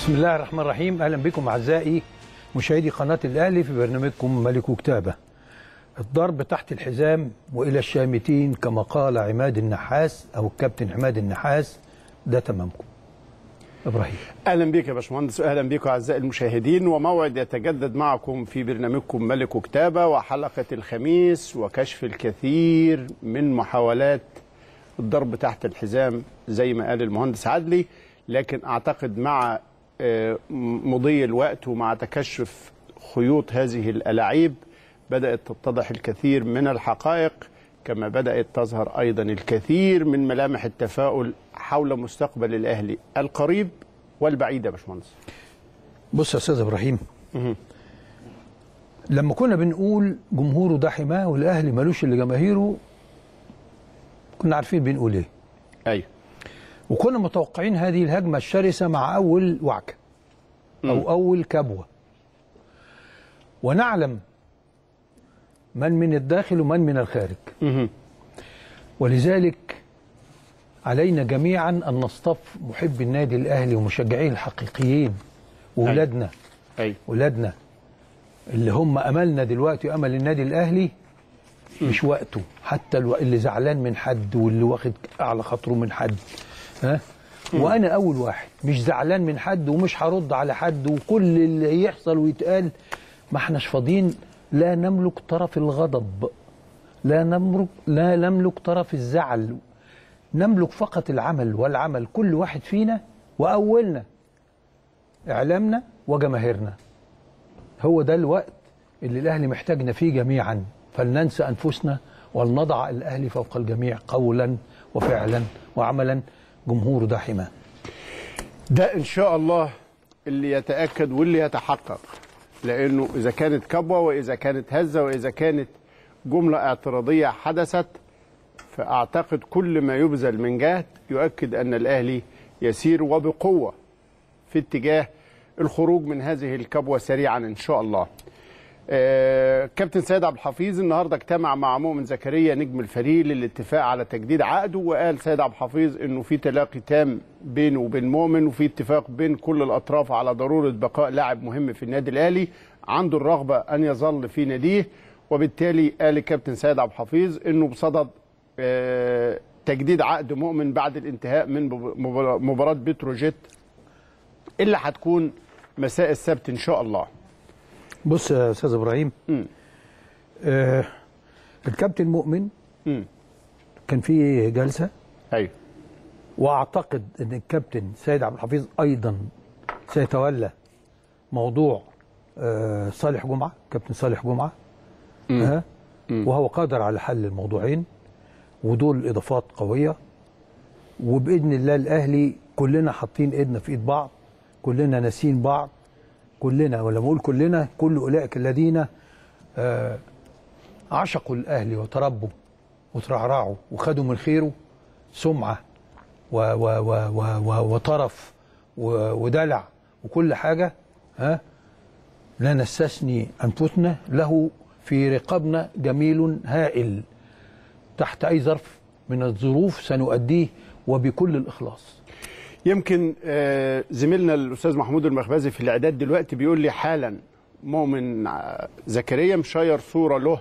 بسم الله الرحمن الرحيم اهلا بكم اعزائي مشاهدي قناه الاهلي في برنامجكم ملك وكتابه الضرب تحت الحزام والى الشامتين كما قال عماد النحاس او الكابتن عماد النحاس ده تمامكم ابراهيم اهلا بك يا باشمهندس واهلا بكم اعزائي المشاهدين وموعد يتجدد معكم في برنامجكم ملك وكتابه وحلقه الخميس وكشف الكثير من محاولات الضرب تحت الحزام زي ما قال المهندس عدلي لكن اعتقد مع آه، مضي الوقت ومع تكشف خيوط هذه الالاعيب بدات تتضح الكثير من الحقائق كما بدات تظهر ايضا الكثير من ملامح التفاؤل حول مستقبل الاهلي القريب والبعيد يا باشمهندس بص يا استاذ ابراهيم لما كنا بنقول جمهوره ده حماه والاهلي ملوش الا جماهيره كنا عارفين بنقول ايه ايوه وكنا متوقعين هذه الهجمه الشرسه مع اول وعكه او اول كبوه ونعلم من من الداخل ومن من الخارج ولذلك علينا جميعا ان نصطف محبي النادي الاهلي ومشجعيه الحقيقيين واولادنا ايوه ولادنا اللي هم املنا دلوقتي امل النادي الاهلي مش وقته حتى الو... اللي زعلان من حد واللي واخد على خاطره من حد ها وانا اول واحد مش زعلان من حد ومش هرد على حد وكل اللي يحصل ويتقال ما احناش فاضيين لا نملك طرف الغضب لا نملك لا نملك طرف الزعل نملك فقط العمل والعمل كل واحد فينا واولنا اعلامنا وجماهيرنا هو ده الوقت اللي الاهلي محتاجنا فيه جميعا فلننسى انفسنا ولنضع الاهلي فوق الجميع قولا وفعلا وعملا جمهور ده حماه ده ان شاء الله اللي يتاكد واللي يتحقق لانه اذا كانت كبوه واذا كانت هزه واذا كانت جمله اعتراضيه حدثت فاعتقد كل ما يبذل من جهد يؤكد ان الاهلي يسير وبقوه في اتجاه الخروج من هذه الكبوه سريعا ان شاء الله. آه، كابتن سيد عبد الحفيظ النهارده اجتمع مع مؤمن زكريا نجم الفريق للاتفاق على تجديد عقده وقال سيد عبد الحفيظ انه في تلاقي تام بينه وبين مؤمن وفي اتفاق بين كل الاطراف على ضروره بقاء لاعب مهم في النادي الاهلي عنده الرغبه ان يظل في ناديه وبالتالي قال الكابتن سيد عبد الحفيظ انه بصدد آه، تجديد عقد مؤمن بعد الانتهاء من مباراة- مباراه بتروجيت اللي هتكون مساء السبت ان شاء الله. بص يا استاذ ابراهيم مم. آه الكابتن مؤمن مم. كان في جلسه ايوه واعتقد ان الكابتن سيد عبد الحفيظ ايضا سيتولى موضوع آه صالح جمعه كابتن صالح جمعه ها وهو قادر على حل الموضوعين ودول اضافات قويه وباذن الله الاهلي كلنا حاطين ايدنا في ايد بعض كلنا ناسين بعض كلنا ولما اقول كلنا كل اولئك الذين آه عشقوا الاهلي وتربوا وترعرعوا وخدوا من خيره سمعه و و و و و وطرف و ودلع وكل حاجه ها لا نستثني انفسنا له في رقابنا جميل هائل تحت اي ظرف من الظروف سنؤديه وبكل الاخلاص يمكن آه، زميلنا الاستاذ محمود المخبزي في الاعداد دلوقتي بيقول لي حالا مؤمن آه، زكريا مشير صوره له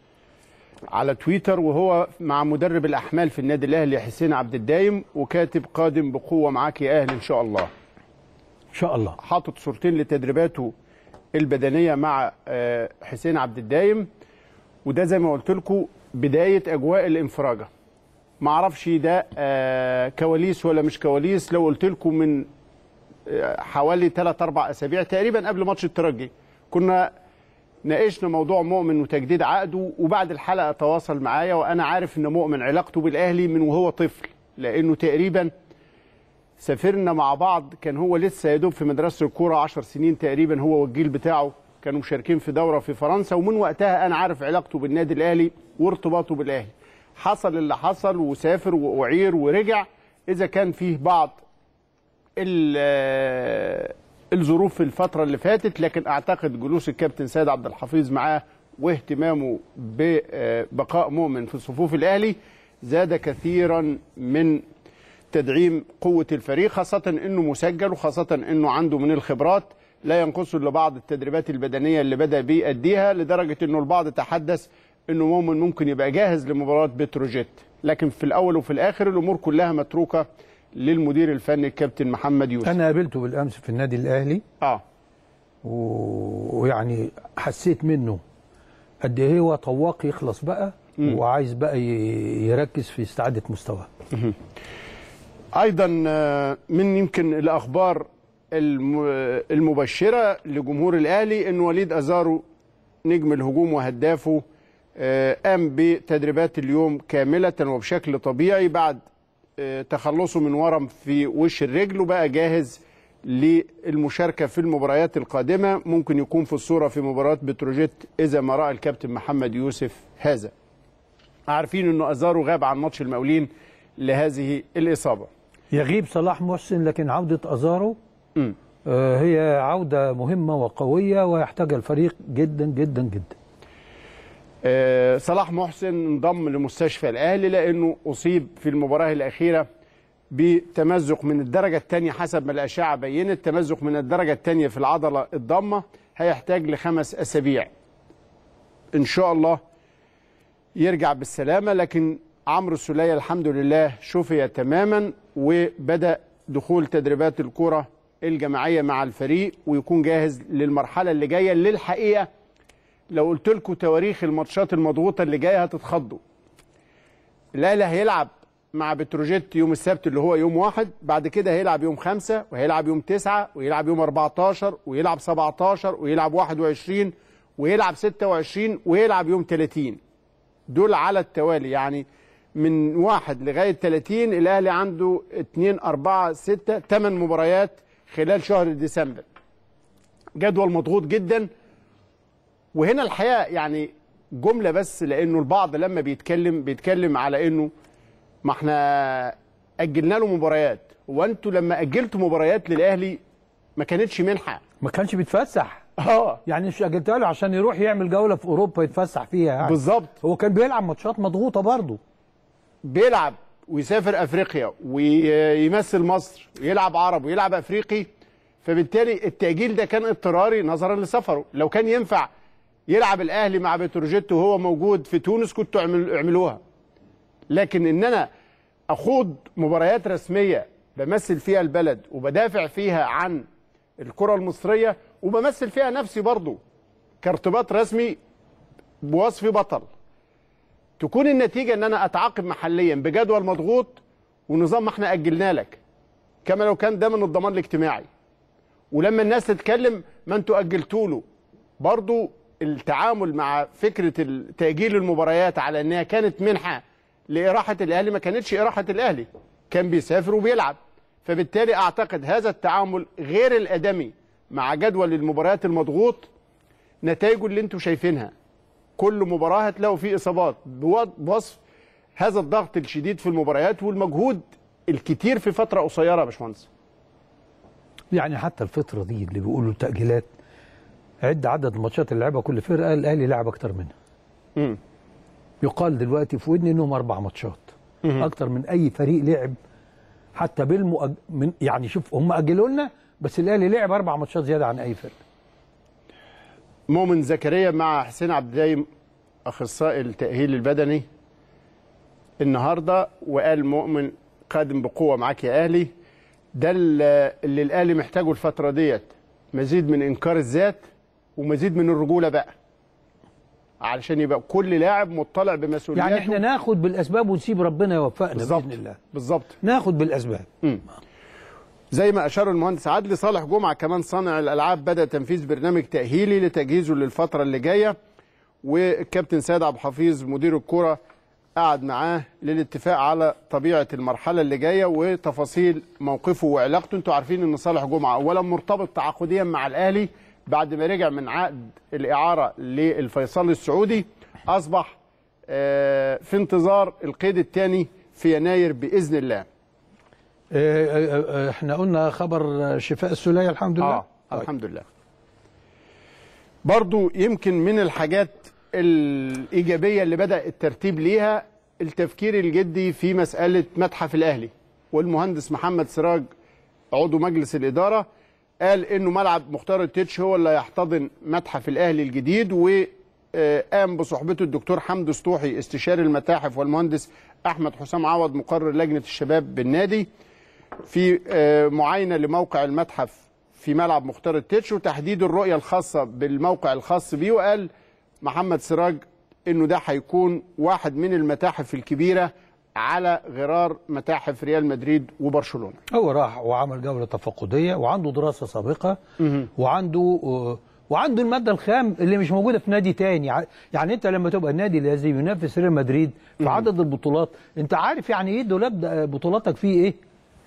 على تويتر وهو مع مدرب الاحمال في النادي الاهلي حسين عبد الدايم وكاتب قادم بقوه معاك يا اهلي ان شاء الله ان شاء الله حاطط صورتين لتدريباته البدنيه مع آه، حسين عبد الدايم وده زي ما قلت لكم بدايه اجواء الانفراجه ما اعرفش ده آه، كواليس ولا مش كواليس لو قلت لكم من آه، حوالي 3 4 اسابيع تقريبا قبل ماتش الترجي كنا ناقشنا موضوع مؤمن وتجديد عقده وبعد الحلقه تواصل معايا وانا عارف ان مؤمن علاقته بالاهلي من وهو طفل لانه تقريبا سافرنا مع بعض كان هو لسه يا دوب في مدرسه الكوره 10 سنين تقريبا هو والجيل بتاعه كانوا مشاركين في دوره في فرنسا ومن وقتها انا عارف علاقته بالنادي الاهلي وارتباطه بالاهلي حصل اللي حصل وسافر واعير ورجع اذا كان فيه بعض ال- الظروف في الفتره اللي فاتت لكن اعتقد جلوس الكابتن سيد عبد الحفيظ معاه واهتمامه ببقاء مؤمن في صفوف الاهلي زاد كثيرا من تدعيم قوه الفريق خاصه انه مسجل وخاصه انه عنده من الخبرات لا ينقصه الا بعض التدريبات البدنيه اللي بدا بيأديها لدرجه انه البعض تحدث انه مؤمن ممكن يبقى جاهز لمباراه بتروجيت لكن في الاول وفي الاخر الامور كلها متروكه للمدير الفني الكابتن محمد يوسف انا قابلته بالامس في النادي الاهلي اه و- ويعني حسيت منه قد ايه هو طواق يخلص بقى وعايز بقى ي- يركز في استعاده مستواه ايضا آه، من يمكن الاخبار الم- المبشره لجمهور الاهلي ان وليد ازارو نجم الهجوم وهدافه آه، قام بتدريبات اليوم كامله وبشكل طبيعي بعد آه، تخلصه من ورم في وش الرجل وبقى جاهز للمشاركه في المباريات القادمه ممكن يكون في الصوره في مباراه بتروجيت اذا ما راى الكابتن محمد يوسف هذا عارفين انه ازارو غاب عن ماتش المقاولين لهذه الاصابه يغيب صلاح محسن لكن عوده ازارو مم. آه، هي عوده مهمه وقويه ويحتاجها الفريق جدا جدا جدا آه، صلاح محسن انضم لمستشفى الاهلي لانه اصيب في المباراه الاخيره بتمزق من الدرجه الثانيه حسب ما الاشعه بينت تمزق من الدرجه الثانيه في العضله الضامه هيحتاج لخمس اسابيع ان شاء الله يرجع بالسلامه لكن عمرو السوليه الحمد لله شفي تماما وبدا دخول تدريبات الكره الجماعيه مع الفريق ويكون جاهز للمرحله اللي جايه اللي الحقيقه لو قلت لكم تواريخ الماتشات المضغوطه اللي جايه هتتخضوا الاهلي هيلعب مع بتروجيت يوم السبت اللي هو يوم واحد بعد كده هيلعب يوم خمسة وهيلعب يوم تسعة ويلعب يوم 14 ويلعب 17 ويلعب 21 ويلعب 26 ويلعب يوم 30 دول على التوالي يعني من واحد لغاية 30 الأهلي عنده 2 4 6 8 مباريات خلال شهر ديسمبر جدول مضغوط جدا وهنا الحقيقه يعني جمله بس لانه البعض لما بيتكلم بيتكلم على انه ما احنا اجلنا له مباريات وانتوا لما اجلتوا مباريات للاهلي ما كانتش منحه ما كانش بيتفسح اه يعني مش اجلتها له عشان يروح يعمل جوله في اوروبا يتفسح فيها يعني بالظبط هو كان بيلعب ماتشات مضغوطه برضه بيلعب ويسافر افريقيا ويمثل مصر ويلعب عرب ويلعب افريقي فبالتالي التاجيل ده كان اضطراري نظرا لسفره لو كان ينفع يلعب الاهلي مع بتروجيت وهو موجود في تونس كنتوا اعمل- اعملوها لكن ان انا اخوض مباريات رسميه بمثل فيها البلد وبدافع فيها عن الكره المصريه وبمثل فيها نفسي برضو كارتباط رسمي بوصف بطل تكون النتيجه ان انا اتعاقب محليا بجدول مضغوط ونظام ما احنا اجلنا لك كما لو كان ده من الضمان الاجتماعي ولما الناس تتكلم ما انتوا اجلتوا له برضو التعامل مع فكره ال- تاجيل المباريات على انها كانت منحه لاراحه الاهلي ما كانتش اراحه الاهلي كان بيسافر وبيلعب فبالتالي اعتقد هذا التعامل غير الادمي مع جدول المباريات المضغوط نتائجه اللي انتوا شايفينها كل مباراه هتلاقوا فيه اصابات بو- بوصف هذا الضغط الشديد في المباريات والمجهود الكتير في فتره قصيره يا باشمهندس يعني حتى الفتره دي اللي بيقولوا تاجيلات عد عدد الماتشات اللي لعبها كل فرقه الاهلي لعب اكتر منها مم. يقال دلوقتي في ودني انهم اربع ماتشات اكتر من اي فريق لعب حتى بالمؤج... من يعني شوف هم اجلوا لنا بس الاهلي لعب اربع ماتشات زياده عن اي فرقه مؤمن زكريا مع حسين عبد الدايم اخصائي التاهيل البدني النهارده وقال مؤمن قادم بقوه معاك يا اهلي ده اللي اللي الاهلي محتاجه الفتره ديت مزيد من انكار الذات ومزيد من الرجوله بقى علشان يبقى كل لاعب مطلع بمسؤولياته يعني احنا ناخد بالاسباب ونسيب ربنا يوفقنا بالظبط باذن الله بالظبط ناخد بالاسباب زي ما اشار المهندس عدلي صالح جمعه كمان صانع الالعاب بدا تنفيذ برنامج تاهيلي لتجهيزه للفتره اللي جايه والكابتن سيد عبد الحفيظ مدير الكره قعد معاه للاتفاق على طبيعه المرحله اللي جايه وتفاصيل موقفه وعلاقته انتوا عارفين ان صالح جمعه اولا مرتبط تعاقديا مع الاهلي بعد ما رجع من عقد الاعاره للفيصل السعودي اصبح آه، في انتظار القيد الثاني في يناير باذن الله اه، اه، اه، احنا قلنا خبر شفاء السوليه الحمد لله اه الحمد لله برضو يمكن من الحاجات الإيجابية اللي بدأ الترتيب ليها التفكير الجدي في مسألة متحف الأهلي والمهندس محمد سراج عضو مجلس الاداره قال انه ملعب مختار التتش هو اللي هيحتضن متحف الاهلي الجديد وقام بصحبته الدكتور حمدو سطوحي استشاري المتاحف والمهندس احمد حسام عوض مقرر لجنه الشباب بالنادي في آه، معاينه لموقع المتحف في ملعب مختار التتش وتحديد الرؤيه الخاصه بالموقع الخاص بيه وقال محمد سراج انه ده هيكون واحد من المتاحف الكبيره على غرار متاحف ريال مدريد وبرشلونه هو راح وعمل جوله تفقديه وعنده دراسه سابقه وعنده آه، وعنده الماده الخام اللي مش موجوده في نادي تاني ع- يعني انت لما تبقى النادي الذي ينافس ريال مدريد في عدد البطولات انت عارف يعني ايه دولاب ده- بطولاتك فيه ايه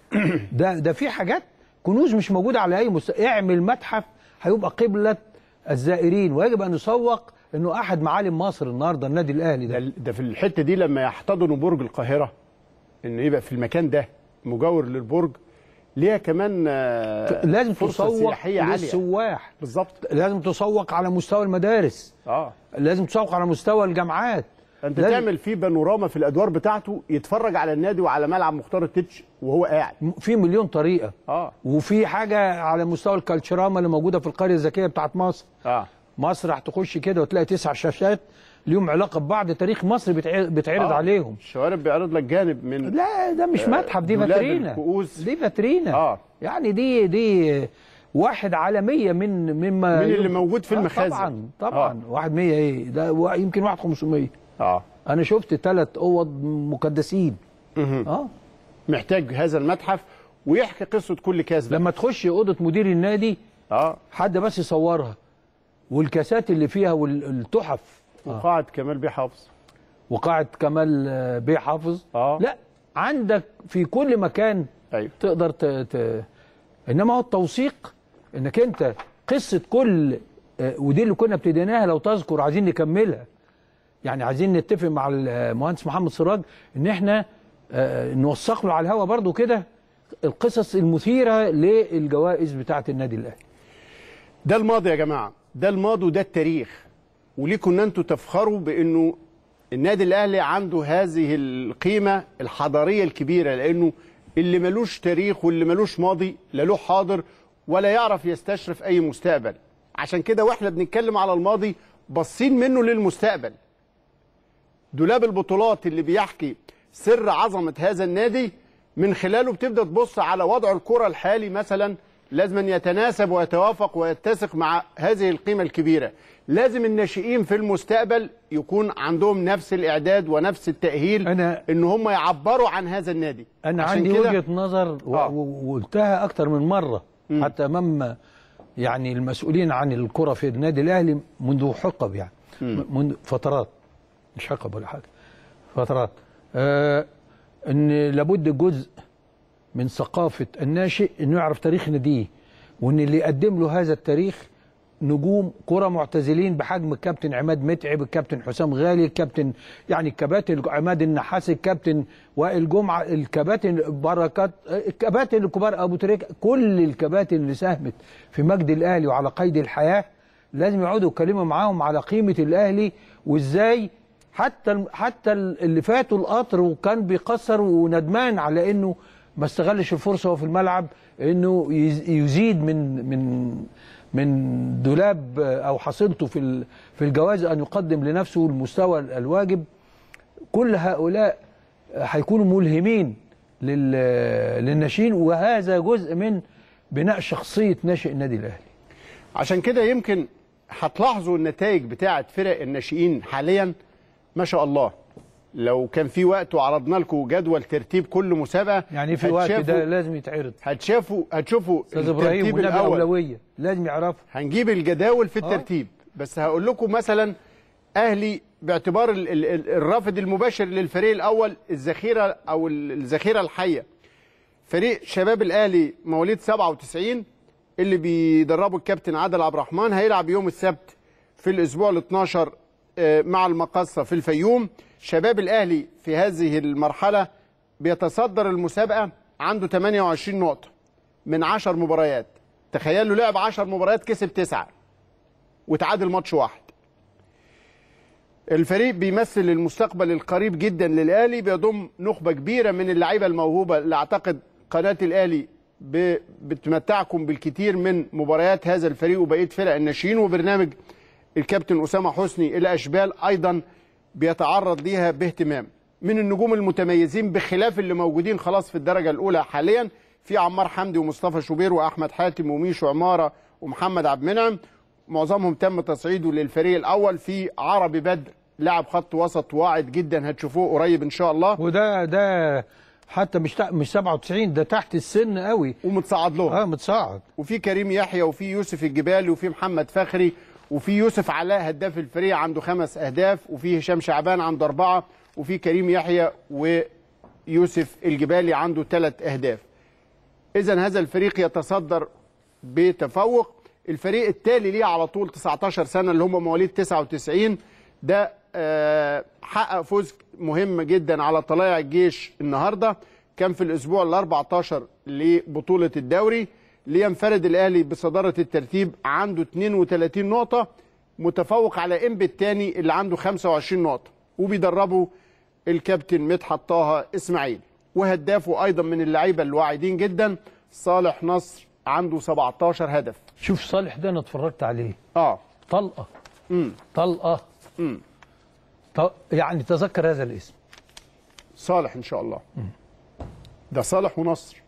ده ده في حاجات كنوز مش موجوده على اي مستوى اعمل متحف هيبقى قبله الزائرين ويجب ان يسوق انه احد معالم مصر النهارده النادي الاهلي ده ده ده في الحته دي لما يحتضنوا برج القاهره انه يبقى في المكان ده مجاور للبرج ليها كمان آه، لازم فرصه تسوق سياحيه عاليه للسواح بالظبط لازم تسوق على مستوى المدارس اه لازم تسوق على مستوى الجامعات انت لازم- تعمل فيه بانوراما في الادوار بتاعته يتفرج على النادي وعلى ملعب مختار التتش وهو قاعد في مليون طريقه اه وفي حاجه على مستوى الكالتشراما اللي موجوده في القريه الذكيه بتاعت مصر اه مصر هتخش كده وتلاقي تسع شاشات ليهم علاقه ببعض تاريخ مصر بيتع- بيتعرض آه. عليهم الشوارب بيعرض لك جانب من لا ده مش متحف دي دولاب فاترينا الكؤوس. دي فاترينا آه. يعني دي دي واحد على مية من مما من اللي موجود في آه، المخازن. طبعا طبعا آه. واحد مية ايه ده وا- يمكن واحد 500 اه انا شفت ثلاث اوض مكدسين اه محتاج هذا المتحف ويحكي قصه كل كاس ده لما تخش اوضه مدير النادي اه حد بس يصورها والكاسات اللي فيها والتحف وقاعه كمال بيه حافظ وقاعه كمال آه، بيه حافظ آه. لا عندك في كل مكان ايوه تقدر ت... ت... انما هو التوثيق انك انت قصه كل آه، ودي اللي كنا ابتديناها لو تذكر عايزين نكملها يعني عايزين نتفق مع المهندس محمد سراج ان احنا آه، نوثق له على الهوا برضو كده القصص المثيره للجوائز بتاعه النادي الاهلي ده الماضي يا جماعه ده الماضي وده التاريخ وليكم ان انتوا تفخروا بانه النادي الاهلي عنده هذه القيمه الحضاريه الكبيره لانه اللي ملوش تاريخ واللي ملوش ماضي لا له حاضر ولا يعرف يستشرف اي مستقبل عشان كده واحنا بنتكلم على الماضي باصين منه للمستقبل دولاب البطولات اللي بيحكي سر عظمه هذا النادي من خلاله بتبدا تبص على وضع الكره الحالي مثلا لازم أن يتناسب ويتوافق ويتسق مع هذه القيمه الكبيره لازم الناشئين في المستقبل يكون عندهم نفس الاعداد ونفس التاهيل أنا- ان هم يعبروا عن هذا النادي انا عشان عندي كده- وجهه نظر و- آه. و- وقلتها اكتر من مره حتى امام يعني المسؤولين عن الكره في النادي الاهلي منذ حقب يعني منذ فترات مش حقب ولا حاجه فترات آه ان لابد جزء من ثقافه الناشئ انه يعرف تاريخ ناديه وان اللي يقدم له هذا التاريخ نجوم كرة معتزلين بحجم الكابتن عماد متعب الكابتن حسام غالي الكابتن يعني الكباتن عماد النحاس الكابتن وائل جمعة الكباتن بركات الكباتن الكبار أبو تريكة كل الكباتن اللي ساهمت في مجد الأهلي وعلى قيد الحياة لازم يقعدوا يتكلموا معاهم على قيمة الأهلي وإزاي حتى الم- حتى ال- اللي فاتوا القطر وكان بيقصر وندمان على انه ما استغلش الفرصه وهو في الملعب انه يز- يزيد من من من دولاب او حصيلته في ال- في الجواز ان يقدم لنفسه المستوى ال- الواجب كل هؤلاء هيكونوا ملهمين لل- للناشئين وهذا جزء من بناء شخصيه ناشئ النادي الاهلي عشان كده يمكن هتلاحظوا النتائج بتاعه فرق الناشئين حاليا ما شاء الله لو كان في وقت وعرضنا لكم جدول ترتيب كل مسابقه يعني في وقت هتشافوا- ده لازم يتعرض هتشافوا هتشوفوا استاذ ابراهيم الترتيب والنبي الاول اولويه لازم يعرفوا هنجيب الجداول في آه. الترتيب بس هقول لكم مثلا اهلي باعتبار ال- ال- ال- الرافد المباشر للفريق الاول الذخيره او ال- الذخيره الحيه فريق شباب الاهلي مواليد 97 اللي بيدربه الكابتن عادل عبد الرحمن هيلعب يوم السبت في الاسبوع ال 12 آه، مع المقصه في الفيوم شباب الاهلي في هذه المرحله بيتصدر المسابقه عنده 28 نقطه من 10 مباريات تخيلوا لعب 10 مباريات كسب تسعة وتعادل ماتش واحد الفريق بيمثل المستقبل القريب جدا للاهلي بيضم نخبه كبيره من اللعيبه الموهوبه اللي اعتقد قناه الاهلي ب- بتمتعكم بالكثير من مباريات هذا الفريق وبقيه فرق الناشئين وبرنامج الكابتن اسامه حسني الاشبال ايضا بيتعرض ليها باهتمام من النجوم المتميزين بخلاف اللي موجودين خلاص في الدرجه الاولى حاليا في عمار حمدي ومصطفى شوبير واحمد حاتم وميشو عماره ومحمد عبد المنعم معظمهم تم تصعيده للفريق الاول في عربي بدر لاعب خط وسط واعد جدا هتشوفوه قريب ان شاء الله وده ده حتى مش تع- مش 97 ده تحت السن قوي ومتصعد لهم اه متصاعد وفي كريم يحيى وفي يوسف الجبالي وفي محمد فخري وفي يوسف علاء هداف الفريق عنده خمس اهداف وفي هشام شعبان عنده اربعه وفي كريم يحيى ويوسف الجبالي عنده ثلاث اهداف. اذا هذا الفريق يتصدر بتفوق الفريق التالي ليه على طول 19 سنه اللي هم مواليد 99 ده آه، حقق فوز مهم جدا على طلائع الجيش النهارده كان في الاسبوع ال 14 لبطوله الدوري لينفرد الاهلي بصداره الترتيب عنده 32 نقطه متفوق على انبي الثاني اللي عنده 25 نقطه وبيدربه الكابتن مدحت طه اسماعيل وهدافه ايضا من اللعيبه الواعدين جدا صالح نصر عنده 17 هدف شوف صالح ده انا اتفرجت عليه اه طلقه امم طلقه امم ط- يعني تذكر هذا الاسم صالح ان شاء الله ده صالح ونصر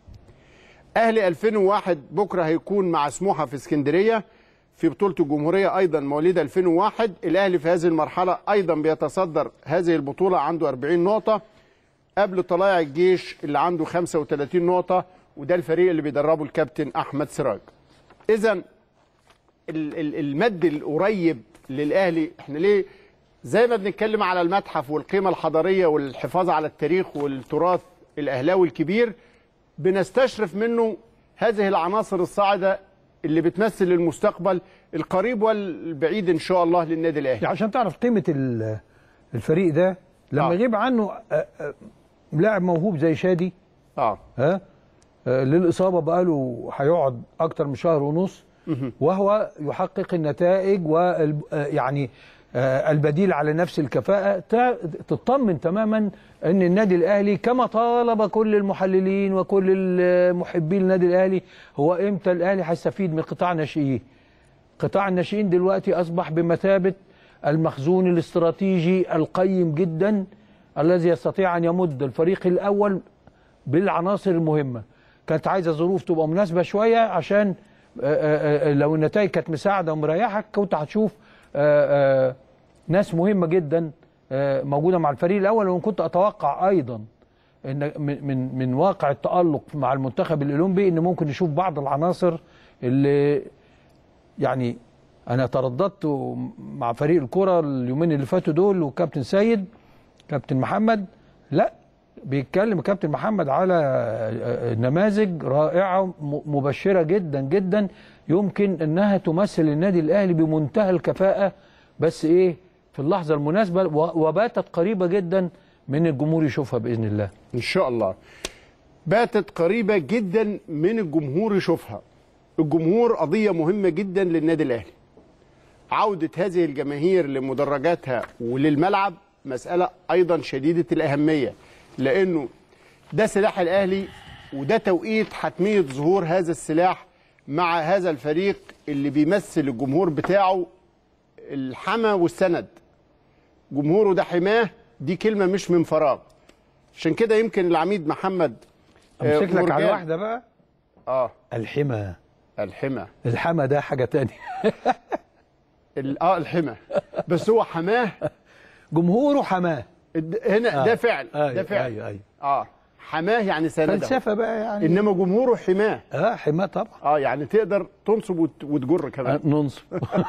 اهلي 2001 بكره هيكون مع سموحه في اسكندريه في بطوله الجمهوريه ايضا مواليد 2001 الاهلي في هذه المرحله ايضا بيتصدر هذه البطوله عنده 40 نقطه قبل طلائع الجيش اللي عنده 35 نقطه وده الفريق اللي بيدربه الكابتن احمد سراج اذا ال- ال- المد القريب للاهلي احنا ليه زي ما بنتكلم على المتحف والقيمه الحضاريه والحفاظ على التاريخ والتراث الاهلاوي الكبير بنستشرف منه هذه العناصر الصاعده اللي بتمثل المستقبل القريب والبعيد ان شاء الله للنادي الاهلي يعني عشان تعرف قيمه ال- الفريق ده لما آه. يغيب عنه آه، آه، لاعب موهوب زي شادي اه ها آه، للاصابه بقاله هيقعد اكتر من شهر ونص وهو يحقق النتائج ويعني البديل على نفس الكفاءه تع- تطمن تماما ان النادي الاهلي كما طالب كل المحللين وكل المحبين النادي الاهلي هو امتى الاهلي هيستفيد من قطاع ناشئيه قطاع الناشئين دلوقتي اصبح بمثابه المخزون الاستراتيجي القيم جدا الذي يستطيع ان يمد الفريق الاول بالعناصر المهمه كانت عايزه ظروف تبقى مناسبه شويه عشان آه، آه، آه، لو النتائج كانت مساعده ومريحك كنت هتشوف آه، آه، ناس مهمه جدا آه، موجوده مع الفريق الاول وان كنت اتوقع ايضا ان من من من واقع التالق مع المنتخب الاولمبي ان ممكن نشوف بعض العناصر اللي يعني انا ترددت مع فريق الكره اليومين اللي فاتوا دول وكابتن سيد كابتن محمد لا بيتكلم كابتن محمد على نماذج رائعه م- مبشره جدا جدا يمكن انها تمثل النادي الاهلي بمنتهى الكفاءه بس ايه في اللحظه المناسبه و- وباتت قريبه جدا من الجمهور يشوفها باذن الله ان شاء الله باتت قريبه جدا من الجمهور يشوفها الجمهور قضيه مهمه جدا للنادي الاهلي عوده هذه الجماهير لمدرجاتها وللملعب مساله ايضا شديده الاهميه لانه ده سلاح الاهلي وده توقيت حتميه ظهور هذا السلاح مع هذا الفريق اللي بيمثل الجمهور بتاعه الحمى والسند جمهوره ده حماه دي كلمه مش من فراغ عشان كده يمكن العميد محمد آه، امسك لك على مرجان- واحده بقى اه الحمى الحمى الحمى ده حاجه تانية ال- اه الحمى بس هو حماه جمهوره حماه الد- هنا آه. ده فعل أيوة، ده فعل أيوة، أيوة. اه حماه يعني سنده فلسفه بقى يعني انما جمهوره حماه اه حماه طبعا اه يعني تقدر تنصب وت- وتجر آه، كمان ننصف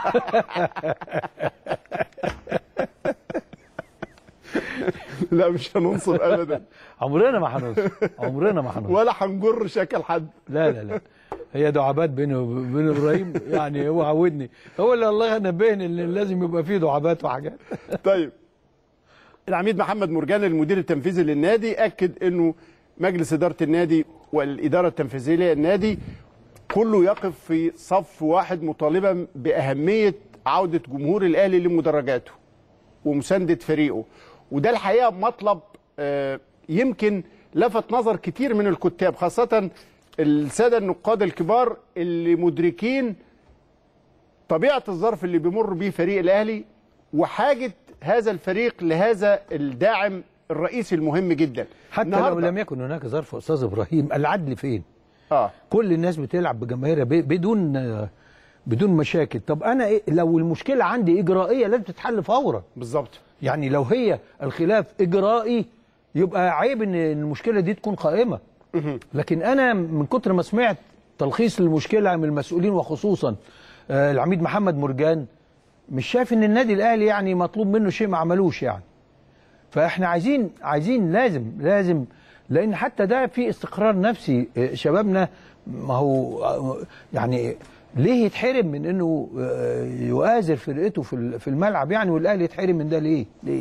لا مش هننصب ابدا عمرنا ما هننصف عمرنا ما هننصف ولا هنجر شكل حد لا لا لا هي دعابات بيني وبين ابراهيم يعني هو عودني هو اللي الله نبهني ان لازم يبقى فيه دعابات وحاجات طيب العميد محمد مرجان المدير التنفيذي للنادي اكد انه مجلس اداره النادي والاداره التنفيذيه للنادي كله يقف في صف واحد مطالبا باهميه عوده جمهور الاهلي لمدرجاته ومسانده فريقه وده الحقيقه مطلب آه، يمكن لفت نظر كتير من الكتاب خاصه الساده النقاد الكبار اللي مدركين طبيعه الظرف اللي بيمر بيه فريق الاهلي وحاجه هذا الفريق لهذا الداعم الرئيسي المهم جدا حتى لو النهاردة- لم يكن هناك ظرف استاذ ابراهيم العدل فين اه كل الناس بتلعب بجماهيرها ب- بدون آه، بدون مشاكل طب انا إيه لو المشكله عندي اجرائيه لازم تتحل فورا بالظبط يعني لو هي الخلاف اجرائي يبقى عيب ان المشكله دي تكون قائمه لكن انا من كتر ما سمعت تلخيص للمشكله من المسؤولين وخصوصا آه، العميد محمد مرجان مش شايف ان النادي الاهلي يعني مطلوب منه شيء ما عملوش يعني فاحنا عايزين عايزين لازم لازم لان حتى ده في استقرار نفسي آه، شبابنا ما هو آه، يعني ليه يتحرم من انه آه، يؤازر فرقته في ال- في الملعب يعني والاهلي يتحرم من ده ليه؟ ليه؟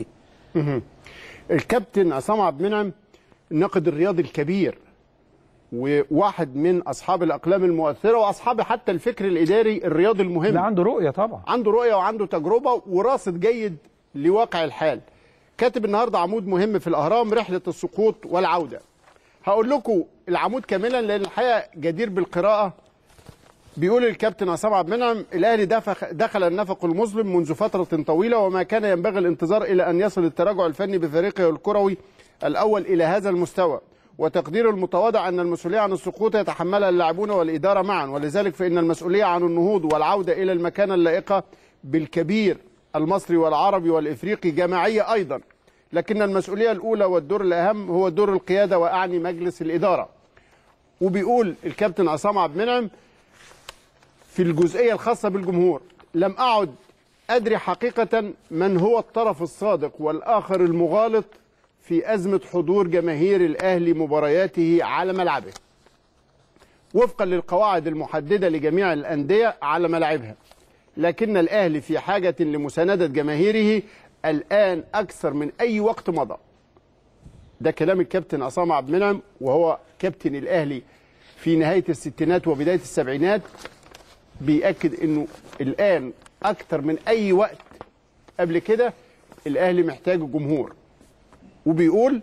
الكابتن عصام عبد المنعم الناقد الرياضي الكبير وواحد من اصحاب الاقلام المؤثره واصحاب حتى الفكر الاداري الرياضي اللي المهم عنده رؤيه طبعا عنده رؤيه وعنده تجربه وراصد جيد لواقع الحال كاتب النهارده عمود مهم في الاهرام رحله السقوط والعوده هقول لكم العمود كاملا لان الحقيقه جدير بالقراءه بيقول الكابتن عصام عبد المنعم الاهلي دفخ دخل النفق المظلم منذ فتره طويله وما كان ينبغي الانتظار الى ان يصل التراجع الفني بفريقه الكروي الاول الى هذا المستوى وتقدير المتواضع ان المسؤوليه عن السقوط يتحملها اللاعبون والاداره معا ولذلك فان المسؤوليه عن النهوض والعوده الى المكانه اللائقه بالكبير المصري والعربي والافريقي جماعيه ايضا لكن المسؤوليه الاولى والدور الاهم هو دور القياده واعني مجلس الاداره وبيقول الكابتن عصام عبد المنعم في الجزئيه الخاصه بالجمهور لم اعد ادري حقيقه من هو الطرف الصادق والاخر المغالط في ازمه حضور جماهير الاهلي مبارياته على ملعبه وفقا للقواعد المحدده لجميع الانديه على ملاعبها لكن الاهلي في حاجه لمسانده جماهيره الان اكثر من اي وقت مضى ده كلام الكابتن عصام عبد المنعم وهو كابتن الاهلي في نهايه الستينات وبدايه السبعينات بيأكد انه الان اكتر من اي وقت قبل كده الاهلي محتاج جمهور وبيقول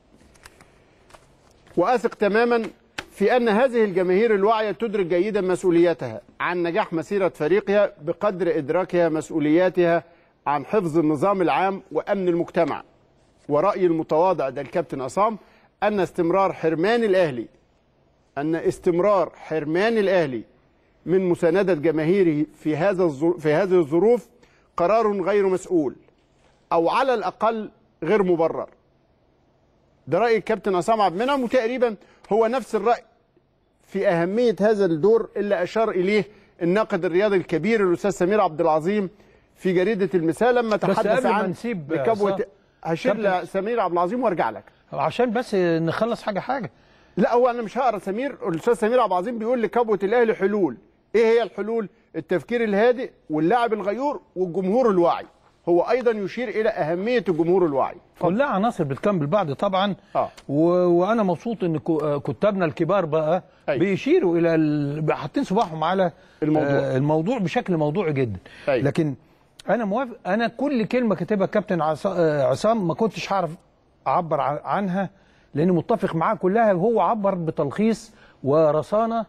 واثق تماما في ان هذه الجماهير الواعيه تدرك جيدا مسؤوليتها عن نجاح مسيره فريقها بقدر ادراكها مسؤولياتها عن حفظ النظام العام وامن المجتمع ورأيي المتواضع ده الكابتن عصام ان استمرار حرمان الاهلي ان استمرار حرمان الاهلي من مساندة جماهيره في هذا الظر- في هذه الظروف قرار غير مسؤول او على الاقل غير مبرر. ده راي الكابتن عصام عبد المنعم وتقريبا هو نفس الراي في اهميه هذا الدور اللي اشار اليه الناقد الرياضي الكبير الاستاذ سمير عبد العظيم في جريده المثال لما تحدث قبل ما عن نسيب بكبوه عصام، هشير كابتن- لسمير عبد العظيم وارجع لك. عشان بس نخلص حاجه حاجه لا هو انا مش هقرا سمير الاستاذ سمير عبد العظيم بيقول لكبوه الاهلي حلول ايه هي الحلول التفكير الهادئ واللاعب الغيور والجمهور الواعي هو ايضا يشير الى اهميه الجمهور الواعي كلها عناصر بتكمل بعض طبعا آه. و... وانا مبسوط ان كو- آه، كتابنا الكبار بقى أيوة. بيشيروا الى ال... بقى حاطين صباحهم على الموضوع. آه الموضوع بشكل موضوعي جدا أيوة. لكن انا موافق انا كل كلمه كاتبها الكابتن عصا- آه، عصام ما كنتش هعرف اعبر ع- عنها لاني متفق معاه كلها هو عبر بتلخيص ورصانه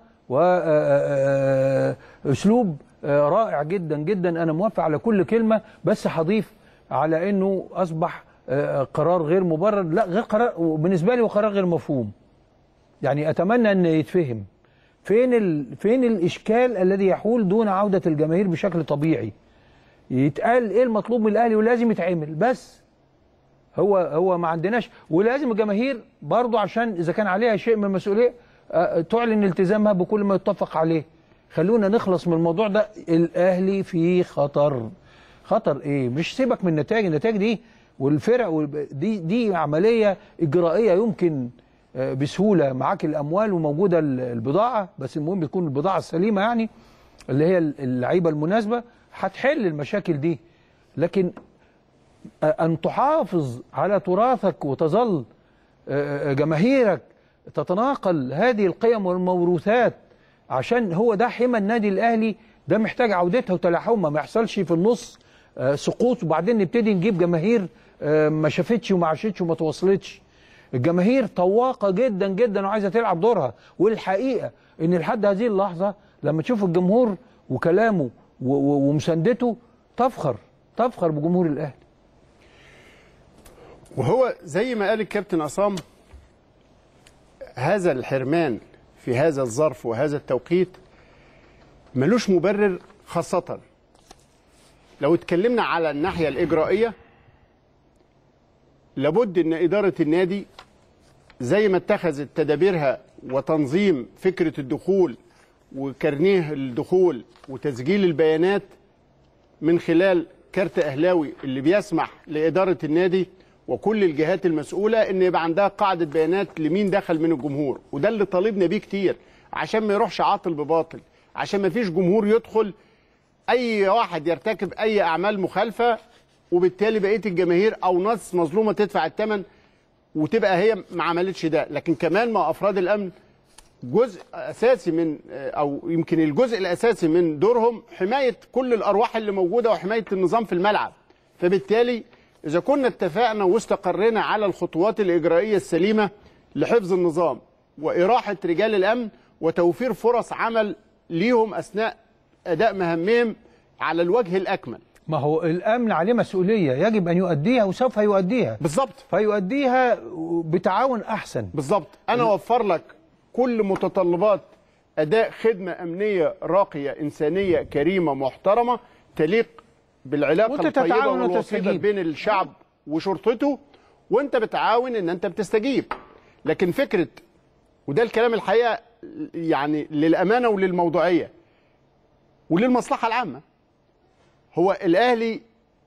واسلوب رائع جدا جدا انا موافق على كل كلمه بس هضيف على انه اصبح آه، قرار غير مبرر لا غير قرار بالنسبه لي هو قرار غير مفهوم يعني اتمنى ان يتفهم فين ال... فين الاشكال الذي يحول دون عوده الجماهير بشكل طبيعي يتقال ايه المطلوب من الاهلي ولازم يتعمل بس هو هو ما عندناش ولازم الجماهير برضو عشان اذا كان عليها شيء من المسؤوليه آه، تعلن التزامها بكل ما يتفق عليه خلونا نخلص من الموضوع ده الاهلي في خطر خطر ايه مش سيبك من النتائج النتائج دي والفرق والب- دي دي عمليه اجرائيه يمكن آه، بسهوله معاك الاموال وموجوده ال- البضاعه بس المهم يكون البضاعه السليمه يعني اللي هي اللعيبه المناسبه هتحل المشاكل دي لكن أن تحافظ على تراثك وتظل آه، جماهيرك تتناقل هذه القيم والموروثات عشان هو ده حمى النادي الأهلي ده محتاج عودتها وتلاحمها ما يحصلش في النص آه، سقوط وبعدين نبتدي نجيب جماهير آه، ما شافتش وما عاشتش وما تواصلتش الجماهير طواقه جدا جدا وعايزه تلعب دورها والحقيقه ان لحد هذه اللحظه لما تشوف الجمهور وكلامه و- و- ومساندته تفخر تفخر بجمهور الاهلي وهو زي ما قال الكابتن عصام هذا الحرمان في هذا الظرف وهذا التوقيت ملوش مبرر خاصة لو اتكلمنا على الناحية الإجرائية لابد أن إدارة النادي زي ما اتخذت تدابيرها وتنظيم فكرة الدخول وكارنيه الدخول وتسجيل البيانات من خلال كارت اهلاوي اللي بيسمح لاداره النادي وكل الجهات المسؤوله ان يبقى عندها قاعده بيانات لمين دخل من الجمهور وده اللي طالبنا بيه كتير عشان ما يروحش عاطل بباطل عشان ما فيش جمهور يدخل اي واحد يرتكب اي اعمال مخالفه وبالتالي بقيه الجماهير او ناس مظلومه تدفع الثمن وتبقى هي ما عملتش ده لكن كمان مع افراد الامن جزء اساسي من او يمكن الجزء الاساسي من دورهم حمايه كل الارواح اللي موجوده وحمايه النظام في الملعب فبالتالي اذا كنا اتفقنا واستقرينا على الخطوات الاجرائيه السليمه لحفظ النظام واراحه رجال الامن وتوفير فرص عمل ليهم اثناء اداء مهامهم على الوجه الاكمل ما هو الامن عليه مسؤوليه يجب ان يؤديها وسوف يؤديها بالظبط فيؤديها بتعاون احسن بالظبط انا اوفر لك كل متطلبات اداء خدمه امنيه راقيه انسانيه كريمه محترمه تليق بالعلاقه وأنت الطيبه تتعاون والوطيده وتستجيب. بين الشعب وشرطته وانت بتعاون ان انت بتستجيب لكن فكره وده الكلام الحقيقه يعني للامانه وللموضوعيه وللمصلحه العامه هو الاهلي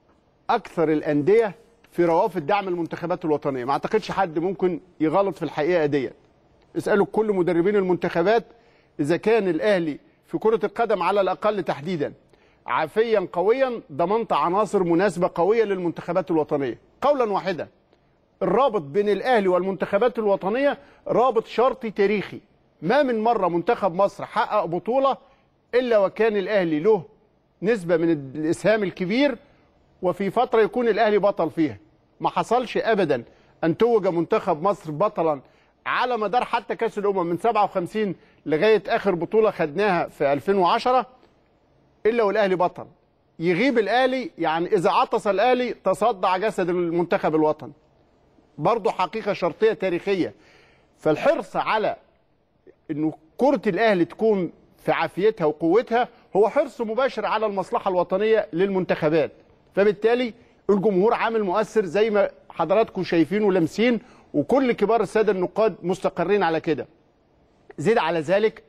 اكثر الانديه في روافد دعم المنتخبات الوطنيه ما اعتقدش حد ممكن يغلط في الحقيقه ديت اسالوا كل مدربين المنتخبات اذا كان الاهلي في كره القدم على الاقل تحديدا عافيا قويا ضمنت عناصر مناسبه قويه للمنتخبات الوطنيه قولا واحدا الرابط بين الاهلي والمنتخبات الوطنيه رابط شرطي تاريخي ما من مره منتخب مصر حقق بطوله الا وكان الاهلي له نسبه من الاسهام الكبير وفي فتره يكون الاهلي بطل فيها ما حصلش ابدا ان توج منتخب مصر بطلا على مدار حتى كاس الامم من 57 لغايه اخر بطوله خدناها في 2010 الا والاهلي بطل يغيب الاهلي يعني اذا عطس الاهلي تصدع جسد المنتخب الوطني برضه حقيقه شرطيه تاريخيه فالحرص على انه كره الاهلي تكون في عافيتها وقوتها هو حرص مباشر على المصلحه الوطنيه للمنتخبات فبالتالي الجمهور عامل مؤثر زي ما حضراتكم شايفين ولامسين وكل كبار الساده النقاد مستقرين على كده زيد على ذلك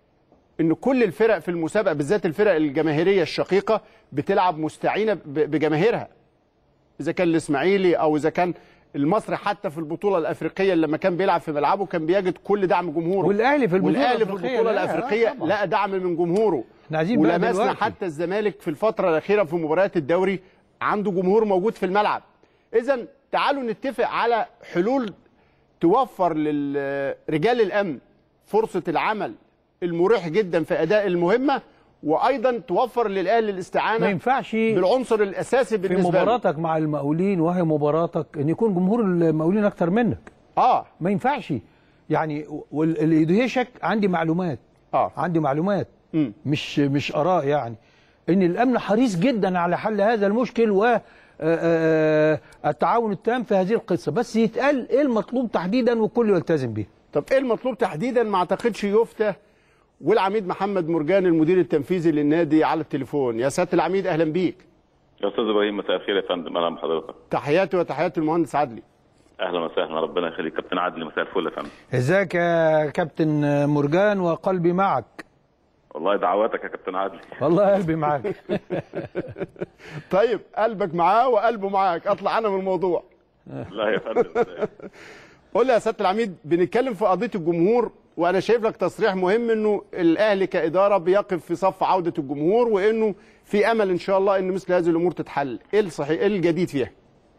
ان كل الفرق في المسابقه بالذات الفرق الجماهيريه الشقيقه بتلعب مستعينه ب- بجماهيرها اذا كان الاسماعيلي او اذا كان المصري حتى في البطوله الافريقيه لما كان بيلعب في ملعبه كان بيجد كل دعم جمهوره والأهلي في البطولة والاهلي في الأفريقية البطوله لا، الافريقيه آه طبعا. لقى دعم من جمهوره احنا عايزين بقى ولمسنا دلوقتي. حتى الزمالك في الفتره الاخيره في مباريات الدوري عنده جمهور موجود في الملعب اذا تعالوا نتفق على حلول توفر لرجال الامن فرصه العمل المريح جدا في اداء المهمه وايضا توفر للاهلي ما الاستعانه ينفعش بالعنصر الاساسي في بالنسبه له مباراتك مع المقاولين وهي مباراتك ان يكون جمهور المقاولين اكتر منك اه ما ينفعش يعني واللي يدهشك عندي معلومات اه عندي معلومات مم. مش مش اراء يعني ان الامن حريص جدا على حل هذا المشكل و آه، آه، التعاون التام في هذه القصه بس يتقال ايه المطلوب تحديدا والكل يلتزم به طب ايه المطلوب تحديدا ما اعتقدش يفتى والعميد محمد مرجان المدير التنفيذي للنادي على التليفون يا سياده العميد اهلا بيك يا استاذ ابراهيم مساء الخير يا فندم اهلا بحضرتك تحياتي وتحيات المهندس عدلي اهلا وسهلا ربنا يخليك كابتن عادل مساء الفل يا فندم ازيك يا كابتن مرجان وقلبي معك والله دعواتك يا كابتن عادل والله قلبي معك طيب قلبك معاه وقلبه معاك اطلع انا من الموضوع لا يا فندم قول لي يا سياده العميد بنتكلم في قضيه الجمهور وانا شايف لك تصريح مهم انه الاهلي كاداره بيقف في صف عوده الجمهور وانه في امل ان شاء الله ان مثل هذه الامور تتحل ايه الصحيح ايه الجديد فيها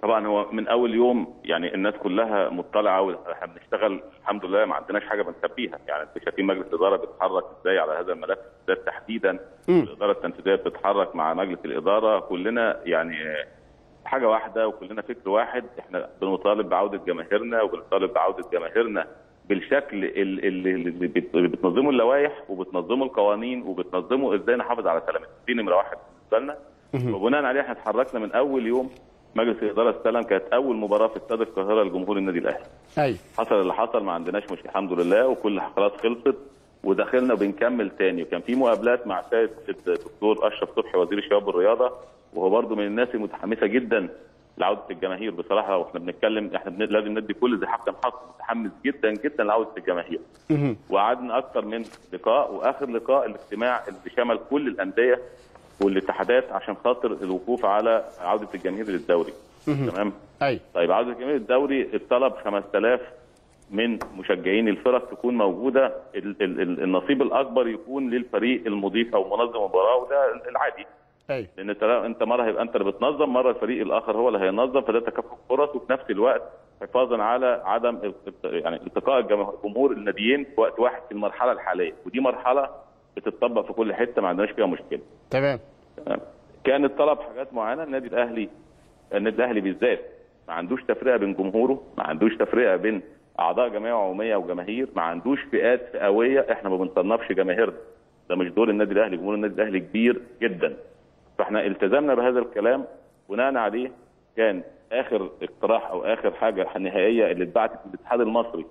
طبعا هو من اول يوم يعني الناس كلها مطلعه واحنا بنشتغل الحمد لله ما عندناش حاجه بنخبيها يعني انتوا شايفين مجلس الاداره بيتحرك ازاي على هذا الملف بالذات تحديدا الاداره التنفيذيه بتتحرك مع مجلس الاداره كلنا يعني حاجه واحده وكلنا فكر واحد احنا بنطالب بعوده جماهيرنا وبنطالب بعوده جماهيرنا بالشكل ال- ال- اللي بت- اللي بتنظمه اللوائح وبتنظمه القوانين وبتنظمه ازاي نحافظ على سلامتنا دي نمره واحد بالنسبه لنا وبناء عليه احنا اتحركنا من اول يوم مجلس الاداره استلم كانت اول مباراه في استاد القاهره لجمهور النادي الاهلي ايوه حصل اللي حصل ما عندناش مشكله الحمد لله وكل خلاص خلصت ودخلنا وبنكمل تاني وكان في مقابلات مع سيد الدكتور اشرف صبحي وزير الشباب والرياضه وهو برضه من الناس المتحمسه جدا لعوده الجماهير بصراحه واحنا بنتكلم احنا بن- لازم ندي كل ذي حق حق متحمس جدا جدا لعوده الجماهير وقعدنا اكثر من لقاء واخر لقاء الاجتماع اللي شمل كل الانديه والاتحادات عشان خاطر الوقوف على عوده الجماهير للدوري تمام ايوه طيب عوده الجماهير للدوري الطلب 5000 من مشجعين الفرق تكون موجوده ال- ال- ال- النصيب الاكبر يكون للفريق المضيف او منظم المباراه وده العادي ايوه لان انت انت مره هيبقى انت اللي بتنظم مره الفريق الاخر هو اللي هينظم فده تكافؤ فرص وفي نفس الوقت حفاظا على عدم ال- يعني التقاء الجماهير- جمهور الناديين في وقت واحد في المرحله الحاليه ودي مرحله بتطبق في كل حته ما عندناش فيها مشكله تمام تمام. كان الطلب حاجات معينه النادي الاهلي النادي الاهلي بالذات ما عندوش تفرقه بين جمهوره ما عندوش تفرقه بين اعضاء جمعيه عموميه وجماهير ما عندوش فئات فئويه احنا ما بنصنفش جماهيرنا ده مش دور النادي الاهلي جمهور النادي الاهلي كبير جدا فاحنا التزمنا بهذا الكلام بناء عليه كان اخر اقتراح او اخر حاجه نهائيه اللي اتبعتت من الاتحاد المصري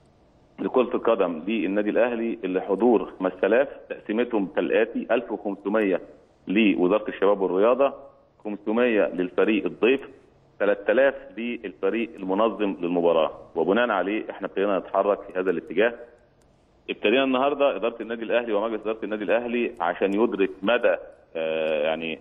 لكرة القدم للنادي الأهلي اللي حضور 5000 تقسيمتهم كالآتي 1500 لوزارة الشباب والرياضة 500 للفريق الضيف 3000 للفريق المنظم للمباراة وبناء عليه احنا ابتدينا نتحرك في هذا الاتجاه ابتدينا النهارده اداره النادي الاهلي ومجلس اداره النادي الاهلي عشان يدرك مدى آه، يعني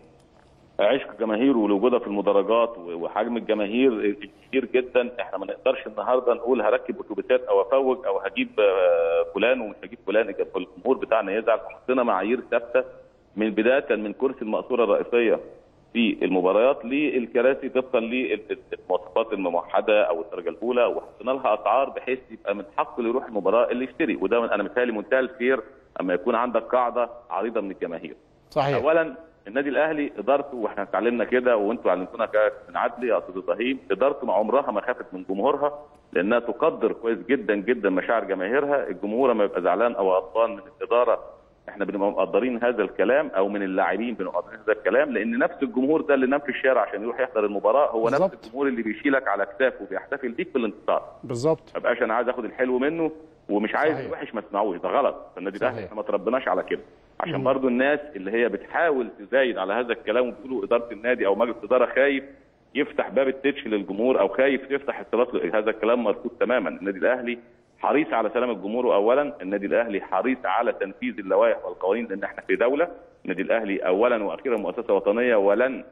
عشق جماهير ولوجودها في المدرجات و- وحجم الجماهير الكبير جدا احنا ما نقدرش النهارده نقول هركب اتوبيسات او افوج او هجيب آه، فلان ومش هجيب فلان الجمهور بتاعنا يزعل حطينا معايير ثابته من بدايه من كرسي المقصوره الرئيسيه في المباريات للكراسي طبقا للمواصفات الموحده او الدرجه الاولى وحطينا لها اسعار بحيث يبقى من حقه اللي يروح المباراه اللي يشتري وده من- انا متهيألي منتهى الخير اما يكون عندك قاعده عريضه من الجماهير. صحيح اولا النادي الاهلي ادارته واحنا اتعلمنا كده وانتوا علمتونا كده من عدلي يا استاذ ابراهيم ادارته مع عمرها ما خافت من جمهورها لانها تقدر كويس جدا جدا مشاعر جماهيرها الجمهور ما يبقى زعلان او غضبان من الاداره احنا بنبقى مقدرين هذا الكلام او من اللاعبين بنبقى مقدرين هذا الكلام لان نفس الجمهور ده اللي نام في الشارع عشان يروح يحضر المباراه هو بالظبط. نفس الجمهور اللي بيشيلك على كتافه وبيحتفل بيك بالانتصار بالظبط ما بقاش انا عايز اخد الحلو منه ومش عايز صحيح. الوحش ما اسمعوش ده غلط فالنادي الاهلي صحيح. احنا ما تربناش على كده عشان برضو الناس اللي هي بتحاول تزايد على هذا الكلام وبيقولوا اداره النادي او مجلس اداره خايف يفتح باب التتش للجمهور او خايف يفتح اختلاط هذا الكلام مرفوض تماما النادي الاهلي حريص على سلامه جمهوره اولا النادي الاهلي حريص على تنفيذ اللوائح والقوانين لان احنا في دوله النادي الاهلي اولا واخيرا مؤسسه وطنيه ولن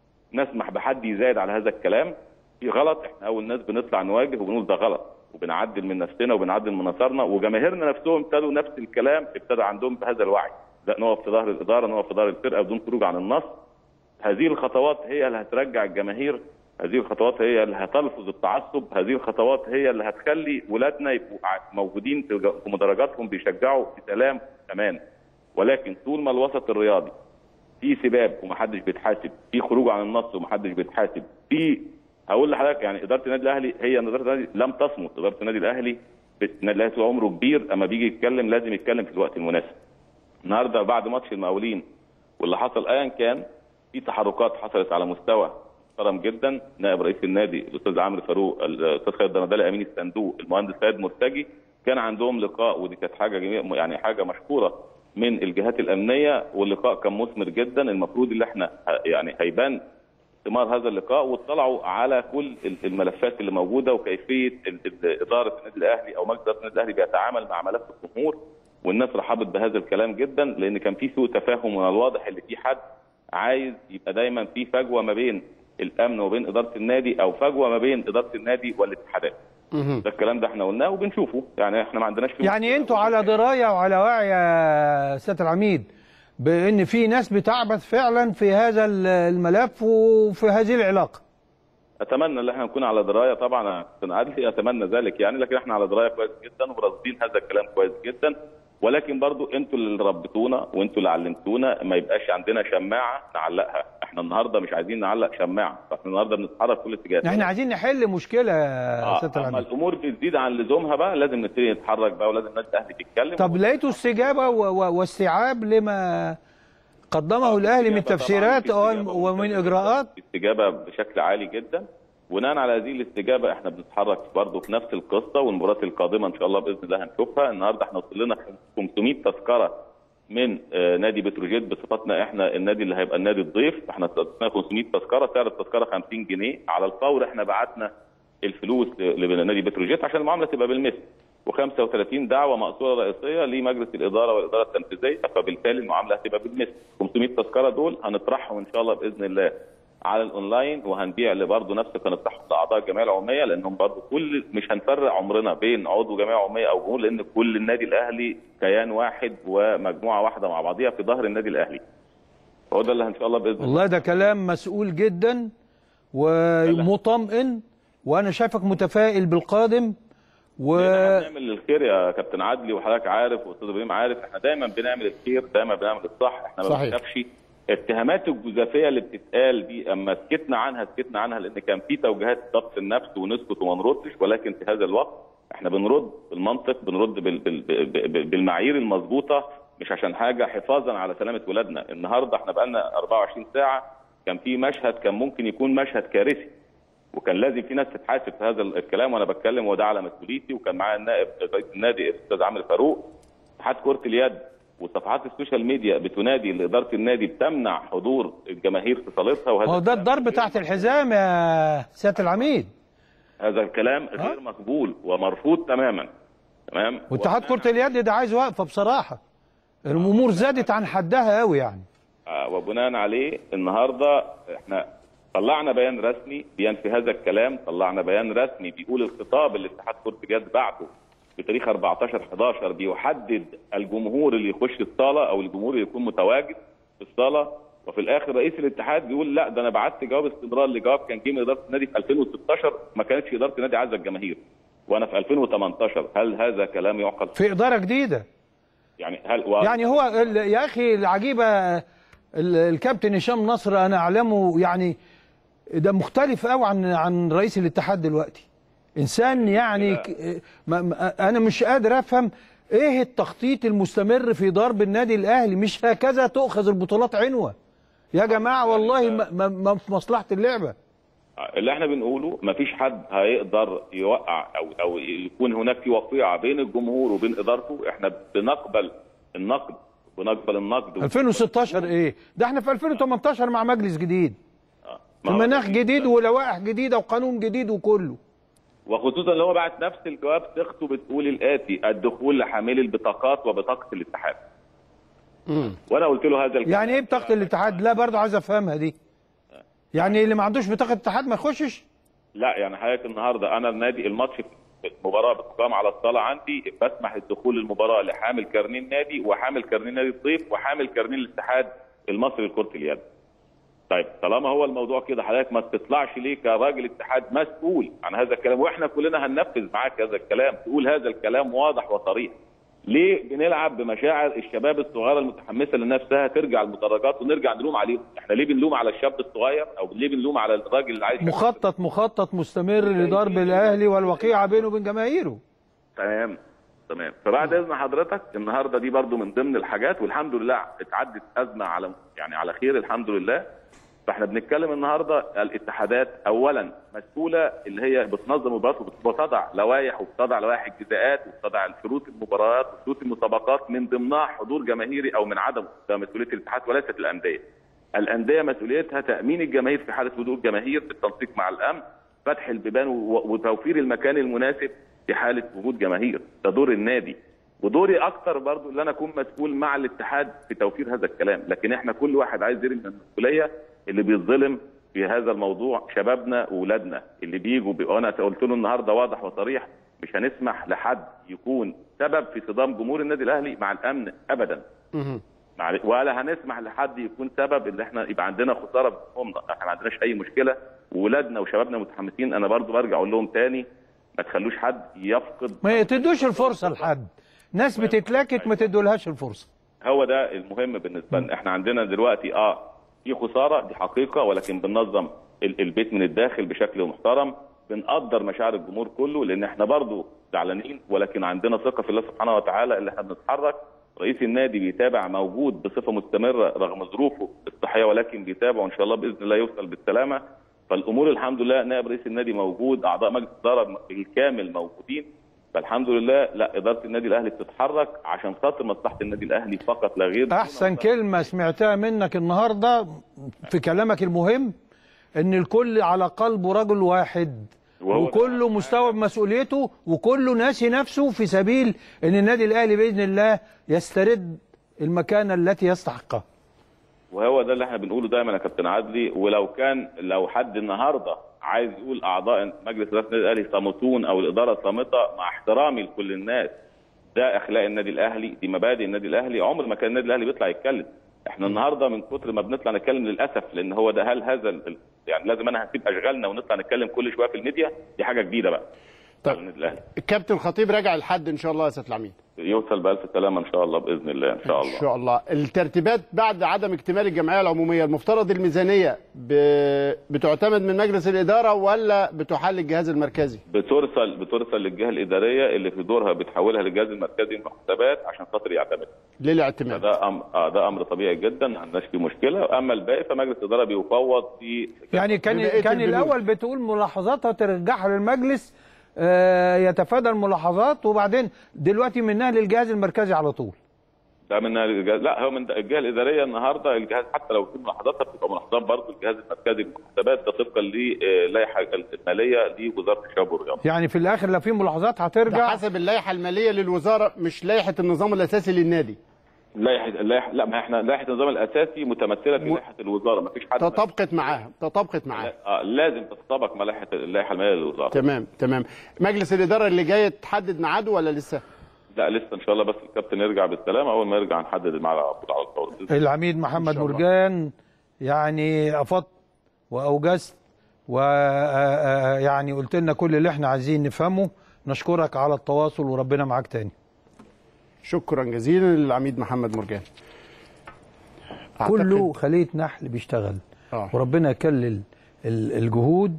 نسمح بحد يزايد على هذا الكلام في غلط احنا اول ناس بنطلع نواجه وبنقول ده غلط وبنعدل من نفسنا وبنعدل من مسارنا وجماهيرنا نفسهم ابتدوا نفس الكلام ابتدى عندهم بهذا الوعي لا نقف في ظهر الاداره نقف في ظهر الفرقه بدون خروج عن النص هذه الخطوات هي اللي هترجع الجماهير هذه الخطوات هي اللي هتلفظ التعصب هذه الخطوات هي اللي هتخلي ولادنا يبقوا ع- موجودين في ج- في مدرجاتهم بيشجعوا في سلام امان ولكن طول ما الوسط الرياضي في سباب ومحدش بيتحاسب في خروج عن النص ومحدش بيتحاسب في هقول لحضرتك يعني اداره النادي الاهلي هي إن اداره النادي لم تصمت اداره النادي الاهلي بت- النادي الاهلي طول عمره كبير اما بيجي يتكلم لازم يتكلم في الوقت المناسب النهارده بعد ماتش المقاولين واللي حصل ايا كان في تحركات حصلت على مستوى محترم جدا نائب رئيس النادي الاستاذ عمرو فاروق الاستاذ خالد دندله امين الصندوق المهندس سيد مرتجي كان عندهم لقاء ودي كانت حاجه جميله يعني حاجه مشكوره من الجهات الامنيه واللقاء كان مثمر جدا المفروض اللي احنا ه- يعني هيبان ثمار هذا اللقاء واطلعوا على كل ال- الملفات اللي موجوده وكيفيه ال- ال- اداره النادي الاهلي او مجلس اداره النادي الاهلي بيتعامل مع ملف الجمهور والناس رحبت بهذا الكلام جدا لان كان في سوء تفاهم من الواضح اللي في حد عايز يبقى دايما في فجوه ما بين الامن وبين اداره النادي او فجوه ما بين اداره النادي والاتحادات. ده الكلام ده احنا قلناه وبنشوفه يعني احنا ما عندناش فيه يعني انتوا على درايه وعلى وعي يا سياده العميد بان في ناس بتعبث فعلا في هذا ال- الملف وفي هذه العلاقه اتمنى ان احنا نكون على درايه طبعا كابتن عادل اتمنى ذلك يعني لكن احنا على درايه كويس جدا وراصدين هذا الكلام كويس جدا ولكن برضو انتوا اللي ربيتونا وانتوا اللي علمتونا ما يبقاش عندنا شماعه نعلقها احنا النهارده مش عايزين نعلق شماعه احنا النهارده بنتحرك في كل اتجاه احنا عايزين نحل مشكله يا آه، سياده اما العميد الامور بتزيد عن لزومها بقى لازم نبتدي نتحرك بقى ولازم الناس الاهلي تتكلم طب لقيتوا استجابه و- و- واستيعاب لما قدمه الاهلي من استجابة تفسيرات طبعاً، في أو- استجابة ومن ممتازة اجراءات جداً، استجابه بشكل عالي جدا بناء على هذه الاستجابه احنا بنتحرك برضه في نفس القصه والمباريات القادمه ان شاء الله باذن الله هنشوفها النهارده احنا وصل لنا 500 تذكره من آه، نادي بتروجيت بصفتنا احنا النادي اللي هيبقى النادي الضيف احنا استضفنا 500 تذكره سعر التذكره 50 جنيه على الفور احنا بعتنا الفلوس لنادي بتروجيت عشان المعامله تبقى بالمثل و35 دعوه مقصوره رئيسيه لمجلس الاداره والاداره التنفيذيه فبالتالي المعامله هتبقى بالمثل 500 تذكره دول هنطرحهم ان شاء الله باذن الله على الاونلاين وهنبيع برضه نفس هنطرحهم لاعضاء الجمعيه العموميه لانهم برضه كل مش هنفرق عمرنا بين عضو جمعيه عموميه او جمهور لان كل النادي الاهلي كيان واحد ومجموعه واحده مع بعضيها في ظهر النادي الاهلي هو ده اللي ان شاء الله باذن الله والله ده كلام مسؤول جدا ومطمئن وانا شايفك متفائل بالقادم و احنا بنعمل الخير يا كابتن عدلي وحضرتك عارف واستاذ ابراهيم عارف احنا دايما بنعمل الخير دايما بنعمل الصح احنا ما صحيح. بنخافش الاتهامات الجزافيه اللي بتتقال دي اما سكتنا عنها سكتنا عنها لان كان في توجيهات ضبط النفس ونسكت وما نردش ولكن في هذا الوقت احنا بنرد بالمنطق بنرد بال بال بال بالمعايير المظبوطه مش عشان حاجه حفاظا على سلامه ولادنا النهارده احنا بقالنا 24 ساعه كان في مشهد كان ممكن يكون مشهد كارثي وكان لازم في ناس تتحاسب في هذا الكلام وانا بتكلم وده على مسؤوليتي وكان معايا النائب رئيس النادي الاستاذ عامر فاروق اتحاد كره اليد وصفحات السوشيال ميديا بتنادي لاداره النادي بتمنع حضور الجماهير في صالتها وهذا هو ده الكلام الضرب تحت الحزام يا سياده العميد هذا الكلام غير مقبول ومرفوض تماما تمام واتحاد كره اليد ده عايز وقفه بصراحه الامور زادت عن حدها قوي يعني آه، وبناء عليه النهارده احنا طلعنا بيان رسمي بينفي هذا الكلام طلعنا بيان رسمي بيقول الخطاب اللي اتحاد كره اليد بعته بتاريخ 14 11 بيحدد الجمهور اللي يخش الصاله او الجمهور اللي يكون متواجد في الصاله وفي الاخر رئيس الاتحاد بيقول لا ده انا بعت جواب استمرار لجواب كان جه من اداره النادي في 2016 ما كانتش اداره النادي عايزه الجماهير وانا في 2018 هل هذا كلام يعقل؟ في اداره جديده يعني هل و... يعني هو ال- يا اخي العجيبه ال- الكابتن هشام نصر انا اعلمه يعني ده مختلف قوي عن عن رئيس الاتحاد دلوقتي انسان يعني ك- ما ما انا مش قادر افهم ايه التخطيط المستمر في ضرب النادي الاهلي مش هكذا تؤخذ البطولات عنوه يا جماعه والله ما, ما, ما في مصلحه اللعبه اللي احنا بنقوله مفيش حد هيقدر يوقع او او يكون هناك في وقيعه بين الجمهور وبين ادارته احنا بنقبل النقد بنقبل النقد 2016 ايه ده احنا في 2018 مع مجلس جديد آه. في ما هو مناخ ده- جديد ولوائح جديده وقانون جديد وكله وخصوصا اللي هو بعت نفس الجواب صيغته بتقول الاتي الدخول لحاملي البطاقات وبطاقه الاتحاد وانا قلت له هذا الكلام يعني ايه بطاقه الاتحاد لا برضه عايز افهمها دي يعني اللي ما عندوش بطاقه اتحاد ما يخشش لا يعني حضرتك النهارده انا النادي الماتش في المباراه بتقام على الصاله عندي بسمح الدخول المباراه لحامل كارنيه النادي وحامل كارنيه نادي الضيف وحامل كارنيه الاتحاد المصري لكره اليد. طيب طالما هو الموضوع كده حضرتك ما تطلعش ليه كراجل اتحاد مسؤول عن هذا الكلام واحنا كلنا هننفذ معاك هذا الكلام تقول هذا الكلام واضح وصريح. ليه بنلعب بمشاعر الشباب الصغيره المتحمسه لنفسها ترجع المدرجات ونرجع نلوم عليهم؟ احنا ليه بنلوم على الشاب الصغير او ليه بنلوم على الراجل اللي عايش مخطط مخطط مستمر لضرب الاهلي والوقيعه بينه وبين جماهيره تمام تمام فبعد اذن حضرتك النهارده دي برضو من ضمن الحاجات والحمد لله اتعدت ازمه على يعني على خير الحمد لله فاحنا بنتكلم النهارده الاتحادات اولا مسؤوله اللي هي بتنظم المباريات وبتضع لوائح وبتضع لوائح الجزاءات وبتضع شروط المباريات وشروط المسابقات من ضمنها حضور جماهيري او من عدمه ده مسؤوليه الاتحاد وليست الانديه. الانديه مسؤوليتها تامين الجماهير في حاله وجود جماهير بالتنسيق مع الامن فتح البيبان و- وتوفير المكان المناسب في حاله وجود جماهير ده دور النادي ودوري اكتر برضو اللي انا اكون مسؤول مع الاتحاد في توفير هذا الكلام لكن احنا كل واحد عايز يرمي المسؤوليه اللي بيتظلم في هذا الموضوع شبابنا واولادنا اللي بيجوا بي... وانا قلت له النهارده واضح وصريح مش هنسمح لحد يكون سبب في صدام جمهور النادي الاهلي مع الامن ابدا معلش ولا هنسمح لحد يكون سبب ان احنا يبقى عندنا خساره بحكمنا احنا ما عندناش اي مشكله وولادنا وشبابنا متحمسين انا برضو برجع اقول لهم تاني ما تخلوش حد يفقد ما تدوش الفرصه لحد ناس بتتلاكك ما تدولهاش الفرصه هو ده المهم بالنسبه لنا احنا عندنا دلوقتي اه في خساره دي حقيقه ولكن بننظم ال- البيت من الداخل بشكل محترم بنقدر مشاعر الجمهور كله لان احنا برضو زعلانين ولكن عندنا ثقه في الله سبحانه وتعالى اللي احنا بنتحرك رئيس النادي بيتابع موجود بصفه مستمره رغم ظروفه الصحيه ولكن بيتابع وان شاء الله باذن الله يوصل بالسلامه فالامور الحمد لله نائب رئيس النادي موجود اعضاء مجلس الاداره بالكامل موجودين فالحمد لله لا اداره النادي الاهلي بتتحرك عشان خاطر مصلحه النادي الاهلي فقط لا غير احسن كلمه سمعتها منك النهارده في كلامك المهم ان الكل على قلب رجل واحد وهو ده وكله مستوعب مسؤوليته وكله ناسي نفسه في سبيل ان النادي الاهلي باذن الله يسترد المكانه التي يستحقها وهو ده اللي احنا بنقوله دايما يا كابتن عدلي ولو كان لو حد النهارده عايز يقول اعضاء مجلس اداره النادي الاهلي صامتون او الاداره صامته مع احترامي لكل الناس ده اخلاق النادي الاهلي دي مبادئ النادي الاهلي عمر ما كان النادي الاهلي بيطلع يتكلم احنا النهارده من كتر ما بنطلع نتكلم للاسف لان هو ده هل هذا ال- يعني لازم انا هنسيب اشغالنا ونطلع نتكلم كل شويه في الميديا دي حاجه جديده بقى طيب. النادي الاهلي الكابتن خطيب راجع لحد ان شاء الله يا سيد العميد يوصل بالف سلامه ان شاء الله باذن الله ان شاء ان الله شاء الله الترتيبات بعد عدم اكتمال الجمعيه العموميه المفترض الميزانيه ب... بتعتمد من مجلس الاداره ولا بتحل الجهاز المركزي بترسل بترسل للجهه الاداريه اللي في دورها بتحولها للجهاز المركزي للمحاسبات عشان خاطر يعتمد للاعتماد فده امر آه ده امر طبيعي جدا ما عندناش فيه مشكله اما الباقي فمجلس الاداره بيفوض في ببقية يعني كان كان البنود. الاول بتقول ملاحظاتها ترجعها للمجلس آه، يتفادى الملاحظات وبعدين دلوقتي منها للجهاز المركزي على طول ده من الجهاز لا هو من الجهه الاداريه النهارده الجهاز حتى لو في ملاحظاتها بتبقى ملاحظات برضه الجهاز المركزي للمحاسبات ده طبقا للائحه الماليه لوزاره الشباب والرياضه يعني في الاخر لو في ملاحظات ده هترجع حسب اللائحه الماليه للوزاره مش لائحه النظام الاساسي للنادي لائحه اللائحه لا ما احنا لائحه النظام الاساسي متمثله في لائحه الوزاره ما فيش حد تطابقت معاها تطابقت معاها آه لازم تتطابق مع لائحه اللائحه الماليه للوزاره تمام تمام مجلس الاداره اللي جاي تحدد ميعاده ولا لسه لا لسه ان شاء الله بس الكابتن يرجع بالسلامه اول ما يرجع نحدد الميعاد على طول على الفور بإذن الله. العميد محمد شاء الله. مرجان يعني افضت واوجزت ويعني قلت لنا كل اللي احنا عايزين نفهمه نشكرك على التواصل وربنا معاك تاني شكرا جزيلا للعميد محمد مرجان أعتقد- كله خليه نحل بيشتغل آه. وربنا يكلل ال- الجهود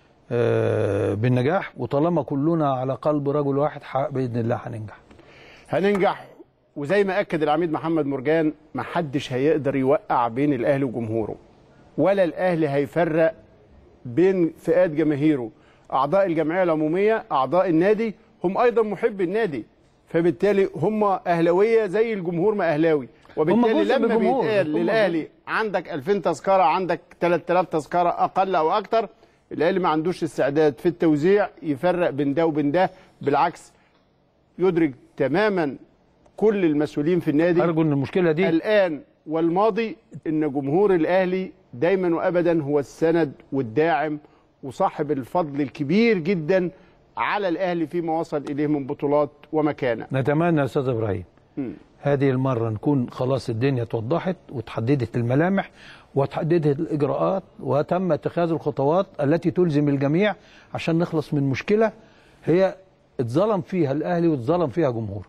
آه، بالنجاح وطالما كلنا على قلب رجل واحد ح- باذن الله هننجح هننجح وزي ما اكد العميد محمد مرجان ما حدش هيقدر يوقع بين الاهلي وجمهوره ولا الاهلي هيفرق بين فئات جماهيره اعضاء الجمعيه العموميه اعضاء النادي هم ايضا محبي النادي فبالتالي هم اهلاويه زي الجمهور ما اهلاوي وبالتالي جزء من لما الجمهور. بيتقال هم للاهلي عندك 2000 تذكره عندك 3000 تذكره اقل او اكتر الاهلي ما عندوش استعداد في التوزيع يفرق بين ده وبين ده بالعكس يدرك تماما كل المسؤولين في النادي ارجو ان المشكله دي الان والماضي ان جمهور الاهلي دايما وابدا هو السند والداعم وصاحب الفضل الكبير جدا على الاهلي فيما وصل اليه من بطولات ومكانه نتمنى يا استاذ ابراهيم هذه المره نكون خلاص الدنيا اتوضحت وتحددت الملامح وتحددت الاجراءات وتم اتخاذ الخطوات التي تلزم الجميع عشان نخلص من مشكله هي اتظلم فيها الاهلي واتظلم فيها جمهوره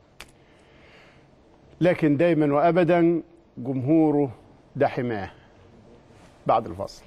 لكن دايما وابدا جمهوره ده حماه بعد الفصل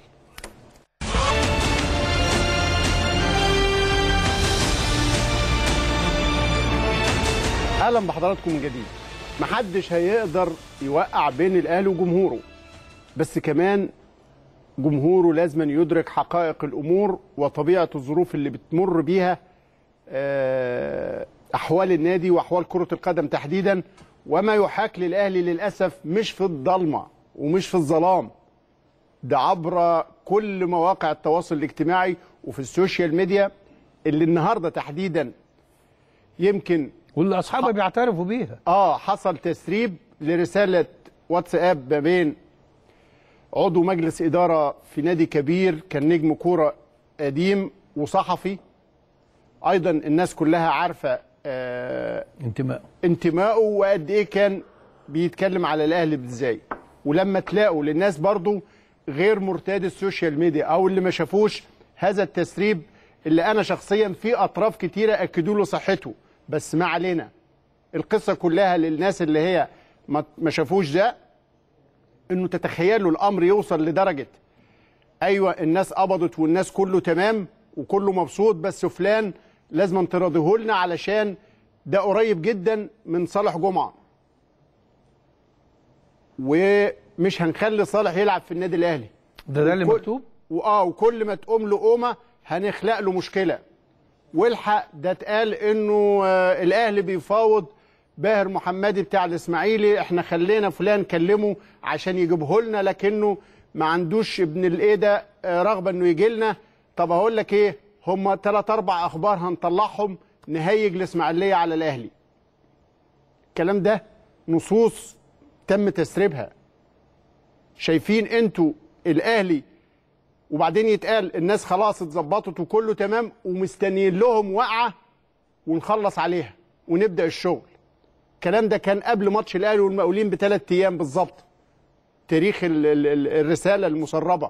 اهلا بحضراتكم من جديد محدش هيقدر يوقع بين الاهلي وجمهوره بس كمان جمهوره لازم يدرك حقائق الامور وطبيعه الظروف اللي بتمر بيها آه، احوال النادي واحوال كره القدم تحديدا وما يحاك للاهلي للاسف مش في الضلمه ومش في الظلام ده عبر كل مواقع التواصل الاجتماعي وفي السوشيال ميديا اللي النهارده تحديدا يمكن واللي اصحابها بيعترفوا بيها اه حصل تسريب لرساله واتساب ما بين عضو مجلس اداره في نادي كبير كان نجم كوره قديم وصحفي ايضا الناس كلها عارفه آه انتماء انتمائه وقد ايه كان بيتكلم على الاهلي ازاي ولما تلاقوا للناس برضو غير مرتاد السوشيال ميديا او اللي ما شافوش هذا التسريب اللي انا شخصيا في اطراف كتيره اكدوا له صحته بس ما علينا القصه كلها للناس اللي هي ما ما شافوش ده انه تتخيلوا الامر يوصل لدرجه ايوه الناس قبضت والناس كله تمام وكله مبسوط بس فلان لازم تراضيه لنا علشان ده قريب جدا من صالح جمعه ومش هنخلي صالح يلعب في النادي الاهلي ده ده اللي وكل- مكتوب واه وكل ما تقوم له قومه هنخلق له مشكله والحق ده اتقال انه آه الاهلي بيفاوض باهر محمدي بتاع الاسماعيلي احنا خلينا فلان كلمه عشان يجيبه لنا لكنه ما عندوش ابن الايه ده آه، رغبه انه يجي لنا طب هقول لك ايه هم ثلاث اربع اخبار هنطلعهم نهيج الاسماعيليه على الاهلي الكلام ده نصوص تم تسريبها شايفين انتوا الاهلي وبعدين يتقال الناس خلاص اتظبطت وكله تمام ومستنيين لهم وقعه ونخلص عليها ونبدا الشغل الكلام ده كان قبل ماتش الاهلي والمقاولين بثلاث ايام بالظبط تاريخ ال ال ال الرساله المسربه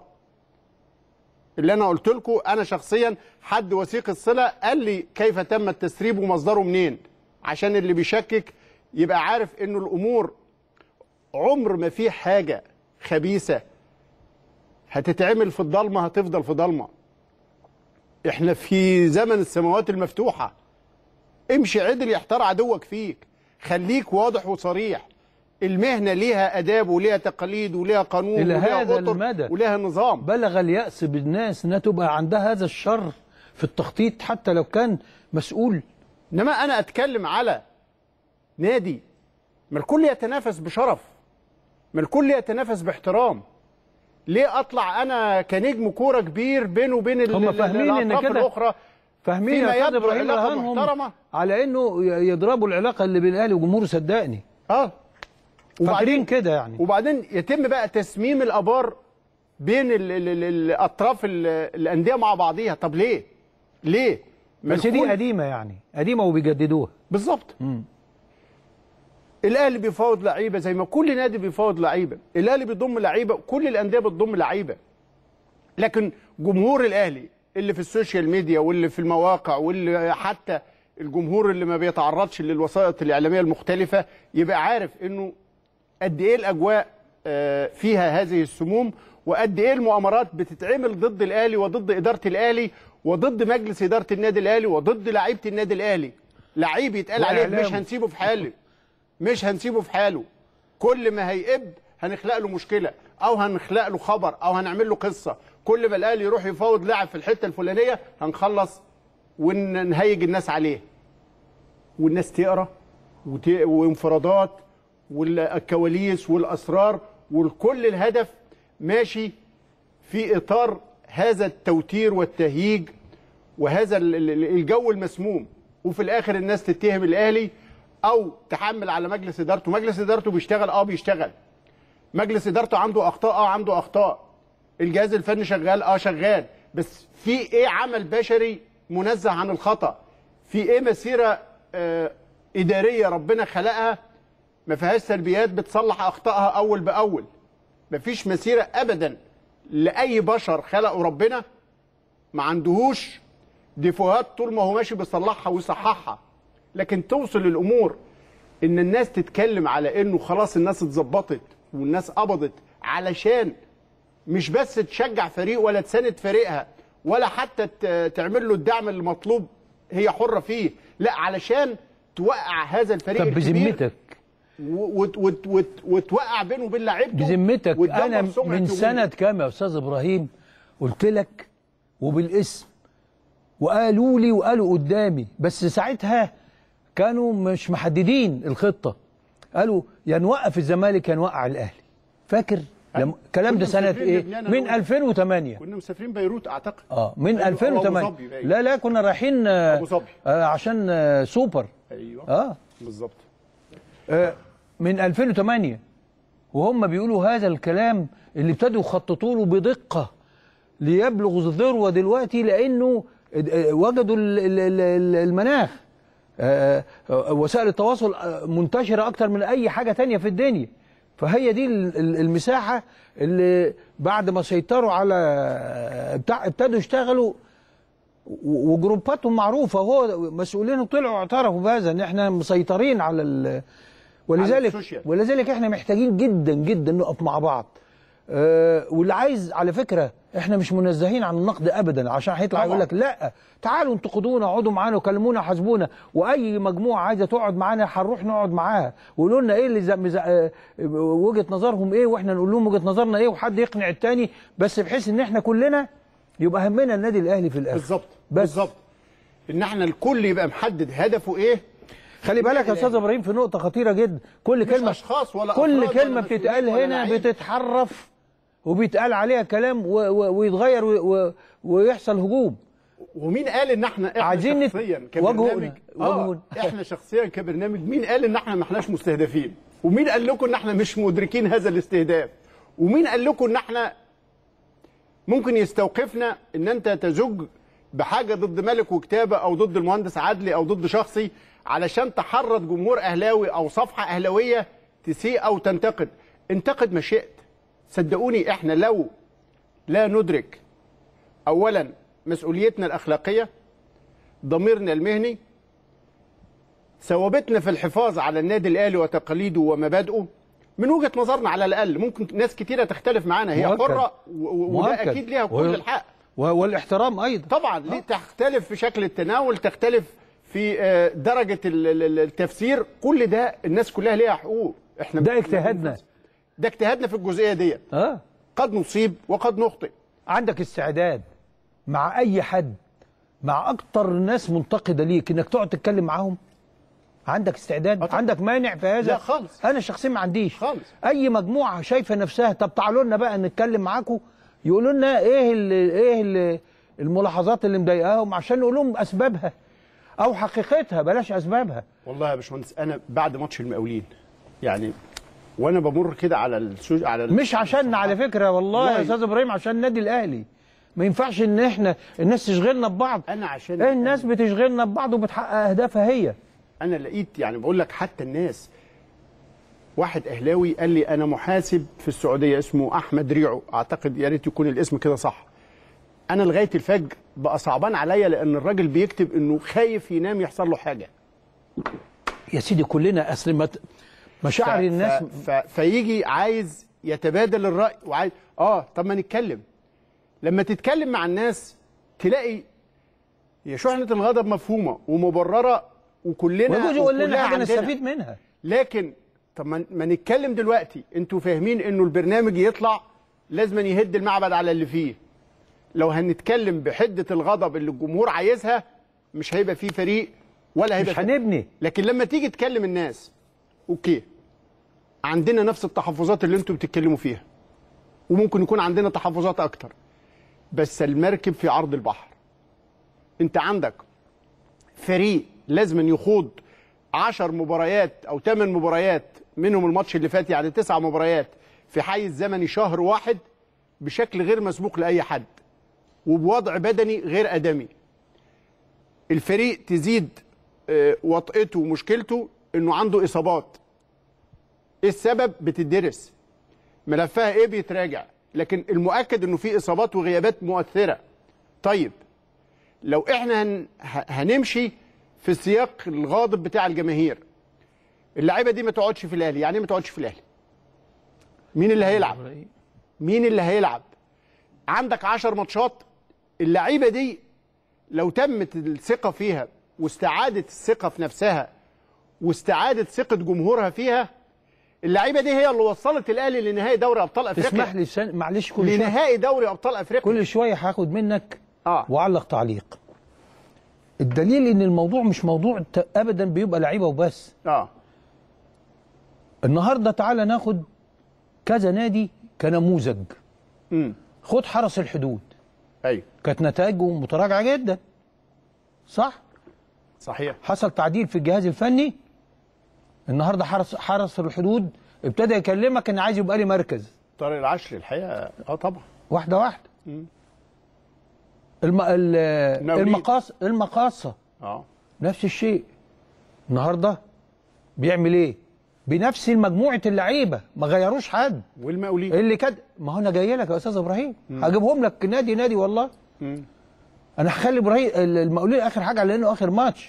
اللي انا قلت لكم انا شخصيا حد وثيق الصله قال لي كيف تم التسريب ومصدره منين عشان اللي بيشكك يبقى عارف انه الامور عمر ما في حاجه خبيثه هتتعمل في الضلمه هتفضل في ضلمه احنا في زمن السماوات المفتوحه امشي عدل يحتار عدوك فيك خليك واضح وصريح المهنه ليها اداب وليها تقاليد وليها قانون إلى وليها هذا أطر المدى. وليها نظام بلغ اليأس بالناس انها تبقى عندها هذا الشر في التخطيط حتى لو كان مسؤول انما انا اتكلم على نادي ما الكل يتنافس بشرف ما الكل يتنافس باحترام ليه اطلع انا كنجم كوره كبير بينه وبين ال- هم ال- فاهمين إن الاطراف كده الاخرى فاهمين فيما يا استاذ يبدو ابراهيم علاقة رهانهم محترمة. على انه ي- يضربوا العلاقه اللي بين الاهلي وجمهوره صدقني اه فاكرين كده يعني وبعدين يتم بقى تسميم الابار بين ال ال ال الاطراف ال- الانديه مع بعضيها طب ليه ليه ما بس دي الكل- قديمه يعني قديمه وبيجددوها بالظبط الاهلي بيفاوض لعيبه زي ما كل نادي بيفاوض لعيبه الاهلي بيضم لعيبه كل الانديه بتضم لعيبه لكن جمهور الاهلي اللي في السوشيال ميديا واللي في المواقع واللي حتى الجمهور اللي ما بيتعرضش للوسائط الاعلاميه المختلفه يبقى عارف انه قد ايه الاجواء آه، فيها هذه السموم وقد ايه المؤامرات بتتعمل ضد الاهلي وضد اداره الاهلي وضد مجلس اداره النادي الاهلي وضد لعيبه النادي الاهلي لعيب يتقال عليه وإعلامه. مش هنسيبه في حاله مش هنسيبه في حاله كل ما هيقب هنخلق له مشكله او هنخلق له خبر او هنعمل له قصه كل ما الاهلي يروح يفاوض لاعب في الحته الفلانيه هنخلص ونهيج الناس عليه والناس تقرا وت... وانفرادات والكواليس والاسرار والكل الهدف ماشي في اطار هذا التوتير والتهييج وهذا ال- ال- الجو المسموم وفي الاخر الناس تتهم الاهلي او تحمل على مجلس ادارته مجلس ادارته بيشتغل اه بيشتغل مجلس ادارته عنده اخطاء اه عنده اخطاء الجهاز الفني شغال اه شغال بس في ايه عمل بشري منزه عن الخطا في ايه مسيره آه اداريه ربنا خلقها ما فيهاش سلبيات بتصلح اخطائها اول باول مفيش مسيره ابدا لاي بشر خلقه ربنا ما عندهوش ديفوهات طول ما هو ماشي بيصلحها ويصححها لكن توصل الامور ان الناس تتكلم على انه خلاص الناس اتظبطت والناس قبضت علشان مش بس تشجع فريق ولا تساند فريقها ولا حتى ت- تعمل له الدعم المطلوب هي حره فيه لا علشان توقع هذا الفريق طب الكبير بذمتك و- وت- وت- وت- وتوقع بينه وبين لعيبته بذمتك وتدمر انا سمعة من الجمهور. سنه كام يا استاذ ابراهيم قلت لك وبالاسم وقالوا لي وقالوا قدامي بس ساعتها كانوا مش محددين الخطه قالوا يا نوقف الزمالك يا نوقع الاهلي فاكر لما الكلام ده كنا سنه مسافرين ايه لبنان أنا من وأنت. 2008 كنا مسافرين بيروت اعتقد اه من أيوة، أو أبو 2008 ظبي باين. لا لا كنا رايحين آه، أبو ظبي. آه عشان آه سوبر ايوه اه بالظبط من 2008 وهم بيقولوا هذا الكلام اللي ابتدوا يخططوا له بدقه ليبلغ الذروه دلوقتي لانه اد- اه وجدوا ال- ال- ال- ال- المناخ آه، آه، وسائل التواصل آه، منتشره اكتر من اي حاجه تانية في الدنيا فهي دي ال- ال- المساحه اللي بعد ما سيطروا على آه، بتاع ابتدوا يشتغلوا و- وجروباتهم معروفه هو مسؤولين طلعوا اعترفوا بهذا ان احنا مسيطرين على ال ولذلك السوشيال. ولذلك احنا محتاجين جدا جدا نقف مع بعض أه واللي عايز على فكره احنا مش منزهين عن النقد ابدا عشان هيطلع طبعا. يقول لك لا تعالوا انتقدونا اقعدوا معانا وكلمونا وحاسبونا واي مجموعه عايزه تقعد معانا هنروح نقعد معاها ويقولوا لنا ايه اللي زي مز- آه، وجهه نظرهم ايه واحنا نقول لهم وجهه نظرنا ايه وحد يقنع التاني بس بحيث ان احنا كلنا يبقى همنا النادي الاهلي في الاخر بالظبط بس. بالظبط ان احنا الكل يبقى محدد هدفه ايه خلي بالك يا استاذ ابراهيم في نقطه خطيره جدا كل كلمه أشخاص ولا كل أفراد ولا كلمه مسؤولين بتتقال ولا هنا لعيبة. بتتحرف وبيتقال عليها كلام و و ويتغير و و ويحصل هجوم ومين قال ان احنا احنا عايزين نت- شخصيا وجهونا- كبرنامج آه وجهونا. احنا شخصيا كبرنامج مين قال ان احنا ما احناش مستهدفين ومين قال لكم ان احنا مش مدركين هذا الاستهداف ومين قال لكم ان احنا ممكن يستوقفنا ان انت تزج بحاجه ضد ملك وكتابه او ضد المهندس عدلي او ضد شخصي علشان تحرض جمهور اهلاوي او صفحه اهلاويه تسيء او تنتقد انتقد ما شئت صدقوني احنا لو لا ندرك اولا مسؤوليتنا الاخلاقيه ضميرنا المهني ثوابتنا في الحفاظ على النادي الاهلي وتقاليده ومبادئه من وجهه نظرنا على الاقل ممكن ناس كتيره تختلف معانا هي مؤكد. حره و- و- وده مؤكد. اكيد ليها كل وهي- الحق و- والاحترام ايضا طبعا ليه تختلف في شكل التناول تختلف في آه، درجه ال- ال- ال- التفسير كل ده الناس كلها ليها حقوق احنا ده اجتهادنا. ده اجتهادنا في الجزئيه ديت اه قد نصيب وقد نخطئ عندك استعداد مع اي حد مع اكتر الناس منتقده ليك انك تقعد تتكلم معاهم عندك استعداد طبعا. عندك مانع في هذا لا خالص. انا شخصيا ما عنديش خالص. اي مجموعه شايفه نفسها طب تعالوا لنا بقى نتكلم معاكم يقولوا لنا ايه اللي ايه اللي الملاحظات اللي مضايقاهم عشان نقول لهم اسبابها او حقيقتها بلاش اسبابها والله يا باشمهندس انا بعد ماتش المقاولين يعني وانا بمر كده على السوج على ال- مش عشان على فكره والله يا والله. استاذ ابراهيم عشان النادي الاهلي ما ينفعش ان احنا الناس تشغلنا ببعض انا عشان ايه الناس بتشغلنا ببعض وبتحقق اهدافها هي انا لقيت يعني بقول لك حتى الناس واحد اهلاوي قال لي انا محاسب في السعوديه اسمه احمد ريعو اعتقد يا ريت يكون الاسم كده صح انا لغايه الفجر بقى صعبان عليا لان الراجل بيكتب انه خايف ينام يحصل له حاجه يا سيدي كلنا اصل ما ت- مشاعر ف- الناس ف... ف... فيجي عايز يتبادل الراي وعايز اه طب ما نتكلم لما تتكلم مع الناس تلاقي هي شحنه الغضب مفهومه ومبرره وكلنا ويجوز يقول لنا وكلها حاجه عندنا. نستفيد منها لكن طب ما ما نتكلم دلوقتي انتوا فاهمين انه البرنامج يطلع لازم يهد المعبد على اللي فيه لو هنتكلم بحده الغضب اللي الجمهور عايزها مش هيبقى فيه فريق ولا هيبقى مش فيه- هنبني لكن لما تيجي تكلم الناس اوكي عندنا نفس التحفظات اللي انتوا بتتكلموا فيها وممكن يكون عندنا تحفظات اكتر بس المركب في عرض البحر انت عندك فريق لازم يخوض عشر مباريات او ثمان مباريات منهم الماتش اللي فات يعني تسع مباريات في حيز زمني شهر واحد بشكل غير مسبوق لاي حد وبوضع بدني غير ادمي الفريق تزيد آه، وطئته ومشكلته انه عنده اصابات ايه السبب بتدرس ملفها ايه بيتراجع لكن المؤكد انه في اصابات وغيابات مؤثره طيب لو احنا هن... ه- هنمشي في السياق الغاضب بتاع الجماهير اللعيبه دي ما تقعدش في الاهلي يعني ايه ما تقعدش في الاهلي مين اللي هيلعب مين اللي هيلعب عندك عشر ماتشات اللعيبه دي لو تمت الثقه فيها واستعاده الثقه في نفسها واستعاده ثقه جمهورها فيها اللعيبه دي هي اللي وصلت الاهلي لنهائي دوري ابطال افريقيا تسمح لي سن... معلش كل شويه لنهائي دوري ابطال افريقيا كل شويه هاخد منك اه واعلق تعليق الدليل ان الموضوع مش موضوع ت- ابدا بيبقى لعيبه وبس اه النهارده تعالى ناخد كذا نادي كنموذج امم خد حرس الحدود ايوه كانت نتائجه متراجعه جدا صح صحيح حصل تعديل في الجهاز الفني النهارده حرس حرس الحدود ابتدى يكلمك ان عايز يبقى لي مركز طارق العشري الحقيقه اه طبعا واحده واحده الم... ال- المقاولين. المقاص المقاصه اه نفس الشيء النهارده بيعمل ايه بنفس مجموعه اللعيبه ما غيروش حد والمقاولين اللي كد ما هو انا جاي لك يا استاذ ابراهيم هجيبهم لك نادي نادي والله انا هخلي ابراهيم المقاولين اخر حاجه على انه اخر ماتش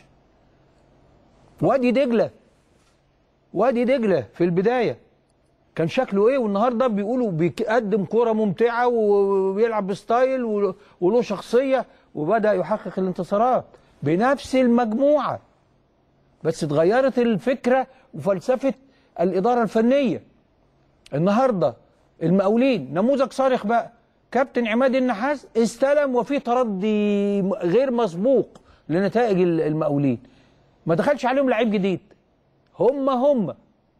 وادي دجله وادي دجله في البدايه كان شكله ايه والنهارده بيقولوا بيقدم كوره ممتعه وبيلعب بستايل و- وله شخصيه وبدا يحقق الانتصارات بنفس المجموعه بس اتغيرت الفكره وفلسفه الاداره الفنيه النهارده المقاولين نموذج صارخ بقى كابتن عماد النحاس استلم وفي تردي م- غير مسبوق لنتائج ال- المقاولين ما دخلش عليهم لعيب جديد هم هم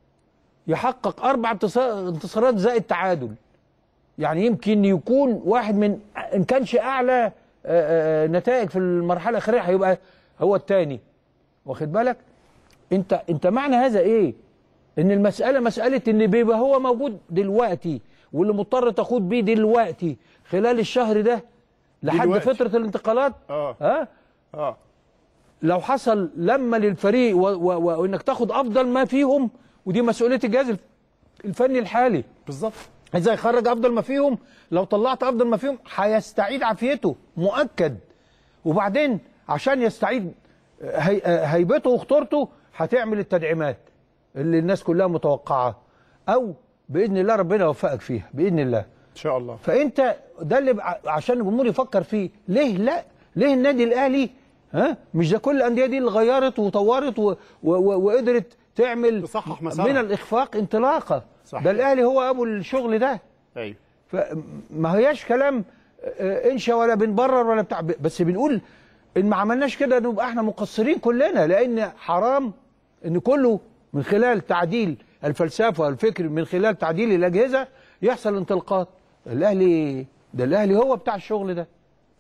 يحقق اربع انتصا- انتصارات زائد تعادل يعني يمكن يكون واحد من ان كانش اعلى آه، آه، نتائج في المرحله الاخيره هيبقى هو الثاني واخد بالك انت انت معنى هذا ايه ان المساله مساله ان بيبقى هو موجود دلوقتي واللي مضطر تاخد بيه دلوقتي خلال الشهر ده لحد دلوقتي. فتره الانتقالات اه ها اه لو حصل لما للفريق و- و- و- وانك تاخد افضل ما فيهم ودي مسؤوليه الجهاز الف- الفني الحالي بالظبط ازاي يخرج افضل ما فيهم لو طلعت افضل ما فيهم هيستعيد عافيته مؤكد وبعدين عشان يستعيد هي هيبته وخطورته هتعمل التدعيمات اللي الناس كلها متوقعه او باذن الله ربنا يوفقك فيها باذن الله ان شاء الله فانت ده اللي بع- عشان الجمهور يفكر فيه ليه لا ليه النادي الاهلي ها مش ده كل الانديه دي اللي غيرت وطورت و و و وقدرت تعمل تصحح مسارها. من الاخفاق انطلاقه صحيح. ده الاهلي هو ابو الشغل ده ايوه فما هياش كلام آه، انشا ولا بنبرر ولا بتاع بس بنقول ان ما عملناش كده نبقى احنا مقصرين كلنا لان حرام ان كله من خلال تعديل الفلسفه والفكر من خلال تعديل الاجهزه يحصل انطلاقات الاهلي ده الاهلي هو بتاع الشغل ده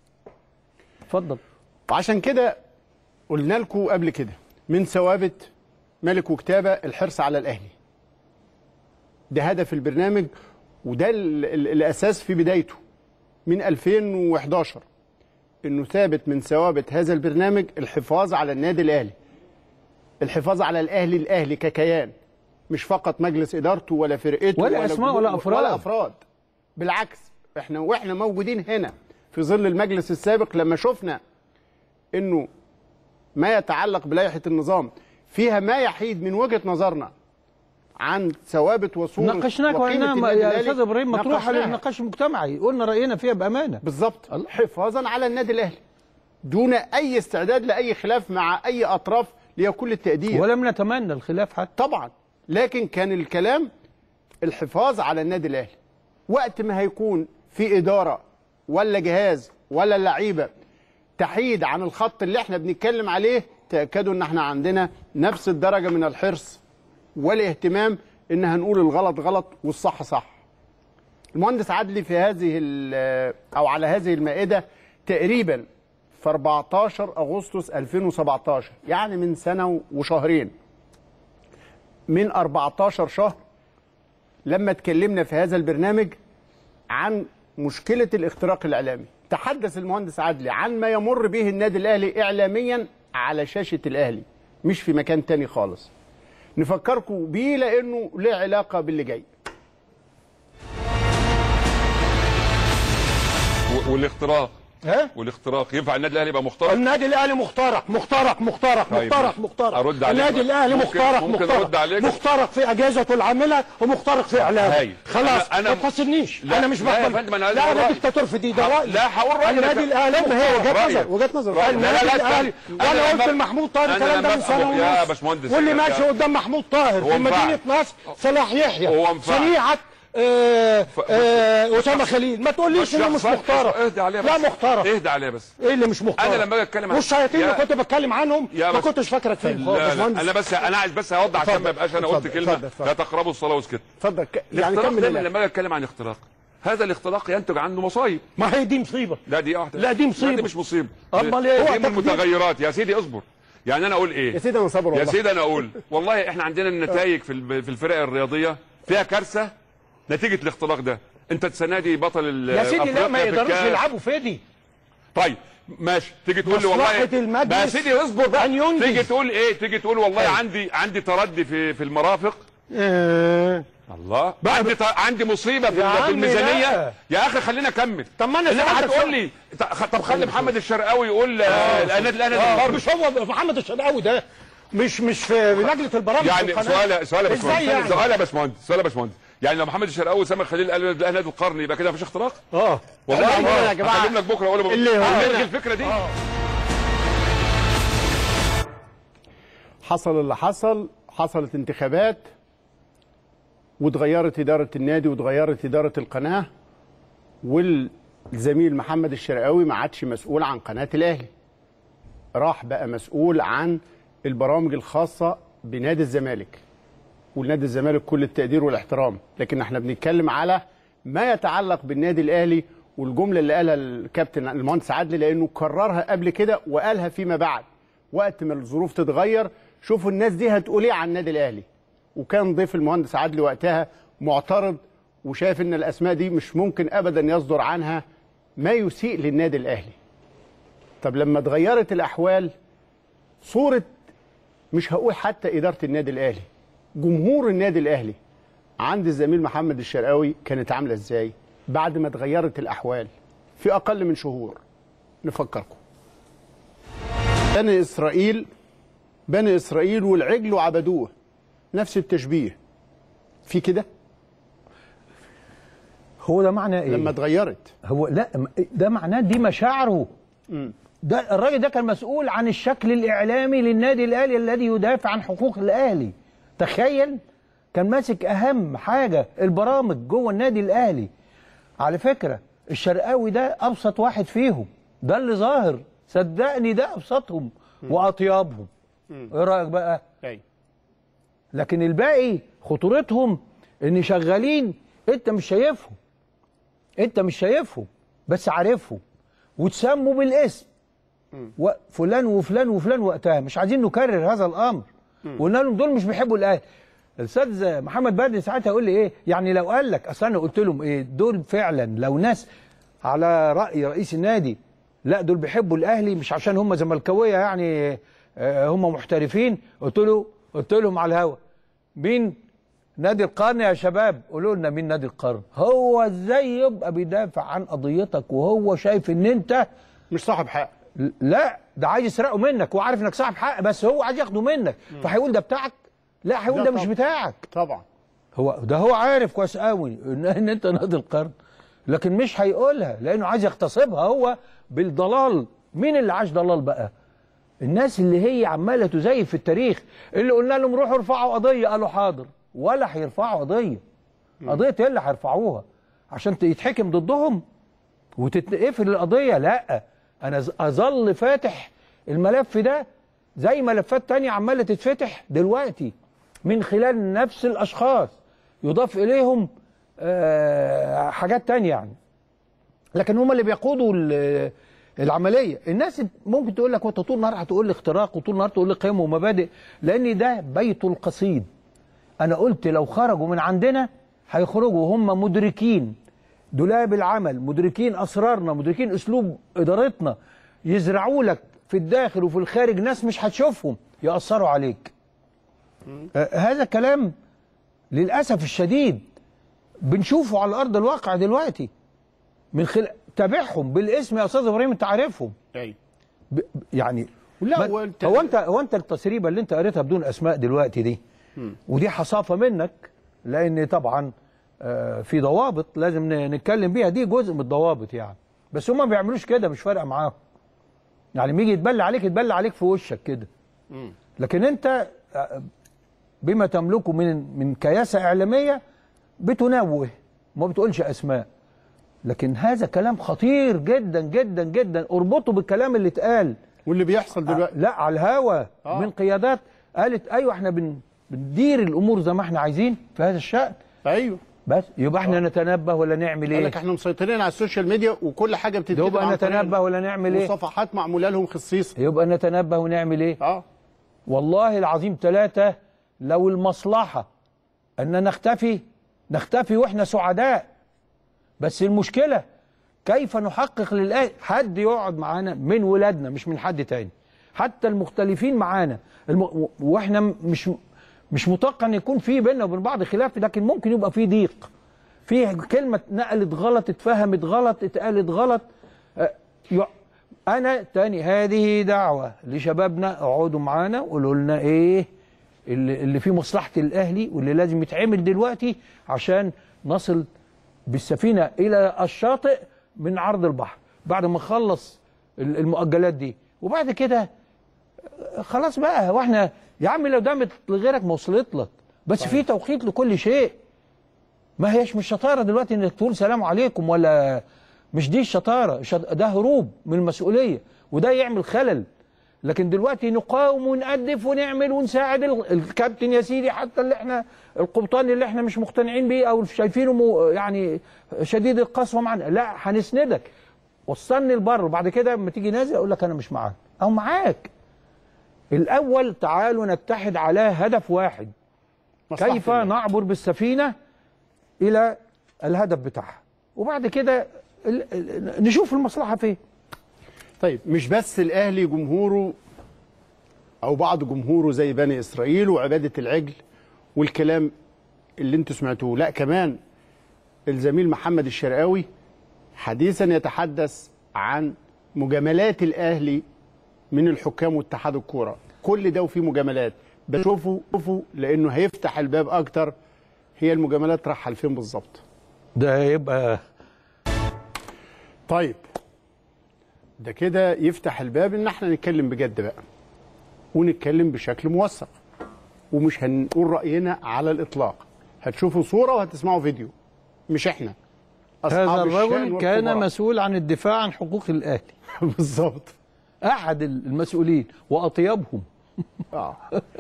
اتفضل وعشان كده قلنا لكم قبل كده من ثوابت ملك وكتابه الحرص على الاهلي ده هدف البرنامج وده ال- ال- الاساس في بدايته من 2011 انه ثابت من ثوابت هذا البرنامج الحفاظ على النادي الاهلي الحفاظ على الاهلي الاهلي ككيان مش فقط مجلس ادارته ولا فرقته ولا أسماء ولا أفراد. ولا افراد بالعكس احنا واحنا موجودين هنا في ظل المجلس السابق لما شفنا انه ما يتعلق بلائحه النظام فيها ما يحيد من وجهه نظرنا عن ثوابت وصول ناقشناك وقيمة وانها النادي يا الأهلي، استاذ ابراهيم مطروحه ناقشناها. للنقاش المجتمعي قلنا راينا فيها بامانه بالظبط الله. حفاظا على النادي الاهلي دون اي استعداد لاي خلاف مع اي اطراف ليها كل التقدير ولم نتمنى الخلاف حتى طبعا لكن كان الكلام الحفاظ على النادي الاهلي وقت ما هيكون في اداره ولا جهاز ولا لعيبه تحيد عن الخط اللي احنا بنتكلم عليه تاكدوا ان احنا عندنا نفس الدرجه من الحرص والاهتمام ان هنقول الغلط غلط والصح صح المهندس عدلي في هذه ال- او على هذه المائده تقريبا في 14 اغسطس 2017 يعني من سنه وشهرين من 14 شهر لما اتكلمنا في هذا البرنامج عن مشكلة الاختراق الإعلامي تحدث المهندس عدلي عن ما يمر به النادي الأهلي إعلاميا على شاشة الأهلي مش في مكان تاني خالص نفكركم بيه لأنه له علاقة باللي جاي و- والاختراق ها؟ والاختراق ينفع النادي الاهلي يبقى مخترق النادي الاهلي مخترق مخترق مخترق طيب، مخترق ماشي. مخترق أرد عليك النادي بقى. الاهلي ممكن- مخترق ممكن مخترق أرد عليك؟ مخترق في اجهزته العامله ومخترق في اعلامه هاي. خلاص أنا- أنا- ما تفصلنيش لا، انا مش لا يا بقبل فندم، أنا عايز لا أقول انا رأيي. دكتاتور في دي ده ه- رايي لا، هقول رأيي. النادي أنا- الاهلي ما هي وجهه رأيي. نظر وجهه نظر رأيي. لا، النادي لا، لا، الاهلي استنى. وانا أنا قلت لما- لمحمود طاهر أنا الكلام ده لما- من سنه يا ونص باشمهندس، واللي يا- ماشي يا- قدام محمود طاهر هو في انفعل. مدينه نصر صلاح يحيى هو انفعل. صنيعه آه، آه، اسامه خليل ما تقوليش انه مش شخص- مخترق اهدى عليه بس لا مخترق اهدى عليه بس ايه اللي مش مختار أنا لما أجي أتكلم عن- والشياطين يا- اللي كنت بتكلم عنهم يا ما بس- كنتش فاكرك فيهم خالص. لا لا باشمهندس. انا بس انا عايز بس اوضح عشان ما يبقاش انا قلت اتفضل، كلمه اتفضل، اتفضل. لا تقربوا الصلاه واسكت اتفضل ك- يعني الاختراق كمل دايما الآن. لما اجي اتكلم عن اختراق هذا الاختراق ينتج عنه مصايب ما هي دي مصيبه لا دي واحده لا، دي مصيبة. دي مش مصيبه أمال إيه؟ دي هو من تقدير. المتغيرات يا سيدي اصبر يعني انا اقول ايه يا سيدي انا صابر يا والله سيدي انا اقول والله احنا عندنا النتائج في الب- في الفرق الرياضيه فيها كارثه نتيجه الاختراق ده انت السنه دي بطل ال- يا سيدي لا أفريقيا ما في يقدروش الكاس. يلعبوا فيدي طيب ماشي تيجي تقول لي مصلحة والله المجلس بقى يا سيدي اصبر بقى أن ينجز. تيجي تقول ايه تيجي تقول والله عندي عندي تردي في في المرافق آه. الله عندي ط- عندي مصيبه في, يا ال- في عمي الميزانيه لا. يا اخي خلينا اكمل طب ما أنا انما سألتك هتقول سؤال. لي ط- طب خلي محمد الشرقاوي يقول آه، الاناد الاناد آه. القرن مش هو محمد الشرقاوي ده مش مش في لجنه البرامج يعني في القناة. سؤال سؤال يا ازاي باشمهندس يعني؟ سؤال يا باشمهندس سؤال يا باشمهندس يعني لو محمد الشرقاوي وسامر خليل قالوا ده نادي القرن يبقى كده مفيش اختراق؟ اه والله لا، لا، يا جماعة. هكلم لك بكره اقول له اللي هو- نلغي الفكره دي حصل اللي حصل حصلت انتخابات واتغيرت إدارة النادي واتغيرت إدارة القناة والزميل محمد الشرقاوي ما عادش مسؤول عن قناة الأهلي راح بقى مسؤول عن البرامج الخاصة بنادي الزمالك والنادي الزمالك كل التقدير والاحترام لكن احنا بنتكلم على ما يتعلق بالنادي الأهلي والجملة اللي قالها الكابتن المهندس عدلي لأنه كررها قبل كده وقالها فيما بعد وقت ما الظروف تتغير شوفوا الناس دي هتقول ايه عن النادي الاهلي وكان ضيف المهندس عدلي وقتها معترض وشايف ان الاسماء دي مش ممكن ابدا يصدر عنها ما يسيء للنادي الاهلي طب لما اتغيرت الاحوال صوره مش هقول حتى اداره النادي الاهلي جمهور النادي الاهلي عند الزميل محمد الشرقاوي كانت عامله ازاي بعد ما اتغيرت الاحوال في اقل من شهور نفكركم بني اسرائيل بني اسرائيل والعجل وعبدوه نفس التشبيه في كده هو ده معنى ايه؟ لما اتغيرت هو لا م- ده معناه دي مشاعره ده الراجل ده كان مسؤول عن الشكل الاعلامي للنادي الاهلي الذي يدافع عن حقوق الاهلي تخيل كان ماسك اهم حاجه البرامج جوه النادي الاهلي على فكره الشرقاوي ده ابسط واحد فيهم ده اللي ظاهر صدقني ده ابسطهم واطيبهم ايه رايك بقى أي. لكن الباقي خطورتهم ان شغالين انت مش شايفهم انت مش شايفهم بس عارفهم وتسموا بالاسم وفلان وفلان وفلان وقتها مش عايزين نكرر هذا الامر وقلنا لهم دول مش بيحبوا الاهلي الاستاذ محمد بدري ساعتها يقول لي ايه يعني لو قال لك اصل انا قلت لهم ايه دول فعلا لو ناس على راي رئيس النادي لا دول بيحبوا الاهلي مش عشان هم زملكاويه يعني آه، هم محترفين قلت له قلت لهم على الهوا مين نادي القرن يا شباب قولوا لنا مين نادي القرن هو ازاي يبقى بيدافع عن قضيتك وهو شايف ان انت مش صاحب حق لا ده عايز يسرقه منك وعارف انك صاحب حق بس هو عايز ياخده منك فهيقول ده بتاعك لا هيقول لا ده مش طبعا. بتاعك طبعا هو ده هو عارف كويس قوي ان, إن انت نادي القرن لكن مش هيقولها لانه عايز يغتصبها هو بالضلال مين اللي عاش ضلال بقى الناس اللي هي عماله تزيف في التاريخ اللي قلنا لهم روحوا ارفعوا قضيه قالوا حاضر ولا هيرفعوا قضيه قضيه ايه اللي هيرفعوها عشان يتحكم ضدهم وتتقفل القضيه لا انا ز- اظل فاتح الملف ده زي ملفات تانية عماله تتفتح دلوقتي من خلال نفس الاشخاص يضاف اليهم آه، حاجات تانية يعني لكن هم اللي بيقودوا ال- العمليه الناس ممكن تقول لك وانت طول النهار هتقول لي اختراق وطول النهار تقول لي قيم ومبادئ لان ده بيت القصيد انا قلت لو خرجوا من عندنا هيخرجوا هم مدركين دولاب العمل مدركين اسرارنا مدركين اسلوب ادارتنا يزرعوا لك في الداخل وفي الخارج ناس مش هتشوفهم ياثروا عليك آه هذا كلام للاسف الشديد بنشوفه على ارض الواقع دلوقتي من خلال تابعهم بالاسم يا استاذ ابراهيم انت عارفهم أي. ب... ب- يعني لا، ما- هو أنت- هو انت هو انت التسريبه اللي انت قريتها بدون اسماء دلوقتي دي ودي حصافه منك لان طبعا آه، في ضوابط لازم ن- نتكلم بيها دي جزء من الضوابط يعني بس هم ما بيعملوش كده مش فارقه معاهم يعني لما يجي يتبلى عليك يتبلى عليك في وشك كده لكن انت آه، بما تملكه من من كياسه اعلاميه بتنوه ما بتقولش اسماء لكن هذا كلام خطير جدا جدا جدا اربطه بالكلام اللي اتقال واللي بيحصل دلوقتي لا على الهوا آه. من قيادات قالت ايوه احنا بن بندير الامور زي ما احنا عايزين في هذا الشان ايوه بس يبقى احنا نتنبه ولا نعمل قال ايه لك احنا مسيطرين على السوشيال ميديا وكل حاجه بتتكتب يبقى عن طريق نتنبه ولا نعمل ايه وصفحات معموله لهم خصيصه يبقى نتنبه ونعمل ايه اه والله العظيم ثلاثة لو المصلحة أن نختفي نختفي وإحنا سعداء بس المشكلة كيف نحقق للاهلي حد يقعد معانا من ولادنا مش من حد تاني حتى المختلفين معانا الم... واحنا مش مش متوقع ان يكون في بيننا وبين بعض خلاف لكن ممكن يبقى في ضيق في كلمه اتنقلت غلط اتفهمت غلط اتقالت غلط أه، يع- انا تاني هذه دعوه لشبابنا اقعدوا معانا وقولوا لنا ايه اللي, اللي فيه مصلحه الاهلي واللي لازم يتعمل دلوقتي عشان نصل بالسفينه الى الشاطئ من عرض البحر بعد ما نخلص ال- المؤجلات دي وبعد كده آه، خلاص بقى واحنا يا عم لو دامت لغيرك ما وصلت لك بس في توقيت لكل شيء ما هيش مش شطاره دلوقتي انك تقول سلام عليكم ولا مش دي الشطاره الشط- ده هروب من المسؤوليه وده يعمل خلل لكن دلوقتي نقاوم ونأدف ونعمل ونساعد ال- الكابتن يا سيدي حتى اللي احنا القبطان اللي احنا مش مقتنعين بيه او شايفينه مو- يعني شديد القسوه معانا لا هنسندك وصلني البر وبعد كده لما تيجي نازل اقول لك انا مش معاك او معاك الاول تعالوا نتحد على هدف واحد مصلحة كيف الله. نعبر بالسفينه الى الهدف بتاعها وبعد كده ال- ال- نشوف المصلحه فين طيب مش بس الاهلي جمهوره او بعض جمهوره زي بني اسرائيل وعباده العجل والكلام اللي انتوا سمعتوه لا كمان الزميل محمد الشرقاوي حديثا يتحدث عن مجاملات الاهلي من الحكام واتحاد الكوره كل ده وفيه مجاملات بس شوفوا شوفوا لانه هيفتح الباب اكتر هي المجاملات رايحه لفين بالظبط ده يبقى طيب ده كده يفتح الباب ان احنا نتكلم بجد بقى ونتكلم بشكل موثق ومش هنقول راينا على الاطلاق هتشوفوا صوره وهتسمعوا فيديو مش احنا هذا أصحاب الشأن الرجل كان والخبراء. مسؤول عن الدفاع عن حقوق الاهلي بالظبط احد المسؤولين واطيبهم اه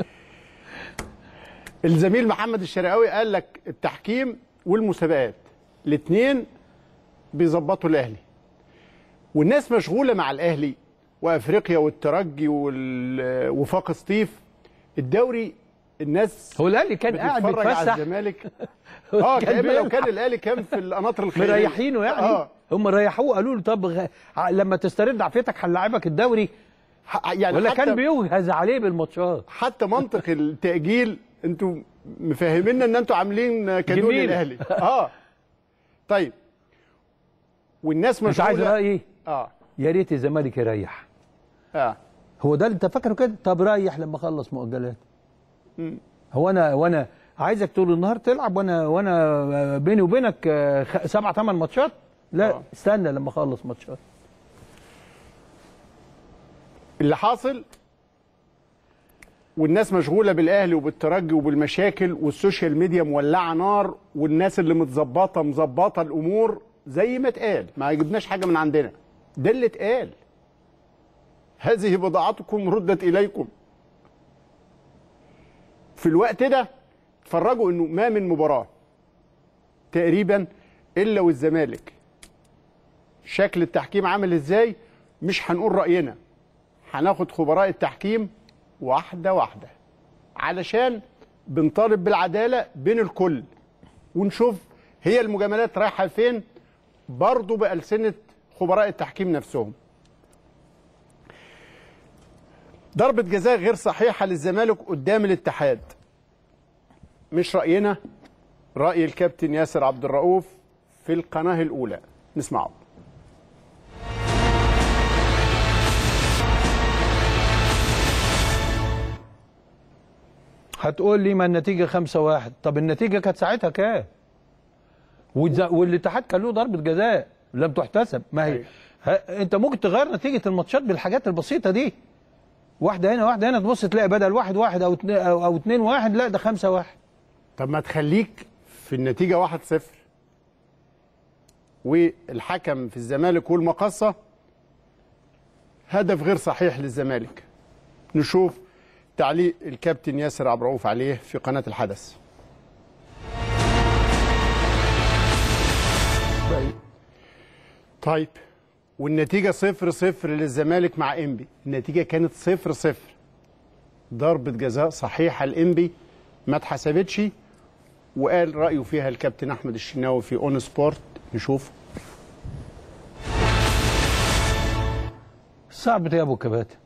الزميل محمد الشرقاوي قال لك التحكيم والمسابقات الاثنين بيظبطوا الاهلي والناس مشغوله مع الاهلي وافريقيا والترجي وال- وفاق سطيف الدوري الناس هو الاهلي كان قاعد بتتفرج على بيتفسح الزمالك اه كان كان لو بيلعب. كان الاهلي كان في القناطر الخيريه مريحينه يعني اه هم ريحوه قالوا له طب غ... ع- لما تسترد عافيتك هنلاعبك الدوري ح- يعني ولا حتى كان بيوجهز عليه بالماتشات حتى منطق التأجيل انتوا مفهمينا ان انتوا عاملين كانون جميل. للاهلي اه طيب والناس مش عايز مشغوله رايي اه يا ريت الزمالك يريح اه هو ده اللي انت فاكره كده طب ريح لما اخلص مؤجلات هو انا وانا عايزك طول النهار تلعب وانا وانا بيني وبينك آه، خ- سبع ثمان ماتشات لا آه. استنى لما اخلص ماتشات اللي حاصل والناس مشغوله بالاهلي وبالترجي وبالمشاكل والسوشيال ميديا مولعه نار والناس اللي متظبطه مظبطه الامور زي ما اتقال ما جبناش حاجه من عندنا ده اللي اتقال هذه بضاعتكم ردت اليكم في الوقت ده اتفرجوا انه ما من مباراه تقريبا الا والزمالك شكل التحكيم عامل ازاي مش هنقول راينا هناخد خبراء التحكيم واحده واحده علشان بنطالب بالعداله بين الكل ونشوف هي المجاملات رايحه فين برضه بألسنة خبراء التحكيم نفسهم ضربة جزاء غير صحيحة للزمالك قدام الاتحاد مش رأينا رأي الكابتن ياسر عبد الرؤوف في القناة الأولى نسمعه هتقول لي ما النتيجه 5 1 طب النتيجه كانت ساعتها كام والز- والاتحاد كان له ضربه جزاء لم تحتسب ما هي أيوة. ها انت ممكن تغير نتيجه الماتشات بالحاجات البسيطه دي واحده هنا واحده هنا تبص تلاقي بدل واحد واحد او اتنين او, أو اتنين واحد لا ده خمسة واحد طب ما تخليك في النتيجة 1-0 والحكم في الزمالك والمقصة هدف غير صحيح للزمالك نشوف تعليق الكابتن ياسر عبد الرؤوف عليه في قناة الحدث طيب والنتيجة صفر صفر للزمالك مع انبي النتيجة كانت صفر صفر ضربة جزاء صحيحة لانبي ما اتحسبتش وقال رأيه فيها الكابتن أحمد الشناوي في أون سبورت نشوف صعب يا ابو كباتن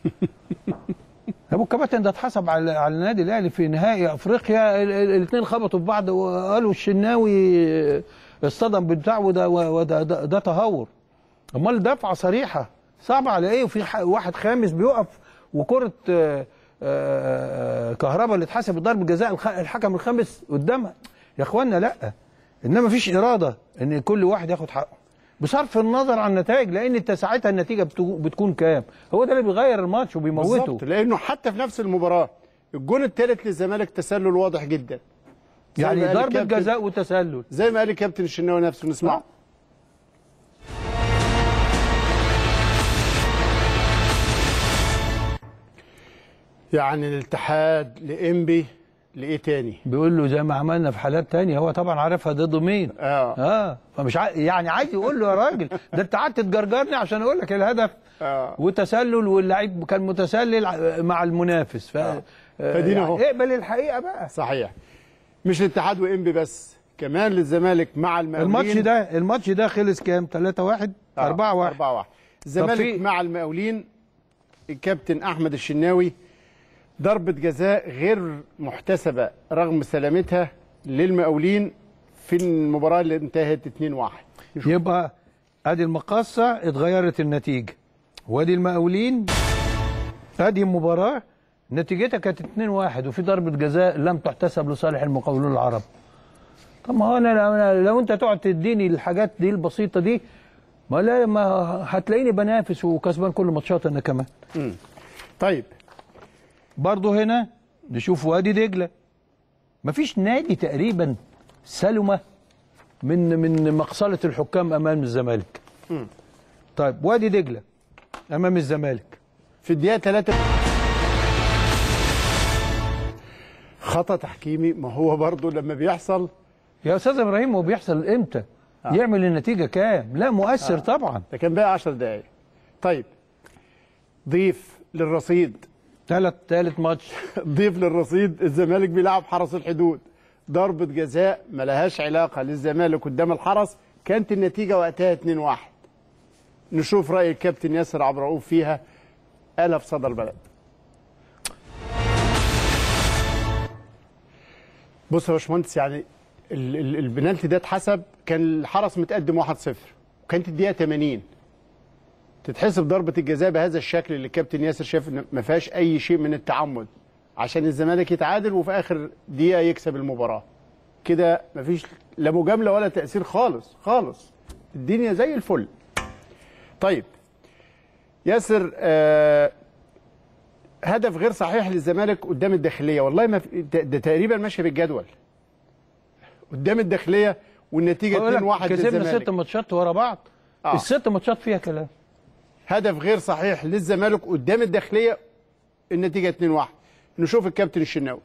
ابو كباتن ده اتحسب على على النادي الاهلي في نهائي افريقيا الاثنين خبطوا في بعض وقالوا الشناوي اصطدم بالبتاع وده وده ده, ده تهور امال دفعه صريحه صعبه على ايه وفي ح- واحد خامس بيقف وكره آه، آه، كهربا اللي اتحسب ضربه جزاء الخ- الحكم الخامس قدامها يا اخوانا لا انما مفيش اراده ان كل واحد ياخد حقه بصرف النظر عن النتائج لان انت ساعتها النتيجه بتو- بتكون كام هو ده اللي بيغير الماتش وبيموته بالظبط لانه حتى في نفس المباراه الجون الثالث للزمالك تسلل واضح جدا زي ما يعني قال ضربه الكابتن- جزاء وتسلل زي ما قال الكابتن الشناوي نفسه نسمعه يعني الاتحاد لإنبي لإيه تاني؟ بيقول له زي ما عملنا في حالات تانية هو طبعا عارفها ضد مين اه اه فمش ع... يعني عايز يقول له يا راجل ده انت قعدت تجرجرني عشان اقول لك الهدف اه وتسلل واللعيب كان متسلل ع- مع المنافس ف... آه. فدينا أهو. اقبل الحقيقه بقى صحيح مش الاتحاد وإنبي بس كمان للزمالك مع المقاولين الماتش ده الماتش ده خلص كام 3 1 4 1 4 1 الزمالك في- مع المقاولين الكابتن احمد الشناوي ضربة جزاء غير محتسبة رغم سلامتها للمقاولين في المباراة اللي انتهت 2 1 يبقى ادي المقصه اتغيرت النتيجه وادي المقاولين ادي المباراه نتيجتها كانت 2-1 وفي ضربه جزاء لم تحتسب لصالح المقاولون العرب طب ما هو انا أنا لو انت تقعد تديني الحاجات دي البسيطه دي ما لا ما هتلاقيني بنافس وكسبان كل ماتشات انا كمان طيب برضه هنا نشوف وادي دجله مفيش نادي تقريبا سلمه من من مقصله الحكام امام الزمالك طيب وادي دجله امام الزمالك في الدقيقة 3 خطأ تحكيمي ما هو برضه لما بيحصل يا استاذ ابراهيم هو بيحصل امتى يعمل النتيجه كام لا مؤثر طبعا ده كان باقي 10 دقايق طيب ضيف للرصيد ثالث ثالث ماتش ضيف للرصيد الزمالك بيلعب حرس الحدود ضربة جزاء ملهاش علاقة للزمالك قدام الحرس كانت النتيجة وقتها 2-1 نشوف رأي الكابتن ياسر عبد الرؤوف فيها قالها في صدى البلد بص يا باشمهندس يعني ال- ال- البنالتي ده اتحسب كان الحرس متقدم 1-0 وكانت الدقيقة 80 تتحسب ضربة الجزاء بهذا الشكل اللي الكابتن ياسر شاف ان ما فيهاش اي شيء من التعمد عشان الزمالك يتعادل وفي اخر دقيقة يكسب المباراة كده مفيش لا مجاملة ولا تأثير خالص خالص الدنيا زي الفل طيب ياسر آه هدف غير صحيح للزمالك قدام الداخلية والله ما في ده, ده تقريبا ماشي بالجدول قدام الداخلية والنتيجة 2-1 بقول لك كسبنا للزمالك ست ماتشات ورا بعض آه. الست ماتشات فيها كلام هدف غير صحيح للزمالك قدام الداخليه النتيجه 2-1 نشوف الكابتن الشناوي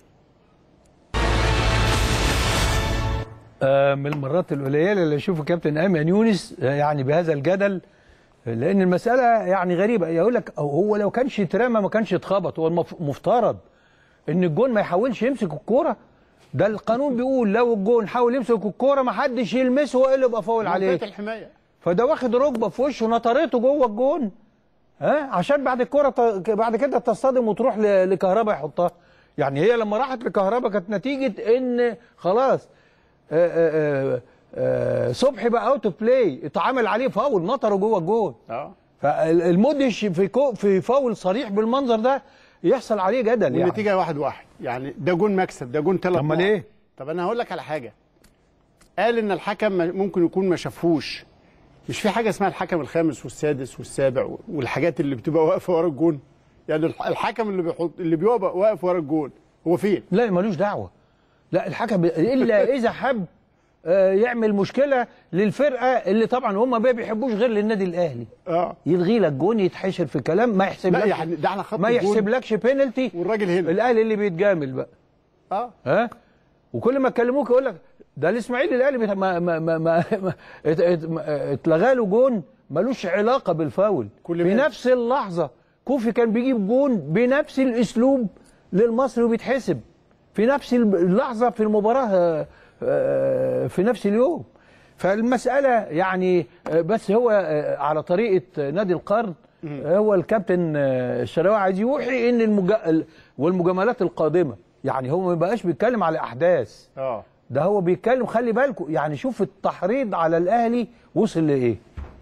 آه، من المرات القليله اللي اشوف كابتن ايمن يونس آه، يعني بهذا الجدل آه، لان المساله يعني غريبه يقول لك أو هو لو كانش اترمى ما كانش اتخبط هو المف- مفترض ان الجون ما يحاولش يمسك الكوره ده القانون بيقول لو الجون حاول يمسك الكوره ما حدش يلمسه والا يبقى فاول عليه منطقه الحمايه فده واخد ركبه في وشه نطرته جوه الجون ها عشان بعد الكره ت... بعد كده تصطدم وتروح ل... لكهربا يحطها يعني هي لما راحت لكهربا كانت نتيجه ان خلاص آآ آآ آآ صبحي بقى اوت اوف بلاي اتعمل عليه فاول نطره جوه الجون اه فالمدهش في كو... في فاول صريح بالمنظر ده يحصل عليه جدل يعني والنتيجه 1-1 واحد واحد. يعني ده جون مكسب ده جون ثلاث أمال إيه؟ طب انا هقول لك على حاجه قال ان الحكم ما- ممكن يكون ما شافهوش مش في حاجه اسمها الحكم الخامس والسادس والسابع والحاجات اللي بتبقى واقفه ورا الجون يعني الح- الحكم اللي بيحط اللي بيبقى واقف ورا الجون هو فين لا ملوش دعوه لا الحكم الا اذا حب آه، يعمل مشكله للفرقه اللي طبعا هم ما بيحبوش غير للنادي الاهلي اه يلغي لك جون يتحشر في كلام ما يحسب لا لكش يعني ده على خط ما الجون. يحسبلكش بينالتي والراجل هنا الاهلي اللي بيتجامل بقى اه ها وكل ما يكلموك يقول لك ده الاسماعيلي الاهلي بيت- ما ما ما, ما, ما ات- ات- ما- اتلغى له جون ملوش علاقه بالفاول كل في ما- نفس اللحظه كوفي كان بيجيب جون بنفس الاسلوب للمصري وبيتحسب في نفس اللحظه في المباراه آه، آه، في نفس اليوم فالمساله يعني آه، بس هو آه، على طريقه نادي القرن هو الكابتن آه، الشراوي عايز يوحي ان المج... ال- والمجاملات القادمه يعني هو ما بقاش بيتكلم على احداث اه ده هو بيتكلم خلي بالكم يعني شوف التحريض على الاهلي وصل لايه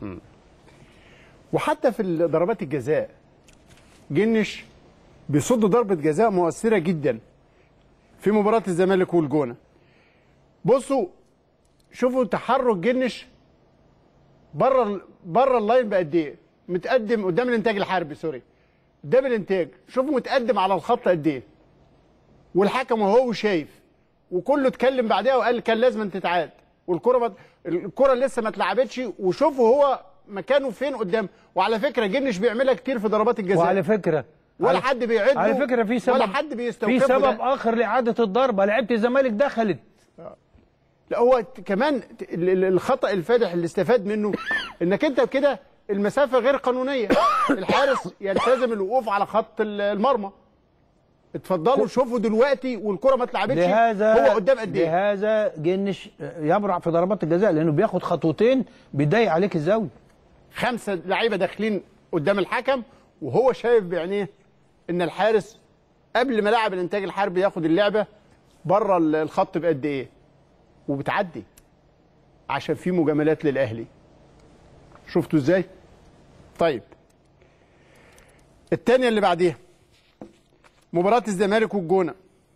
وحتى في ضربات الجزاء جنش بيصد ضربة جزاء مؤثرة جدا في مباراة الزمالك والجونة بصوا شوفوا تحرك جنش بره ال- بره اللاين بقد ايه متقدم قدام الانتاج الحربي سوري قدام الانتاج شوفوا متقدم على الخط قد ايه والحكم وهو شايف وكله اتكلم بعدها وقال كان لازم تتعاد والكره ما الكره لسه ما اتلعبتش وشوفوا هو مكانه فين قدام وعلى فكره جنش بيعملها كتير في ضربات الجزاء وعلى فكره ولا على- حد بيعده على فكره في سبب ولا حد بيستوقفه في سبب ده. اخر لاعاده الضربه لعيبه الزمالك دخلت لا هو ت- كمان ت- ال- ال- الخطا الفادح اللي استفاد منه انك انت كده المسافه غير قانونيه الحارس يلتزم الوقوف على خط ال- المرمى اتفضلوا شوفوا دلوقتي والكره ما اتلعبتش لهذا هو قدام قد ايه لهذا جنش يبرع في ضربات الجزاء لانه بياخد خطوتين بيضيق عليك الزاويه خمسه لعيبه داخلين قدام الحكم وهو شايف بعينيه ان الحارس قبل ما لاعب الانتاج الحربي ياخد اللعبه بره ال- الخط بقد ايه وبتعدي عشان في مجاملات للاهلي شفتوا ازاي طيب الثانيه اللي بعديها مباراه الزمالك والجونه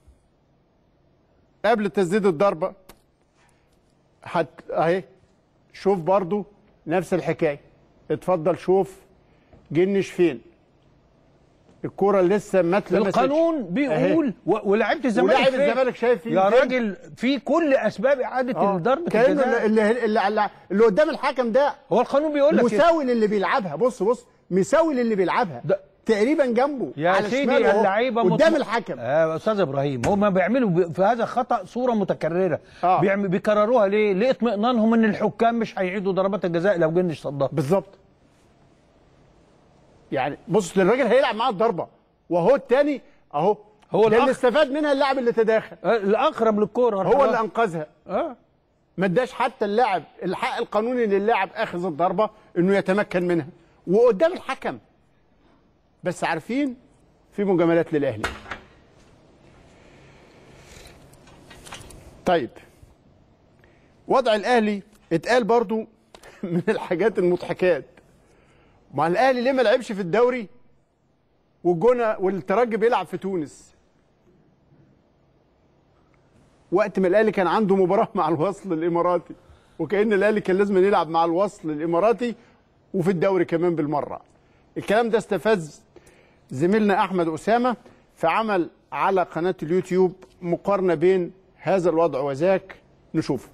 قبل تسديد الضربه حت اهي شوف برضو نفس الحكايه اتفضل شوف جنش فين الكرة لسه ما اتلمستش القانون بيقول و- ولاعيبه الزمالك ولاعب فين؟ الزمالك شايف فين يا فين؟ راجل في كل اسباب اعاده آه. ضربه كأنه الجزاء اللي, اللي, اللي, اللي قدام الحكم ده هو القانون بيقول لك كده. مساوي للي بيلعبها بص بص مساوي للي بيلعبها ده- تقريبا جنبه يا على سيدي شماله أهو، اللعيبه قدام مطلق- الحكم آه استاذ ابراهيم هم بيعملوا ب- في هذا خطا صوره متكرره آه. بيعمل بيكرروها ليه؟ لاطمئنانهم ان الحكام مش هيعيدوا ضربات الجزاء لو جنش صدها بالظبط يعني بص الراجل هيلعب معاه الضربه وهو الثاني اهو هو ده اللي الأخ- استفاد منها اللاعب اللي تداخل آه، الاقرب للكوره هو اللي انقذها اه ما اداش حتى اللاعب الحق القانوني للاعب اخذ الضربه انه يتمكن منها وقدام الحكم بس عارفين في مجاملات للاهلي طيب وضع الاهلي اتقال برضو من الحاجات المضحكات مع الاهلي ليه ما لعبش في الدوري والجونه والترجي بيلعب في تونس وقت ما الاهلي كان عنده مباراه مع الوصل الاماراتي وكان الاهلي كان لازم يلعب مع الوصل الاماراتي وفي الدوري كمان بالمره الكلام ده استفز زميلنا احمد اسامه فعمل على قناه اليوتيوب مقارنه بين هذا الوضع وذاك نشوف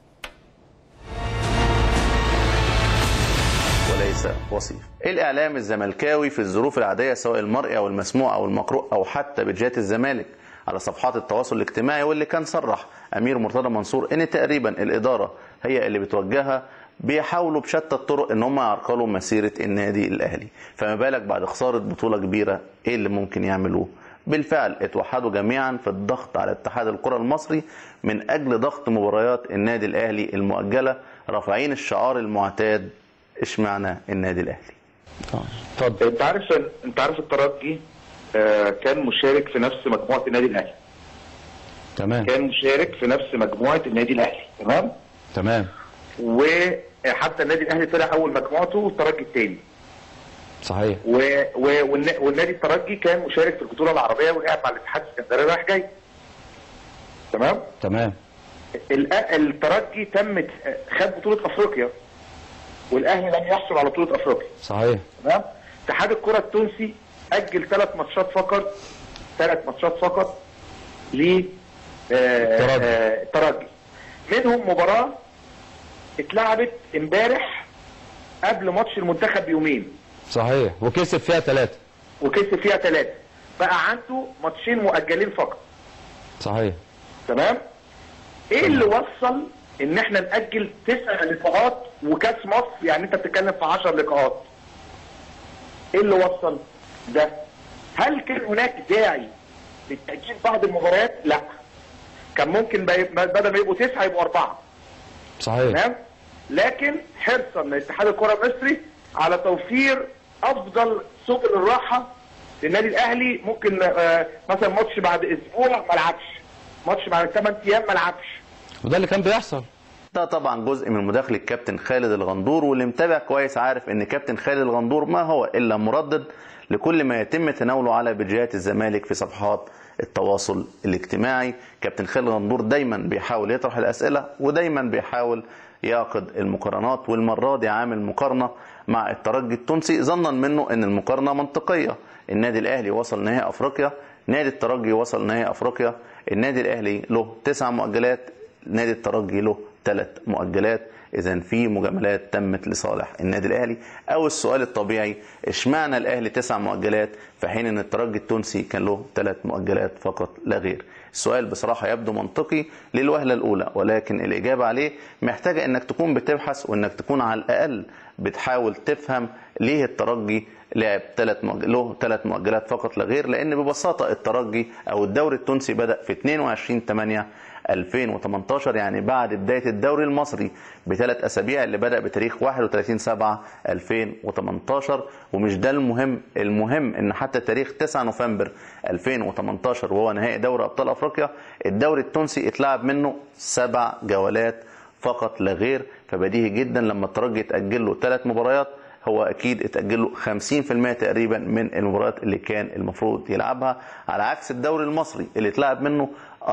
وليس وصيف الإعلام الزملكاوي في الظروف العادية سواء المرئي أو المسموع أو المقروء أو حتى بجهات الزمالك على صفحات التواصل الاجتماعي واللي كان صرح أمير مرتضى منصور إن تقريبا الإدارة هي اللي بتوجهها بيحاولوا بشتى الطرق ان هم يعرقلوا مسيره النادي الاهلي فما بالك بعد خساره بطوله كبيره ايه اللي ممكن يعملوه بالفعل اتوحدوا جميعا في الضغط على اتحاد الكره المصري من اجل ضغط مباريات النادي الاهلي المؤجله رافعين الشعار المعتاد اشمعنى النادي الاهلي اتفضل انت عارف انت عارف الترجي آه، كان مشارك في نفس مجموعه النادي الاهلي تمام كان مشارك في نفس مجموعه النادي الاهلي تمام تمام وحتى النادي الاهلي طلع اول مجموعته والترجي الثاني صحيح و... و... والن- والنادي الترجي كان مشارك في البطوله العربيه ولعب مع الاتحاد السكندري رايح جاي تمام تمام ال- الترجي تم خد بطوله افريقيا والاهلي لم يحصل على بطوله افريقيا صحيح تمام اتحاد الكره التونسي اجل ثلاث ماتشات فقط ثلاث ماتشات فقط ل الترجي. الترجي منهم مباراه اتلعبت امبارح قبل ماتش المنتخب بيومين صحيح وكسب فيها ثلاثة وكسب فيها ثلاثه بقى عنده ماتشين مؤجلين فقط صحيح تمام ايه اللي وصل ان احنا ناجل تسع لقاءات وكاس مصر يعني انت بتتكلم في 10 لقاءات ايه اللي وصل ده هل كان هناك داعي لتاجيل بعض المباريات لا كان ممكن بقى- بدل ما يبقوا تسعه يبقوا اربعه صحيح تمام لكن حرصا من اتحاد الكره المصري على توفير افضل سبل الراحه للنادي الاهلي ممكن آه، مثلا ماتش بعد اسبوع ما لعبش ماتش بعد 8 ايام ما لعبش وده اللي كان بيحصل ده طبعا جزء من مداخلة كابتن خالد الغندور واللي متابع كويس عارف ان كابتن خالد الغندور ما هو الا مردد لكل ما يتم تناوله على بيجات الزمالك في صفحات التواصل الاجتماعي كابتن خالد الغندور دايما بيحاول يطرح الاسئله ودايما بيحاول يعقد المقارنات والمره دي عامل مقارنه مع الترجي التونسي ظنا منه ان المقارنه منطقيه النادي الاهلي وصل نهائي افريقيا نادي الترجي وصل نهائي افريقيا النادي الاهلي له تسع مؤجلات نادي الترجي له ثلاث مؤجلات اذا في مجاملات تمت لصالح النادي الاهلي او السؤال الطبيعي اشمعنى الاهلي تسع مؤجلات في حين ان الترجي التونسي كان له ثلاث مؤجلات فقط لا غير السؤال بصراحه يبدو منطقي للوهله الاولى ولكن الاجابه عليه محتاجه انك تكون بتبحث وانك تكون على الاقل بتحاول تفهم ليه الترجي لعب ثلاث مؤج... له ثلاث مؤجلات فقط لا غير لان ببساطه الترجي او الدوري التونسي بدا في 22 8 2018 يعني بعد بدايه الدوري المصري بثلاث اسابيع اللي بدا بتاريخ 31 7 2018 ومش ده المهم المهم ان حتى تاريخ 9 نوفمبر 2018 وهو نهائي دوري ابطال افريقيا الدوري التونسي اتلعب منه سبع جولات فقط لا غير فبديهي جدا لما الترجي اتاجل له ثلاث مباريات هو اكيد اتاجل له 50% تقريبا من المباريات اللي كان المفروض يلعبها على عكس الدوري المصري اللي اتلعب منه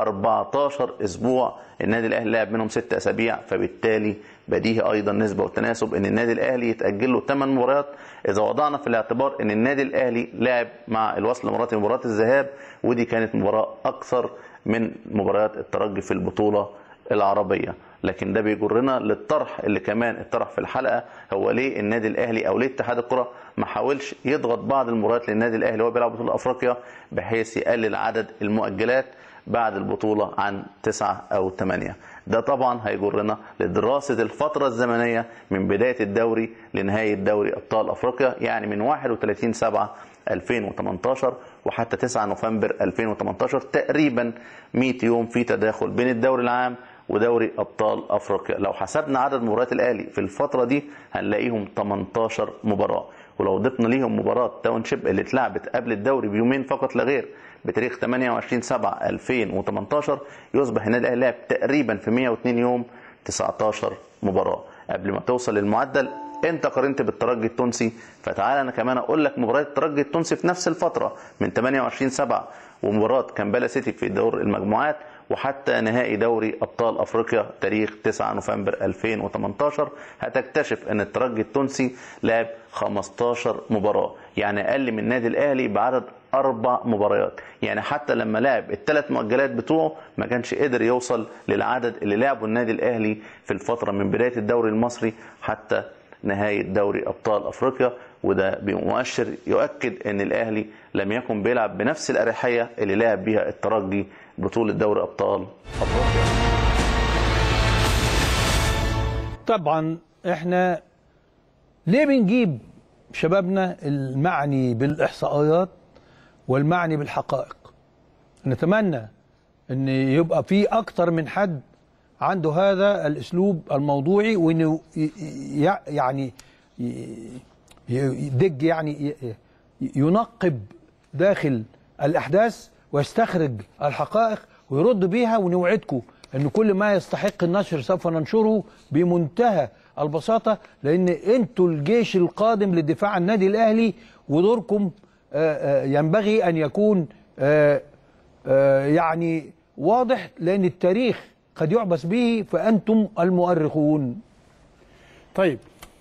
14 اسبوع النادي الاهلي لعب منهم 6 اسابيع فبالتالي بديهي ايضا نسبه وتناسب ان النادي الاهلي يتاجل له 8 مباريات اذا وضعنا في الاعتبار ان النادي الاهلي لعب مع الوصل مرات مباراه الذهاب ودي كانت مباراه اكثر من مباريات الترجي في البطوله العربيه لكن ده بيجرنا للطرح اللي كمان اتطرح في الحلقه هو ليه النادي الاهلي او ليه اتحاد الكره ما حاولش يضغط بعض المباريات للنادي الاهلي وهو بيلعب بطوله افريقيا بحيث يقلل عدد المؤجلات بعد البطوله عن تسعه او ثمانيه ده طبعا هيجرنا لدراسه الفتره الزمنيه من بدايه الدوري لنهايه دوري ابطال افريقيا يعني من 31 7 2018 وحتى 9 نوفمبر 2018 تقريبا 100 يوم في تداخل بين الدوري العام ودوري ابطال افريقيا لو حسبنا عدد مباريات الاهلي في الفتره دي هنلاقيهم 18 مباراه ولو ضفنا ليهم مباراه تاونشيب اللي اتلعبت قبل الدوري بيومين فقط لا غير بتاريخ 28 7 2018 يصبح النادي الاهلي لعب تقريبا في 102 يوم 19 مباراه قبل ما توصل للمعدل انت قارنت بالترجي التونسي فتعال انا كمان اقول لك مباريات الترجي التونسي في نفس الفتره من 28 7 ومباراه كامبالا سيتي في دور المجموعات وحتى نهائي دوري ابطال افريقيا تاريخ 9 نوفمبر 2018 هتكتشف ان الترجي التونسي لعب 15 مباراه يعني اقل من النادي الاهلي بعدد اربع مباريات يعني حتى لما لعب الثلاث مؤجلات بتوعه ما كانش قدر يوصل للعدد اللي لعبه النادي الاهلي في الفتره من بدايه الدوري المصري حتى نهايه دوري ابطال افريقيا وده مؤشر يؤكد ان الاهلي لم يكن بيلعب بنفس الاريحيه اللي لعب بيها الترجي بطوله دوري ابطال افريقيا طبعا احنا ليه بنجيب شبابنا المعني بالاحصائيات والمعني بالحقائق نتمنى ان يبقى في اكتر من حد عنده هذا الاسلوب الموضوعي وانه ي- ي- يعني ي- يدج يعني ي- ينقب داخل الاحداث ويستخرج الحقائق ويرد بيها ونوعدكم ان كل ما يستحق النشر سوف ننشره بمنتهى البساطه لان انتوا الجيش القادم للدفاع عن النادي الاهلي ودوركم آه، آه، ينبغي ان يكون آه، آه، يعني واضح لان التاريخ قد يعبث به فانتم المؤرخون طيب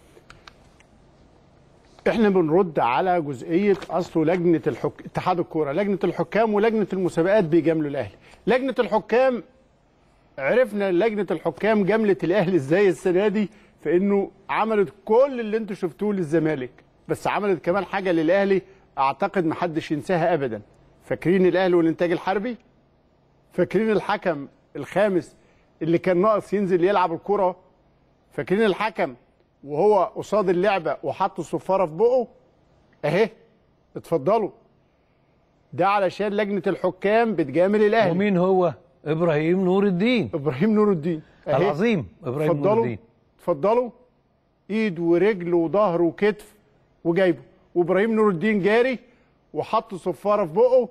احنا بنرد على جزئيه اصله لجنه الحك... اتحاد الكوره لجنه الحكام ولجنه المسابقات بيجاملوا الاهلي لجنه الحكام عرفنا لجنه الحكام جاملت الاهلي ازاي السنه دي في انه عملت كل اللي انتوا شفتوه للزمالك بس عملت كمان حاجه للاهلي اعتقد محدش ينساها ابدا فاكرين الاهلي والانتاج الحربي فاكرين الحكم الخامس اللي كان ناقص ينزل يلعب الكره فاكرين الحكم وهو قصاد اللعبه وحط الصفاره في بقه اهي اتفضلوا ده علشان لجنه الحكام بتجامل الاهلي ومين هو ابراهيم نور الدين ابراهيم نور الدين أهي. العظيم ابراهيم نور اتفضلوا الدين اتفضلوا ايد ورجل وظهر وكتف وجايبه وابراهيم نور الدين جاري وحط صفاره في بقه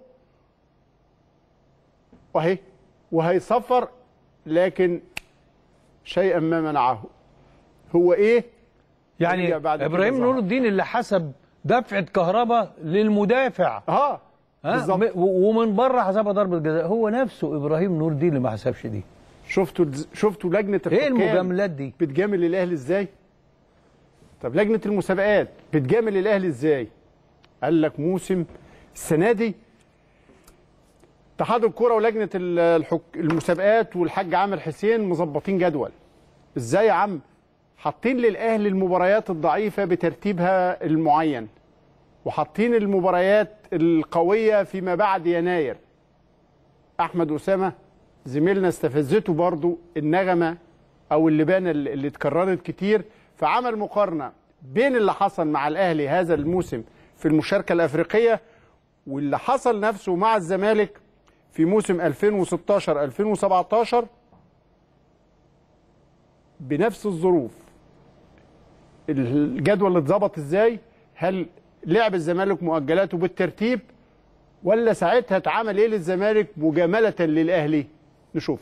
واهي وهيصفر لكن شيئا ما منعه هو ايه يعني رجع بعد كده ابراهيم ظهر. نور الدين اللي حسب دفعه كهرباء للمدافع اه ها بالظبط م- و- ومن بره حسبها ضربه جزاء هو نفسه ابراهيم نور الدين اللي ما حسبش دي شفتوا شفتوا لجنه ايه الحكام المجاملات دي بتجامل الاهلي ازاي طب لجنه المسابقات بتجامل الاهلي ازاي قال لك موسم السنه دي اتحاد الكره ولجنه ال- الحك... المسابقات والحاج عامر حسين مظبطين جدول ازاي يا عم حاطين للاهلي المباريات الضعيفه بترتيبها المعين وحاطين المباريات القويه فيما بعد يناير احمد اسامه زميلنا استفزته برضو النغمه او اللبانه اللي اللي اتكررت كتير فعمل مقارنه بين اللي حصل مع الاهلي هذا الموسم في المشاركه الافريقيه واللي حصل نفسه مع الزمالك في موسم 2016 2017 بنفس الظروف الجدول اللي اتظبط ازاي هل لعب الزمالك مؤجلاته بالترتيب ولا ساعتها اتعمل ايه للزمالك مجامله للاهلي نشوف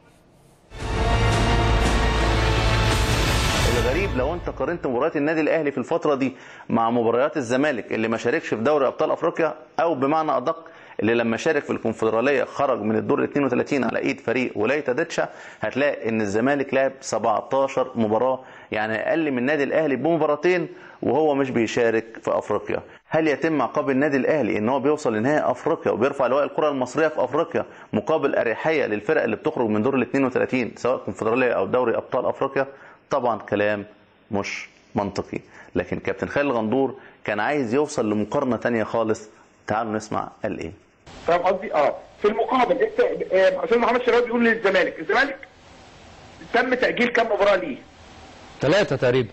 الغريب لو انت قارنت مباريات النادي الاهلي في الفتره دي مع مباريات الزمالك اللي ما شاركش في دوري ابطال افريقيا او بمعنى ادق اللي لما شارك في الكونفدراليه خرج من الدور ال 32 على ايد فريق ولايه ديتشا هتلاقي ان الزمالك لعب 17 مباراه يعني اقل من النادي الاهلي بمباراتين وهو مش بيشارك في افريقيا هل يتم عقاب النادي الاهلي ان هو بيوصل لنهائي افريقيا وبيرفع لواء الكره المصريه في افريقيا مقابل اريحيه للفرق اللي بتخرج من دور ال 32 سواء كونفدراليه او دوري ابطال افريقيا طبعا كلام مش منطقي لكن كابتن خالد غندور كان عايز يوصل لمقارنه تانية خالص تعالوا نسمع قال ايه فاهم قصدي؟ اه في المقابل انت آه، استاذ محمد شراب بيقول للزمالك الزمالك تم تاجيل كم مباراه ليه؟ ثلاثة تقريبا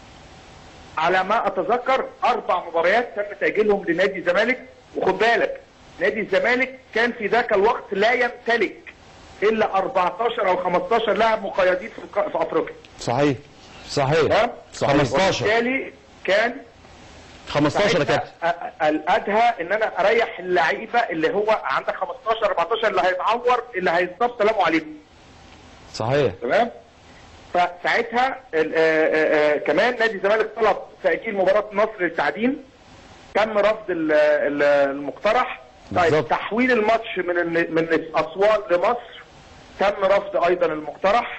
على ما اتذكر اربع مباريات تم تاجيلهم لنادي الزمالك وخد بالك نادي الزمالك كان في ذاك الوقت لا يمتلك الا 14 او 15 لاعب مقيدين في الق- في افريقيا صحيح صحيح تمام 15 وبالتالي كان 15 يا ساعتها كابتن أ- أ- الادهى ان انا اريح اللعيبه اللي هو عندك 15 14 اللي هيتعور اللي هيتصاب سلام عليكم صحيح تمام فساعتها ال- آه، آه، آه، كمان نادي الزمالك طلب تاجيل مباراه النصر للتعدين تم رفض ال- ال- المقترح طيب بالظبط. تحويل الماتش من ال- من اسوان لمصر تم رفض ايضا المقترح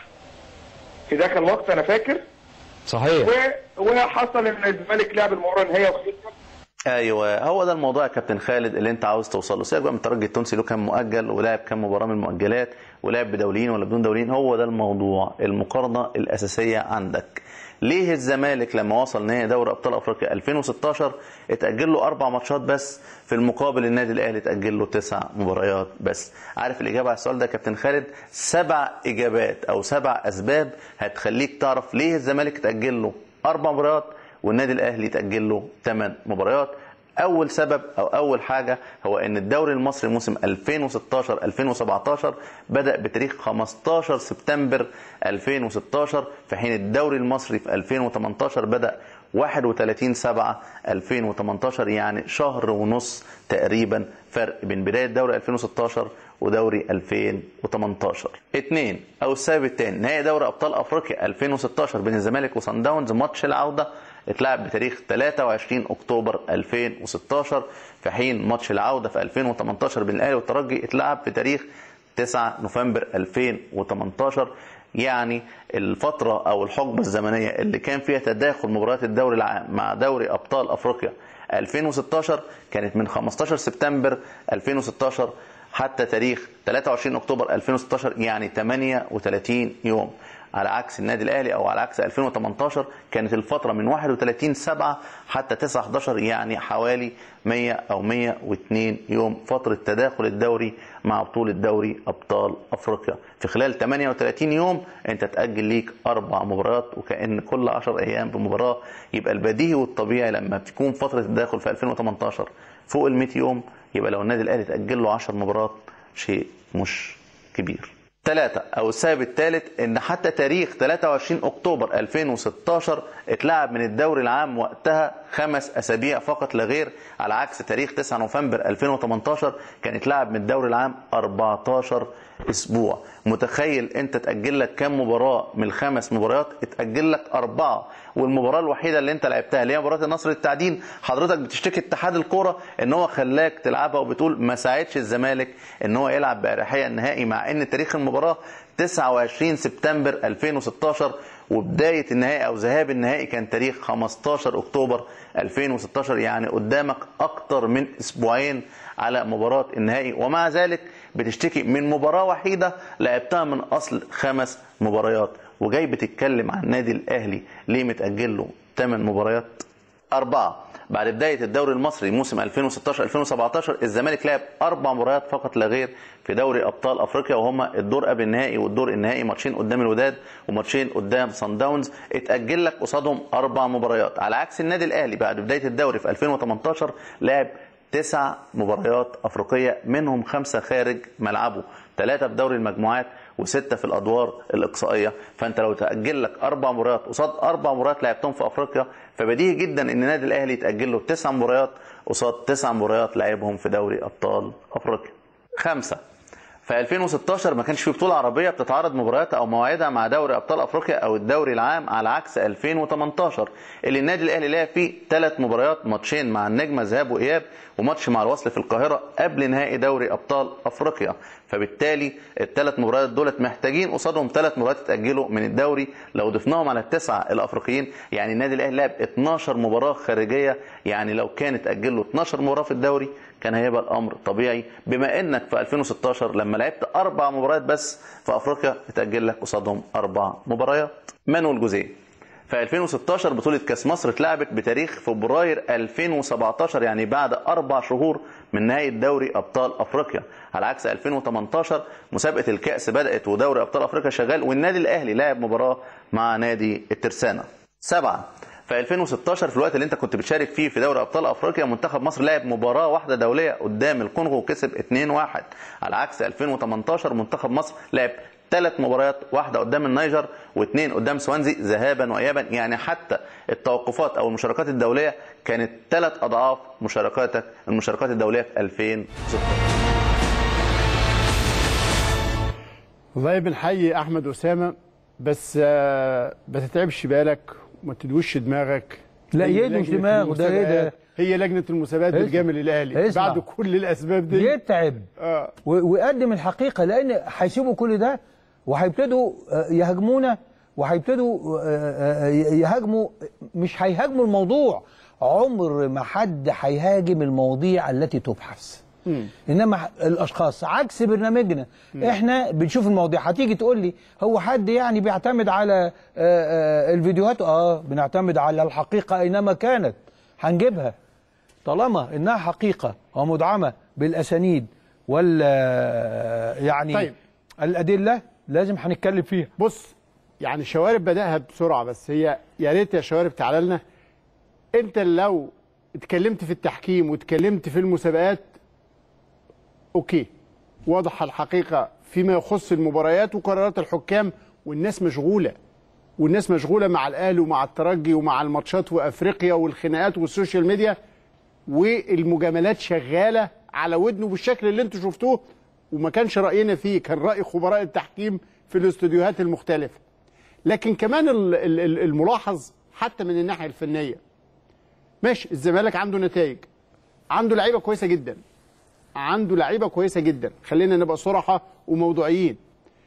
في ذاك الوقت انا فاكر صحيح و- وحصل ان الزمالك لعب المباراه النهائيه وخسر ايوه هو ده الموضوع يا كابتن خالد اللي انت عاوز توصل له سيبك بقى من الترجي التونسي له كام مؤجل ولعب كام مباراه من المؤجلات ولعب بدوليين ولا بدون دوليين هو ده الموضوع المقارنه الاساسيه عندك ليه الزمالك لما وصل نهائي دوري ابطال افريقيا 2016 اتاجل له اربع ماتشات بس في المقابل النادي الاهلي اتاجل له تسع مباريات بس عارف الاجابه على السؤال ده يا كابتن خالد سبع اجابات او سبع اسباب هتخليك تعرف ليه الزمالك اتاجل له اربع مباريات والنادي الاهلي تاجل له ثمان مباريات اول سبب او اول حاجه هو ان الدوري المصري موسم 2016 2017 بدا بتاريخ 15 سبتمبر 2016 في حين الدوري المصري في 2018 بدا 31 7 2018 يعني شهر ونص تقريبا فرق بين بدايه دوري 2016 ودوري 2018 اثنين او السبب الثاني نهائي دوري ابطال افريقيا 2016 بين الزمالك وصن داونز ماتش العوده اتلعب بتاريخ 23 اكتوبر 2016 في حين ماتش العوده في 2018 بين الاهلي والترجي اتلعب في تاريخ 9 نوفمبر 2018 يعني الفترة أو الحقبة الزمنية اللي كان فيها تداخل مباريات الدوري العام مع دوري أبطال أفريقيا 2016 كانت من 15 سبتمبر 2016 حتى تاريخ 23 أكتوبر 2016 يعني 38 يوم على عكس النادي الاهلي او على عكس 2018 كانت الفتره من 31 7 حتى 9 11 يعني حوالي 100 او 102 يوم فتره تداخل الدوري مع بطوله دوري ابطال افريقيا في خلال 38 يوم انت تاجل ليك اربع مباريات وكان كل 10 ايام بمباراه يبقى البديهي والطبيعي لما تكون فتره التداخل في 2018 فوق ال 100 يوم يبقى لو النادي الاهلي تاجل له 10 مباريات شيء مش كبير ثلاثة أو السبب الثالث إن حتى تاريخ 23 أكتوبر 2016 اتلعب من الدوري العام وقتها خمس اسابيع فقط لا غير على عكس تاريخ 9 نوفمبر 2018 كان اتلعب من الدوري العام 14 اسبوع متخيل انت تاجل لك كام مباراه من الخمس مباريات اتاجل لك اربعه والمباراه الوحيده اللي انت لعبتها اللي هي مباراه النصر للتعدين حضرتك بتشتكي اتحاد الكوره ان هو خلاك تلعبها وبتقول ما ساعدش الزمالك ان هو يلعب باريحيه النهائي مع ان تاريخ المباراه 29 سبتمبر 2016 وبدايه النهائي او ذهاب النهائي كان تاريخ 15 اكتوبر 2016 يعني قدامك اكتر من اسبوعين على مباراه النهائي ومع ذلك بتشتكي من مباراه وحيده لعبتها من اصل خمس مباريات وجاي بتتكلم عن النادي الاهلي ليه متاجل له 8 مباريات أربعة بعد بداية الدوري المصري موسم 2016-2017 الزمالك لعب أربع مباريات فقط لا غير في دوري أبطال أفريقيا وهما الدور قبل النهائي والدور النهائي ماتشين قدام الوداد وماتشين قدام صن داونز اتأجل لك قصادهم أربع مباريات على عكس النادي الأهلي بعد بداية الدوري في 2018 لعب تسع مباريات أفريقية منهم خمسة خارج ملعبه ثلاثة في دوري المجموعات وستة في الأدوار الإقصائية فأنت لو تأجل لك أربع مباريات قصاد أربع مباريات لعبتهم في أفريقيا فبديهي جدا إن النادي الأهلي يتأجل له تسع مباريات قصاد تسع مباريات لعبهم في دوري أبطال أفريقيا خمسة في 2016 ما كانش في بطولة عربية بتتعارض مبارياتها أو مواعيدها مع دوري أبطال أفريقيا أو الدوري العام على عكس 2018 اللي النادي الأهلي لعب فيه ثلاث مباريات ماتشين مع النجمة ذهاب وإياب وماتش مع الوصل في القاهرة قبل نهائي دوري أبطال أفريقيا فبالتالي الثلاث مباريات دولت محتاجين قصادهم ثلاث مباريات يتأجلوا من الدوري لو ضفناهم على التسعة الأفريقيين يعني النادي الأهلي لعب 12 مباراة خارجية يعني لو كان اتأجل له 12 مباراة في الدوري كان هيبقى الامر طبيعي بما انك في 2016 لما لعبت اربع مباريات بس في افريقيا اتاجل لك قصادهم اربع مباريات مانويل جوزيه في 2016 بطولة كأس مصر اتلعبت بتاريخ فبراير 2017 يعني بعد أربع شهور من نهاية دوري أبطال أفريقيا على عكس 2018 مسابقة الكأس بدأت ودوري أبطال أفريقيا شغال والنادي الأهلي لعب مباراة مع نادي الترسانة سبعة في 2016 في الوقت اللي انت كنت بتشارك فيه في دوري ابطال افريقيا منتخب مصر لعب مباراه واحده دوليه قدام الكونغو وكسب 2-1 على عكس 2018 منتخب مصر لعب ثلاث مباريات واحده قدام النيجر واثنين قدام سوانزي ذهابا وايابا يعني حتى التوقفات او المشاركات الدوليه كانت ثلاث اضعاف مشاركاتك المشاركات الدوليه في 2016 والله بنحيي احمد اسامه بس آه، ما تتعبش بالك وما تدوش دماغك لا هي يدوش لجنة دماغه، ده إيه ده؟ المسابقات- هي لجنه المسابقات اسمع. بتجامل الاهلي اسمع. بعد كل الاسباب دي يتعب آه. و- ويقدم الحقيقه لان هيسيبوا كل ده وهيبتدوا آه، يهاجمونا وهيبتدوا آه، آه، يهاجموا مش هيهاجموا الموضوع عمر ما حد هيهاجم المواضيع التي تبحث انما الاشخاص عكس برنامجنا احنا بنشوف المواضيع هتيجي تقول لي هو حد يعني بيعتمد على آه، آه، الفيديوهات اه بنعتمد على الحقيقه اينما كانت هنجيبها طالما انها حقيقه ومدعمه بالاسانيد ولا يعني طيب. الادله لازم هنتكلم فيها بص يعني شوارب بدأها بسرعه بس هي يا ريت يا شوارب تعالى لنا انت لو اتكلمت في التحكيم واتكلمت في المسابقات اوكي واضحه الحقيقه فيما يخص المباريات وقرارات الحكام والناس مشغوله والناس مشغوله مع الاهلي ومع الترجي ومع الماتشات وافريقيا والخناقات والسوشيال ميديا والمجاملات شغاله على ودنه بالشكل اللي انتوا شفتوه وما كانش راينا فيه كان راي خبراء التحكيم في الاستوديوهات المختلفه لكن كمان ال- ال- ال- الملاحظ حتى من الناحيه الفنيه ماشي الزمالك عنده نتائج عنده لعيبه كويسه جدا عنده لعيبه كويسه جدا خلينا نبقى صراحه وموضوعيين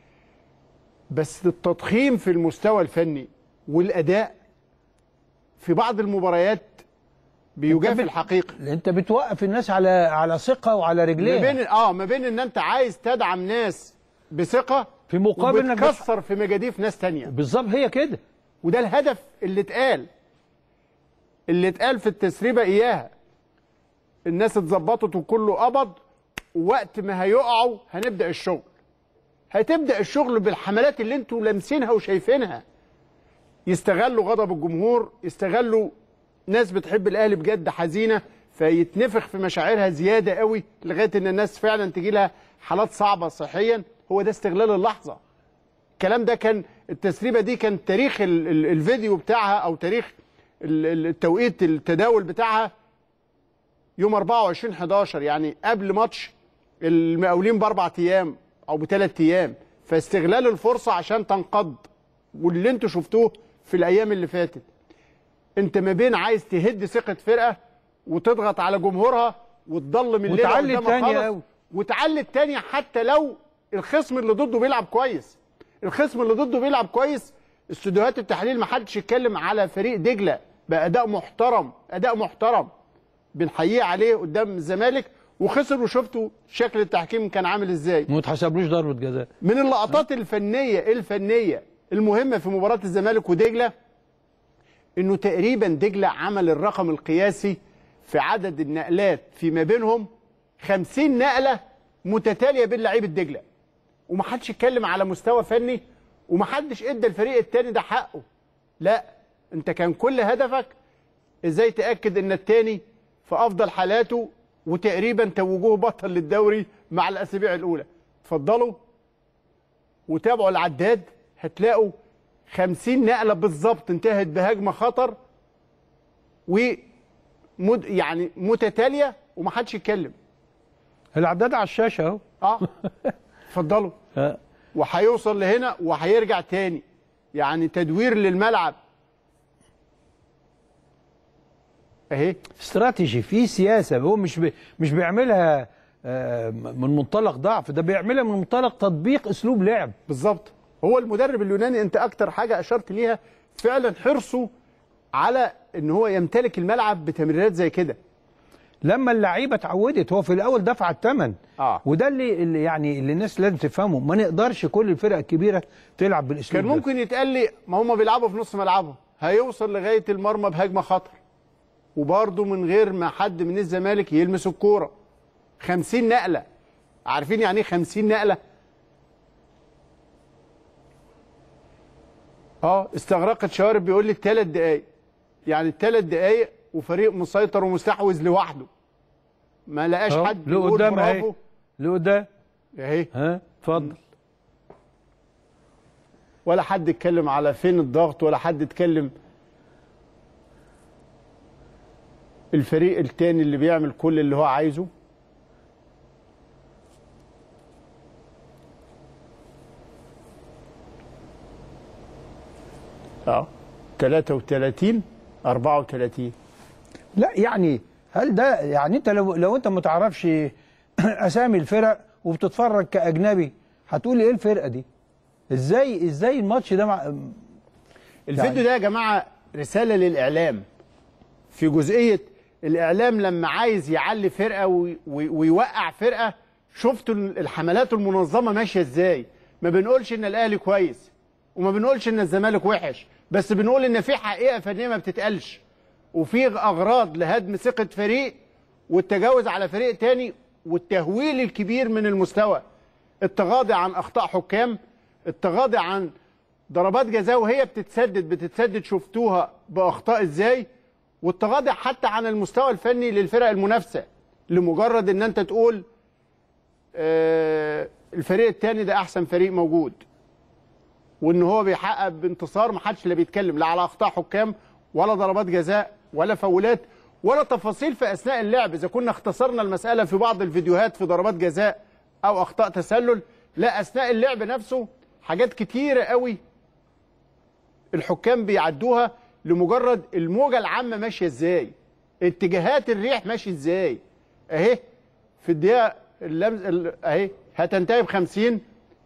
بس التضخيم في المستوى الفني والاداء في بعض المباريات بيجافي الحقيقه انت بتوقف الناس على على ثقه وعلى ما رجليها بين اه ما بين ان انت عايز تدعم ناس بثقه في مقابل انك بت- وبتكسر في مجاديف ناس تانية بالظبط هي كده وده الهدف اللي اتقال اللي اتقال في التسريبه اياها الناس اتظبطت وكله قبض ووقت ما هيقعوا هنبدا الشغل هتبدا الشغل بالحملات اللي انتوا لامسينها وشايفينها يستغلوا غضب الجمهور يستغلوا ناس بتحب الاهلي بجد حزينه فيتنفخ في مشاعرها زياده قوي لغايه ان الناس فعلا تجي لها حالات صعبه صحيا هو ده استغلال اللحظه الكلام ده كان التسريبه دي كان تاريخ ال ال الفيديو بتاعها او تاريخ ال- ال- التوقيت التداول بتاعها يوم 24 11 يعني قبل ماتش المقاولين باربع ايام او بثلاث ايام فاستغلال الفرصه عشان تنقض واللي انتوا شفتوه في الايام اللي فاتت انت ما بين عايز تهد ثقه فرقه وتضغط على جمهورها وتضلم الليله وتعلي قدامك التانية خالص، أوي. وتعلي التانية حتى لو الخصم اللي ضده بيلعب كويس الخصم اللي ضده بيلعب كويس استوديوهات التحليل ما حدش يتكلم على فريق دجله باداء محترم اداء محترم بنحييه عليه قدام الزمالك وخسر وشفتوا شكل التحكيم كان عامل ازاي وما تحسبلوش ضربه جزاء من اللقطات الفنيه الفنيه المهمه في مباراه الزمالك ودجله انه تقريبا دجله عمل الرقم القياسي في عدد النقلات فيما بينهم 50 نقله متتاليه بين لعيبه دجله ومحدش يتكلم على مستوى فني ومحدش ادى الفريق التاني ده حقه لا انت كان كل هدفك ازاي تاكد ان التاني في افضل حالاته وتقريبا توجوه بطل للدوري مع الاسابيع الاولى اتفضلوا وتابعوا العداد هتلاقوا 50 نقله بالظبط انتهت بهجمه خطر ومد يعني متتاليه ومحدش يتكلم العداد على الشاشه اهو اه اتفضلوا آه. وهيوصل لهنا وهيرجع تاني يعني تدوير للملعب اهي استراتيجي في سياسه هو مش بي مش بيعملها آه، من منطلق ضعف ده بيعملها من منطلق تطبيق اسلوب لعب بالظبط هو المدرب اليوناني انت اكتر حاجه اشرت ليها فعلا حرصه على ان هو يمتلك الملعب بتمريرات زي كده لما اللعيبه اتعودت هو في الاول دفع الثمن آه. وده اللي, اللي يعني اللي الناس لازم تفهمه ما نقدرش كل الفرق الكبيره تلعب بالاسلوب كان ده. ممكن يتقال لي ما هم بيلعبوا في نص ملعبهم هيوصل لغايه المرمى بهجمه خطر وبرضه من غير ما حد من الزمالك يلمس الكوره 50 نقله عارفين يعني ايه 50 نقله اه استغرقت شوارب بيقول لي ثلاث دقايق يعني الثلاث دقايق وفريق مسيطر ومستحوذ لوحده ما لقاش أهو، حد لقدام يقول اهي برافو لقدام اهي ها اتفضل ولا حد اتكلم على فين الضغط ولا حد اتكلم الفريق التاني اللي بيعمل كل اللي هو عايزه اه 33 34 لا يعني هل ده يعني انت لو لو انت ما تعرفش اسامي الفرق وبتتفرج كاجنبي هتقول ايه الفرقه دي ازاي ازاي الماتش ده مع الفيديو ده يا جماعه رساله للاعلام في جزئيه الاعلام لما عايز يعلي فرقه وي- وي- ويوقع فرقه شفتوا الحملات المنظمه ماشيه ازاي ما بنقولش ان الاهلي كويس وما بنقولش ان الزمالك وحش بس بنقول ان في حقيقه فنيه ما بتتقالش وفي اغراض لهدم ثقه فريق والتجاوز على فريق تاني والتهويل الكبير من المستوى التغاضي عن اخطاء حكام التغاضي عن ضربات جزاء وهي بتتسدد بتتسدد شفتوها باخطاء ازاي والتغاضي حتى عن المستوى الفني للفرق المنافسه لمجرد ان انت تقول آه الفريق الثاني ده احسن فريق موجود وان هو بيحقق بانتصار ما حدش لا بيتكلم لا على اخطاء حكام ولا ضربات جزاء ولا فاولات ولا تفاصيل في اثناء اللعب اذا كنا اختصرنا المساله في بعض الفيديوهات في ضربات جزاء او اخطاء تسلل لا اثناء اللعب نفسه حاجات كتيره قوي الحكام بيعدوها لمجرد الموجه العامه ماشيه ازاي اتجاهات الريح ماشي ازاي اهي في الدقيقه اللمس ال- اهي هتنتهي ب 50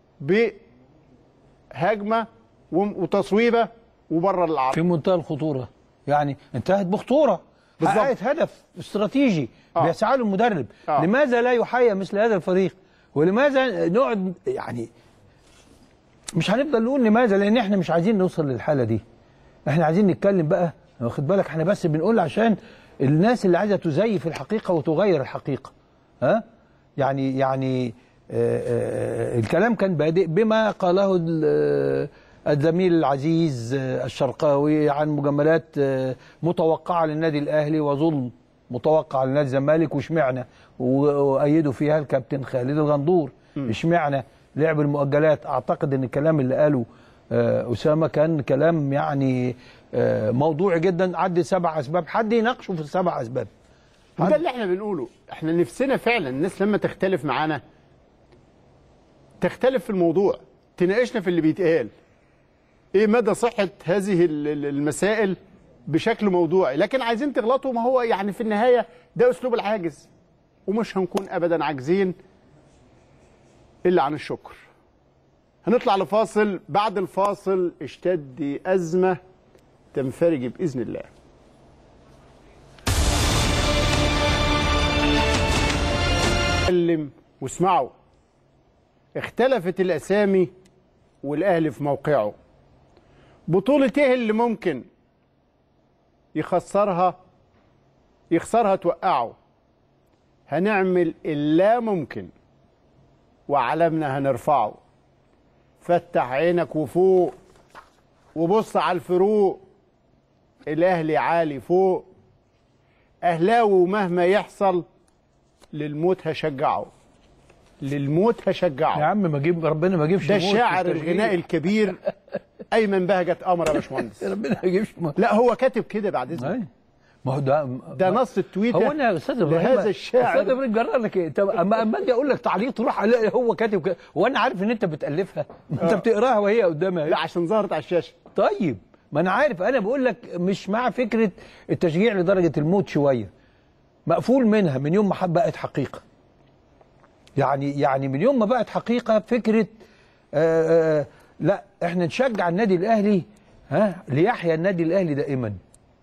بهجمه وم- وتصويبه وبره العرض في منتهى الخطوره يعني انتهت بخطوره بالظبط. حققت هدف استراتيجي آه. بيسعى له المدرب آه. لماذا لا يحيى مثل هذا الفريق ولماذا نقعد يعني مش هنفضل نقول لماذا لان احنا مش عايزين نوصل للحاله دي احنا عايزين نتكلم بقى واخد بالك احنا بس بنقول عشان الناس اللي عايزه تزيف الحقيقه وتغير الحقيقه ها يعني يعني آه، آه، الكلام كان بادئ بما قاله ال- آه، الزميل العزيز آه، الشرقاوي عن مجاملات آه، متوقعه للنادي الاهلي وظلم متوقع لنادي الزمالك واشمعنى و- وايدوا فيها الكابتن خالد الغندور اشمعنى لعب المؤجلات اعتقد ان الكلام اللي قاله آه، اسامه كان كلام يعني آه، موضوعي جدا عدي سبع اسباب حد يناقشه في السبع اسباب وده اللي احنا بنقوله احنا نفسنا فعلا الناس لما تختلف معانا تختلف في الموضوع تناقشنا في اللي بيتقال ايه مدى صحة هذه ال- ال- المسائل بشكل موضوعي لكن عايزين تغلطوا ما هو يعني في النهاية ده اسلوب العاجز ومش هنكون ابدا عاجزين الا عن الشكر هنطلع لفاصل بعد الفاصل اشتد أزمة تنفرج بإذن الله اتكلم واسمعوا اختلفت الاسامي والاهلي في موقعه بطولة ايه اللي ممكن يخسرها يخسرها توقعه هنعمل اللا ممكن وعلمنا هنرفعه فتح عينك وفوق وبص على الفروق الاهلي عالي فوق اهلاوي ومهما يحصل للموت هشجعه للموت هشجعه يا عم ما جيب ربنا ما يجيبش ده موت في الشاعر التشجيع. الغنائي الكبير ايمن بهجت قمر يا باشمهندس ربنا ما يجيبش موت لا هو كاتب كده بعد اذنك أي. ما هو ده ده نص التويته هو انا يا استاذ ابراهيم لهذا الشاعر استاذ ابراهيم جرى لك ايه طب اما اما اجي اقول لك تعليق تروح الاقي هو كاتب كده وانا عارف ان انت بتالفها ما انت بتقراها وهي قدامها لا عشان ظهرت على الشاشه طيب ما انا عارف انا بقول لك مش مع فكره التشجيع لدرجه الموت شويه مقفول منها من يوم ما حب- بقت حقيقه يعني يعني من يوم ما بقت حقيقه فكره آآ آآ لا احنا نشجع النادي الاهلي ها ليحيا النادي الاهلي دائما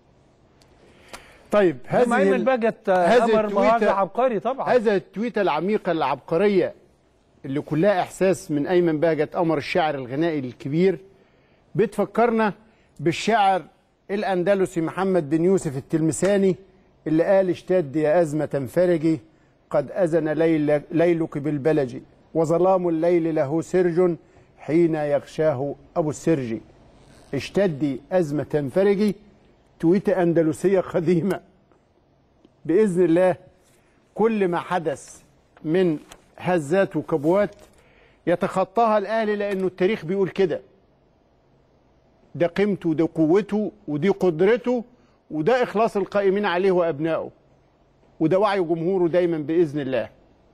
طيب هذه هذه ايمن ال- بجت هذه امر التويتة- مهاجة عبقري طبعا هذا التويته العميقه العبقريه اللي كلها احساس من ايمن بهجت قمر الشاعر الغنائي الكبير بتفكرنا بالشاعر الاندلسي محمد بن يوسف التلمساني اللي قال اشتد يا ازمه تنفرجي قد اذن ليل ليلك بالبلج وظلام الليل له سرج حين يغشاه ابو السرج اشتدي ازمه تنفرجي تويته اندلسيه قديمه باذن الله كل ما حدث من هزات وكبوات يتخطاها الاهلي لانه التاريخ بيقول كده ده قيمته وده قوته ودي قدرته وده اخلاص القائمين عليه وابنائه وده وعي جمهوره دايما باذن الله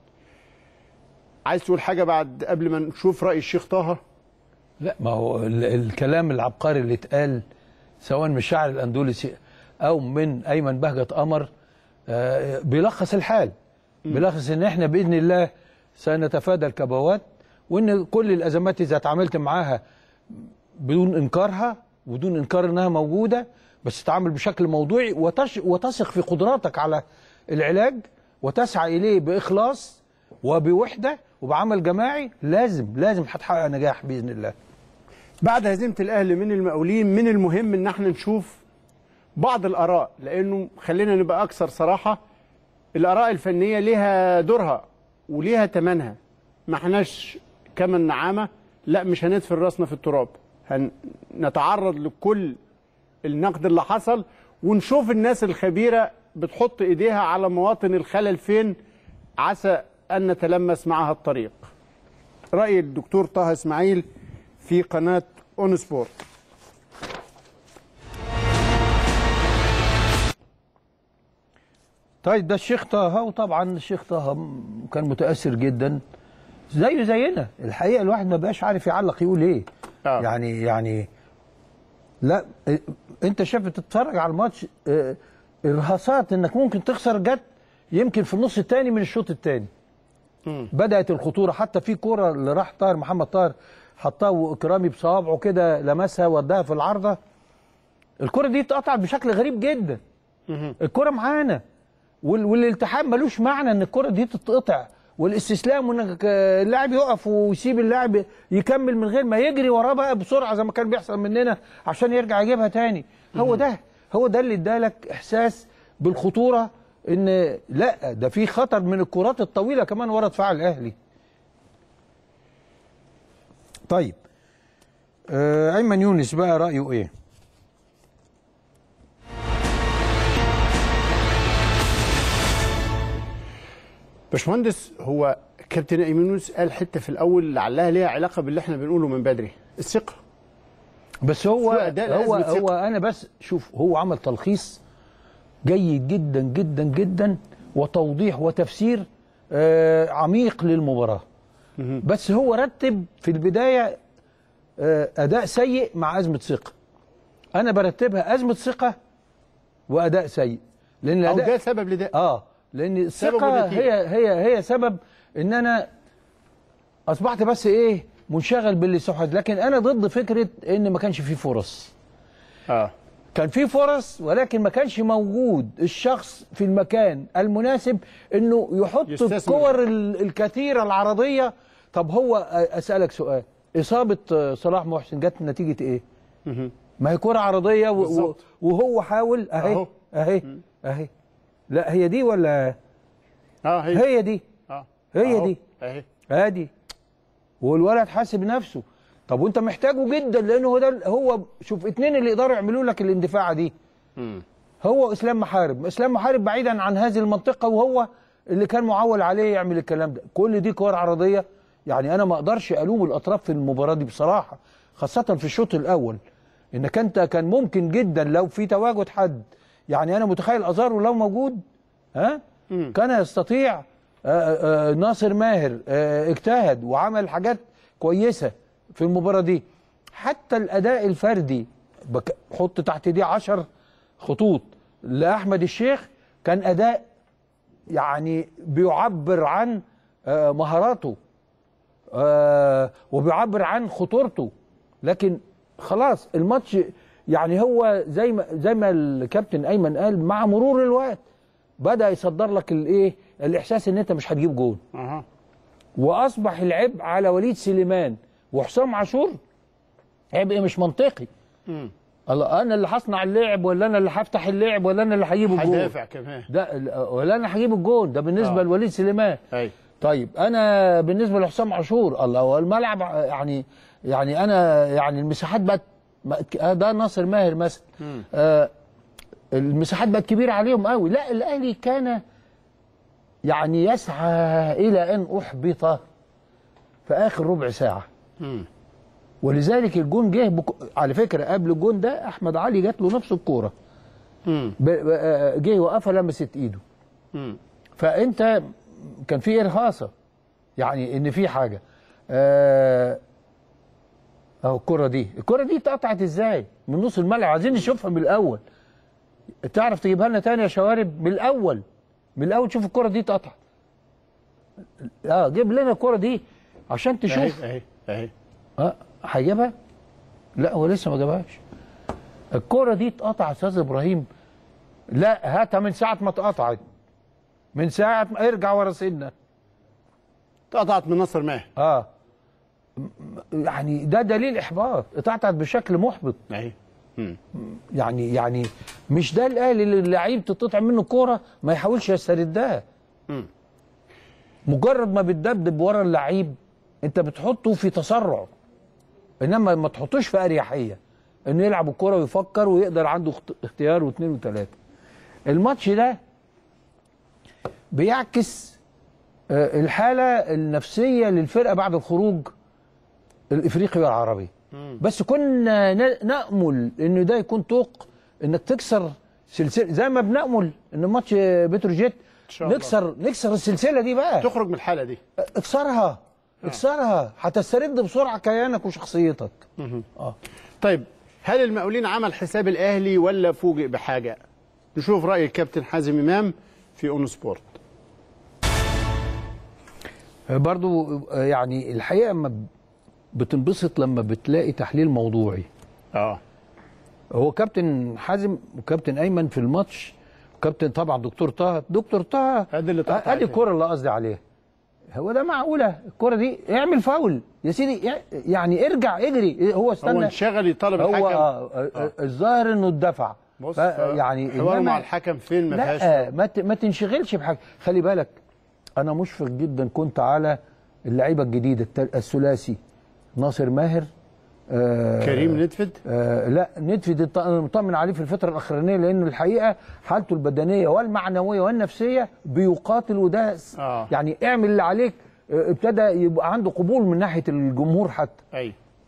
عايز تقول حاجه بعد قبل ما نشوف راي الشيخ طه لا ما هو ال- الكلام العبقري اللي اتقال سواء من الشاعر الاندلسي او من ايمن بهجت قمر آه، بيلخص الحال بيلخص ان احنا باذن الله سنتفادى الكبوات وان كل الازمات اذا تعاملت معاها بدون انكارها ودون انكار انها موجوده بس تتعامل بشكل موضوعي وتش وتثق في قدراتك على العلاج وتسعى اليه باخلاص وبوحده وبعمل جماعي لازم لازم هتحقق نجاح باذن الله بعد هزيمه الاهلي من المقاولين من المهم ان احنا نشوف بعض الاراء لانه خلينا نبقى اكثر صراحه الاراء الفنيه ليها دورها وليها ثمنها ما احناش كما النعامه لا مش هندفن راسنا في التراب هنتعرض لكل النقد اللي حصل ونشوف الناس الخبيره بتحط ايديها على مواطن الخلل فين عسى ان نتلمس معها الطريق راي الدكتور طه اسماعيل في قناه اون سبورت طيب ده الشيخ طه وطبعا الشيخ طه م- كان متاثر جدا زيه زينا الحقيقه الواحد ما بقاش عارف يعلق يقول ايه آه. يعني يعني لا إيه، انت شايف تتفرج على الماتش آه، ارهاصات انك ممكن تخسر جت يمكن في النص الثاني من الشوط الثاني بدات الخطوره حتى في كوره اللي راح طاهر محمد طاهر حطها واكرامي بصوابعه كده لمسها وداها في العارضه الكره دي اتقطعت بشكل غريب جدا الكره معانا وال- والالتحام ملوش معنى ان الكره دي تتقطع والاستسلام وانك آه، اللاعب يقف ويسيب اللاعب يكمل من غير ما يجري وراه بقى بسرعه زي ما كان بيحصل مننا عشان يرجع يجيبها تاني هو ده هو ده اللي ادالك احساس بالخطوره ان لا ده في خطر من الكرات الطويله كمان ورا دفاع الاهلي طيب آه ايمن يونس بقى رايه ايه باشمهندس هو كابتن ايمن يونس قال حته في الاول لعلها ليها علاقه باللي احنا بنقوله من بدري الثقه بس هو في أداء هو لأزمة ثقة. هو انا بس شوف هو عمل تلخيص جيد جدا جدا جدا وتوضيح وتفسير آه عميق للمباراه بس هو رتب في البدايه آه اداء سيء مع ازمه ثقه انا برتبها ازمه ثقه واداء سيء لان او الاداء ده سبب لده اه لان سبب الثقه ونتيجة. هي هي هي سبب ان انا اصبحت بس ايه منشغل باللي صحت لكن انا ضد فكره ان ما كانش فيه فرص اه كان في فرص ولكن ما كانش موجود الشخص في المكان المناسب انه يحط يستثمر. الكور ال- الكثيره العرضيه طب هو أ- اسالك سؤال اصابه آه، صلاح محسن جت نتيجه ايه؟ ما هي كره عرضيه و- و- بالظبط. وهو حاول اهي أهو. اهي اهي لا هي دي ولا اه هي هي دي اه هي أهو. دي. اهي ادي والولد حاسب نفسه طب وانت محتاجه جدا لانه هو ده هو شوف اتنين اللي يقدروا يعملوا لك الاندفاعه دي هو اسلام محارب اسلام محارب بعيدا عن هذه المنطقه وهو اللي كان معول عليه يعمل الكلام ده كل دي كور عرضيه يعني انا ما اقدرش الوم الاطراف في المباراه دي بصراحه خاصه في الشوط الاول انك انت كان ممكن جدا لو في تواجد حد يعني انا متخيل ازارو لو موجود ها كان يستطيع آه، آه، ناصر ماهر آه، اجتهد وعمل حاجات كويسه في المباراه دي حتى الاداء الفردي بك- حط تحت دي عشر خطوط لاحمد الشيخ كان اداء يعني بيعبر عن آه، مهاراته آه، وبيعبر عن خطورته لكن خلاص الماتش يعني هو زي ما زي ما الكابتن ايمن قال مع مرور الوقت بدا يصدر لك الايه الاحساس ان انت مش هتجيب جول اها واصبح العبء على وليد سليمان وحسام عاشور عبء مش منطقي الله انا اللي هصنع اللعب ولا انا اللي هفتح اللعب ولا انا اللي هجيب الجول هدافع كمان ده ال- ولا انا هجيب الجول ده بالنسبه آه. لوليد سليمان اي طيب انا بالنسبه لحسام عاشور الله هو الملعب يعني يعني انا يعني المساحات بقت بقت- آه ده ناصر ماهر مثلا آه المساحات بقت كبيره عليهم قوي لا الاهلي كان يعني يسعى الى ان احبط في اخر ربع ساعه ولذلك الجون جه بك... على فكره قبل الجون ده احمد علي جات له نفس الكوره مم. ب... ب... آه، جه يوقفها لمست ايده مم. فانت كان في ارهاصه يعني ان في حاجه آه، اهو الكره دي الكره دي اتقطعت ازاي من نص الملعب عايزين نشوفها من الاول تعرف تجيبها لنا تاني يا شوارب من الاول من الاول شوف الكره دي اتقطعت اه جيب لنا الكره دي عشان تشوف اهي اهي اهي اه هيجيبها لا هو لسه ما جابهاش الكره دي اتقطع استاذ ابراهيم لا هاتها من ساعه ما اتقطعت من ساعه ما ارجع ورا سنه اتقطعت من نصر ماهر اه م- يعني ده دليل احباط اتقطعت بشكل محبط اهي يعني يعني مش ده الاهلي اللي اللعيب تتقطع منه كوره ما يحاولش يستردها مجرد ما بتدبدب ورا اللعيب انت بتحطه في تسرع انما ما تحطوش في اريحيه انه يلعب الكوره ويفكر ويقدر عنده اخت- اختيار واثنين وثلاثه الماتش ده بيعكس آه، الحاله النفسيه للفرقه بعد الخروج الافريقي والعربي بس كنا ن- نامل ان ده يكون طوق انك تكسر سلسله زي ما بنامل ان ماتش بتروجيت شاء الله. نكسر نكسر السلسله دي بقى تخرج من الحاله دي اكسرها اكسرها هتسترد بسرعه كيانك وشخصيتك طيب هل المقاولين عمل حساب الاهلي ولا فوجئ بحاجه نشوف راي الكابتن حازم امام في اون سبورت برضو آه، يعني الحقيقه اما بتنبسط لما بتلاقي تحليل موضوعي اه هو كابتن حازم وكابتن ايمن في الماتش وكابتن طبعا دكتور طه دكتور طه ادي اللي اتقطعت ادي الكره اللي قصدي عليها هو ده معقوله الكره دي اعمل فاول يا سيدي يعني ارجع اجري هو هو استنى انشغل يطالب هو الحكم آه آه آه الظاهر انه اتدفع بص ف- يعني حواره إنما- مع الحكم فين ما فيهاش لا ما ت- ما تنشغلش بحاجه خلي بالك انا مشفق جدا كنت على اللعيبه الجديده الت- الثلاثي ناصر ماهر آه كريم ندفد آه لا ندفد الط- أنا مطمن عليه في الفتره الاخرانيه لان الحقيقه حالته البدنيه والمعنويه والنفسيه بيقاتل وده س- آه. يعني اعمل اللي عليك آه، ابتدى يبقى عنده قبول من ناحيه الجمهور حتى اي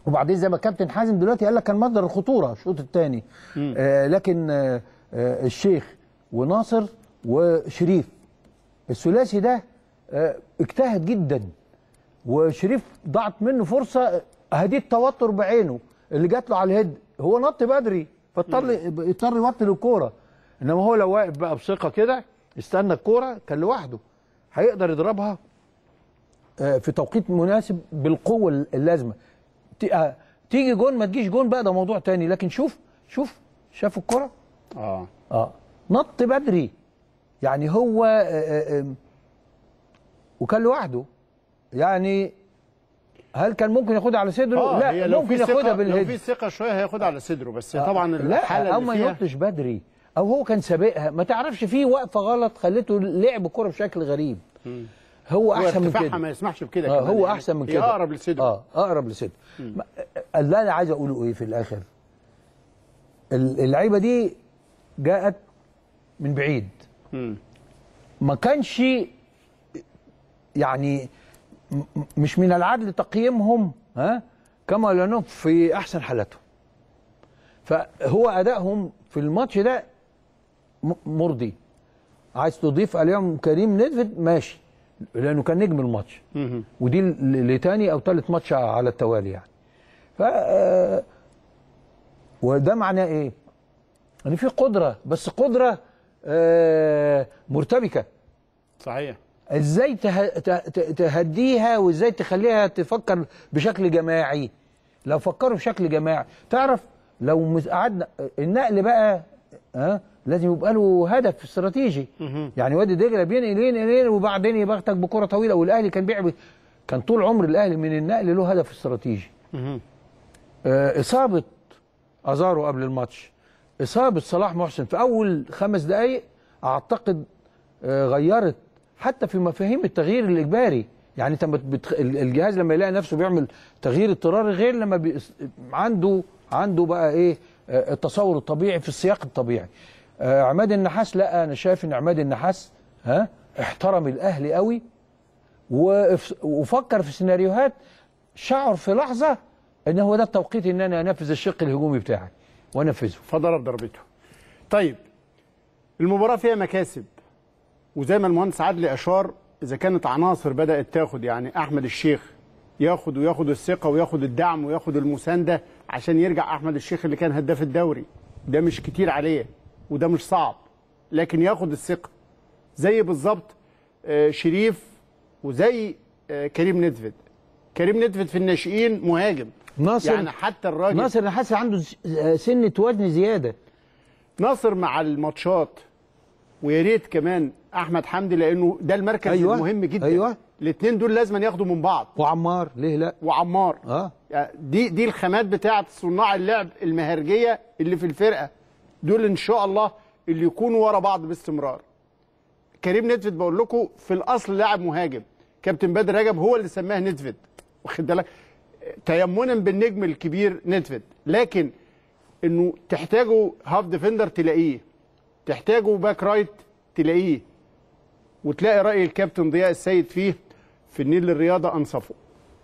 وبعدين زي ما الكابتن حازم دلوقتي قال لك كان مصدر الخطوره الشوط الثاني آه لكن آه آه الشيخ وناصر وشريف الثلاثي ده آه اجتهد جدا وشريف ضاعت منه فرصه هدي التوتر بعينه اللي جات له على الهيد هو نط بدري فاضطر يضطر يوطي الكوره انما هو لو واقف بقى بثقه كده استنى الكوره كان لوحده هيقدر يضربها آه، في توقيت مناسب بالقوه اللازمه ت- آه، تيجي جون ما تجيش جون بقى ده موضوع تاني لكن شوف شوف شاف الكره اه اه نط بدري يعني هو آه، آه، آه، وكان لوحده يعني هل كان ممكن ياخدها على صدره؟ اه لا هي لو ممكن في ياخدها ثقه لو بالهيد في ثقه شويه هياخدها على صدره بس طبعا لا الحاله او اللي ما فيها ينطش بدري او هو كان سابقها ما تعرفش فيه وقفه غلط خلته لعب الكره بشكل غريب هو هو احسن من ارتفاعها كده ما يسمحش بكده آه كمان هو يعني. احسن من هي كده اقرب لصدره اه اقرب لصدره ما- اللي انا عايز اقوله ايه في الاخر ال- اللعيبه دي جاءت من بعيد مم. ما كانش يعني م- م- مش من العدل تقييمهم ها كما لانهم في احسن حالاتهم فهو ادائهم في الماتش ده م- مرضي عايز تضيف عليهم كريم ندفد ماشي لانه كان نجم الماتش مهم. ودي ل- لتاني او ثالث ماتش على التوالي يعني ف آه، وده معناه ايه؟ ان في قدره بس قدره آه، مرتبكه صحيح ازاي ته- ت- ت- تهديها وازاي تخليها تفكر بشكل جماعي لو فكروا بشكل جماعي تعرف لو مس- قعدنا النقل بقى ها لازم يبقى له هدف استراتيجي يعني وادي دجله بينقل ينقل وبعدين يبغتك بكره طويله والاهلي كان بيعمل كان طول عمر الاهلي من النقل له هدف استراتيجي آه، اصابه ازارو قبل الماتش اصابه صلاح محسن في اول خمس دقائق اعتقد آه، غيرت حتى في مفاهيم التغيير الاجباري يعني انت بت- بتخ... ال- الجهاز لما يلاقي نفسه بيعمل تغيير اضطراري غير لما بي... عنده عنده بقى ايه آه، التصور الطبيعي في السياق الطبيعي آه، عماد النحاس لا انا شايف ان عماد النحاس ها احترم الاهلي قوي وف- وفكر في سيناريوهات شعر في لحظه ان هو ده التوقيت ان انا انفذ الشق الهجومي بتاعي وانفذه فضرب ضربته طيب المباراة فيها مكاسب وزي ما المهندس عدلي أشار إذا كانت عناصر بدأت تاخد يعني أحمد الشيخ ياخد وياخد الثقة وياخد الدعم وياخد المساندة عشان يرجع أحمد الشيخ اللي كان هداف الدوري ده مش كتير عليه وده مش صعب لكن ياخد الثقة زي بالظبط آه، شريف وزي آه، كريم ندفد كريم ندفد في الناشئين مهاجم ناصر يعني حتى الراجل ناصر النحاس عنده س- سنه وزن زياده ناصر مع الماتشات ويا ريت كمان احمد حمدي لانه ده المركز أيوة. أيوة. المهم جدا أيوة. الاثنين دول لازم ياخدوا من بعض وعمار ليه لا وعمار اه يعني دي دي الخامات بتاعه صناع اللعب المهرجيه اللي في الفرقه دول ان شاء الله اللي يكونوا ورا بعض باستمرار كريم ندفد بقول لكم في الاصل لاعب مهاجم كابتن بدر رجب هو اللي سماه ندفد واخد بالك تيمنا بالنجم الكبير ندفد لكن انه تحتاجوا هاف ديفندر تلاقيه تحتاجوا باك رايت تلاقيه وتلاقي راي الكابتن ضياء السيد فيه في النيل للرياضه انصفه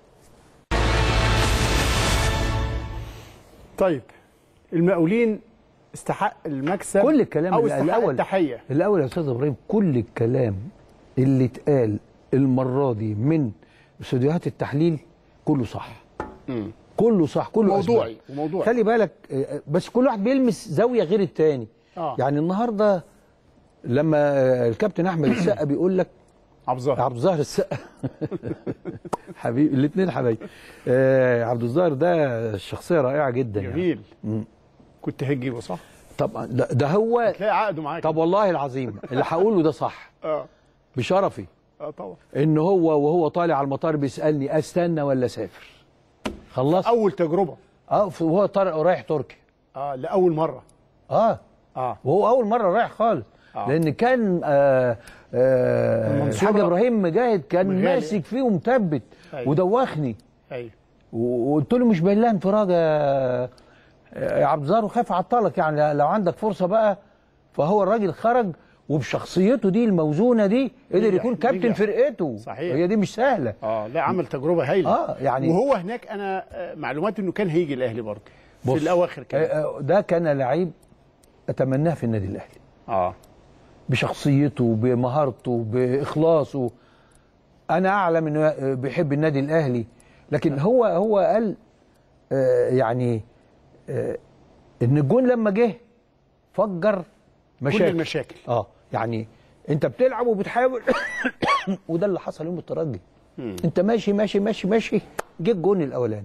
طيب المقاولين استحق المكسب كل الكلام او اللي- استحق الاول التحيه الاول يا استاذ ابراهيم كل الكلام اللي اتقال المره دي من استوديوهات التحليل كله صح كله صح كله موضوعي، أسباب. وموضوعي. خلي بالك آه، بس كل واحد بيلمس زاويه غير التاني آه. يعني النهارده لما آه، الكابتن احمد السقا بيقول لك عبد الظاهر عبد الظاهر السقا حبيبي الاثنين حبايبي آه عبد الظاهر ده شخصيه رائعه جدا يعني. جميل كنت هتجيبه صح؟ طبعا ده, ده هو تلاقي عقده معاك طب والله العظيم اللي هقوله ده صح اه بشرفي اه طبعا ان هو وهو طالع على المطار بيسالني استنى ولا اسافر خلصت اول تجربه اه وهو طالع رايح تركيا اه لاول مره اه اه وهو اول مره رايح خالص آه. لان كان آه آه المنصورة. الحاج ابراهيم مجاهد كان مغالي. ماسك فيه ومثبت أيوة. ودوخني ايوه و- وقلت له مش باين لها انفراج يا يا عبد الظاهر وخاف اعطلك يعني لو عندك فرصه بقى فهو الراجل خرج وبشخصيته دي الموزونه دي قدر نجح- يكون كابتن نجح. فرقته صحيح. هي دي مش سهله اه لا عمل تجربه هايله اه يعني وهو هناك انا آه، معلوماتي انه كان هيجي الاهلي برضه في بص، الاواخر كان آه، آه، ده كان لعيب اتمناه في النادي الاهلي اه بشخصيته بمهارته باخلاصه انا اعلم انه بيحب النادي الاهلي لكن هو هو قال آه، يعني آه، ان الجون لما جه فجر كل مشاكل المشاكل اه يعني انت بتلعب وبتحاول وده اللي حصل يوم الترجي انت ماشي ماشي ماشي ماشي جه الجون الاولاني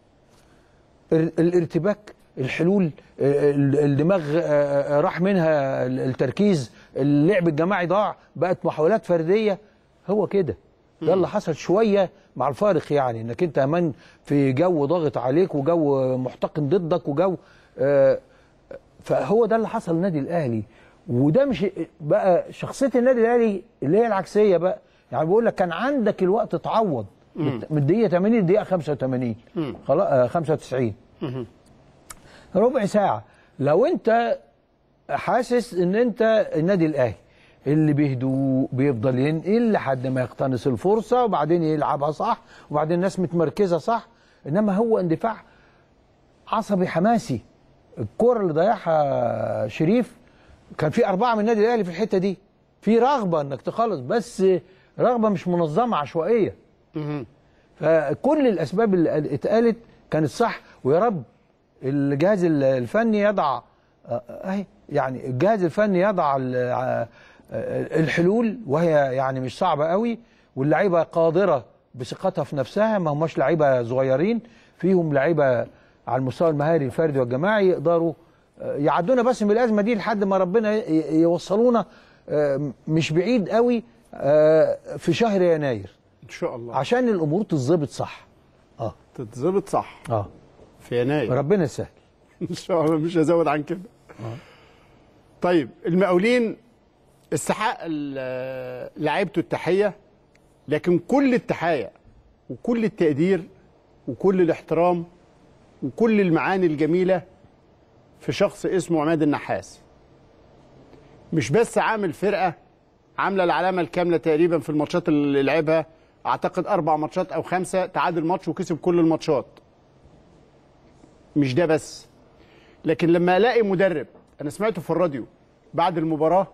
ال- الارتباك الحلول آه، ال- الدماغ آه، آه، راح منها ال- التركيز اللعب الجماعي ضاع بقت محاولات فرديه هو كده ده اللي حصل شويه مع الفارق يعني انك انت امان في جو ضاغط عليك وجو محتقن ضدك وجو آه، فهو ده اللي حصل للنادي الاهلي وده مش بقى شخصيه النادي الاهلي اللي هي العكسيه بقى يعني بقول لك كان عندك الوقت تعوض من الدقيقه 80 للدقيقه 85 خلاص آه، 95 ربع ساعه لو انت حاسس ان انت النادي الاهلي اللي بهدوء بيفضل ينقل لحد ما يقتنص الفرصه وبعدين يلعبها صح وبعدين الناس متمركزه صح انما هو اندفاع عصبي حماسي الكرة اللي ضيعها شريف كان في أربعة من النادي الأهلي في الحتة دي في رغبة إنك تخلص بس رغبة مش منظمة عشوائية فكل الأسباب اللي اتقالت كانت صح ويا رب الجهاز الفني يضع آه، أهي يعني الجهاز الفني يضع ال- آه، الحلول وهي يعني مش صعبة قوي واللعيبة قادرة بثقتها في نفسها ما هماش لعيبة صغيرين فيهم لعيبة على المستوى المهاري الفردي والجماعي يقدروا آه، يعدونا بس من الأزمة دي لحد ما ربنا ي- يوصلونا آه، مش بعيد قوي آه، في شهر يناير ان شاء الله عشان الأمور تتظبط صح اه تتظبط صح اه في يناير ربنا يسهل ان شاء الله مش هزود عن كده طيب المقاولين استحق ال- لعيبته التحيه لكن كل التحيه وكل التقدير وكل الاحترام وكل المعاني الجميله في شخص اسمه عماد النحاس مش بس عامل فرقه عامله العلامه الكامله تقريبا في الماتشات اللي لعبها اعتقد اربع ماتشات او خمسه تعادل ماتش وكسب كل الماتشات مش ده بس لكن لما الاقي مدرب انا سمعته في الراديو بعد المباراه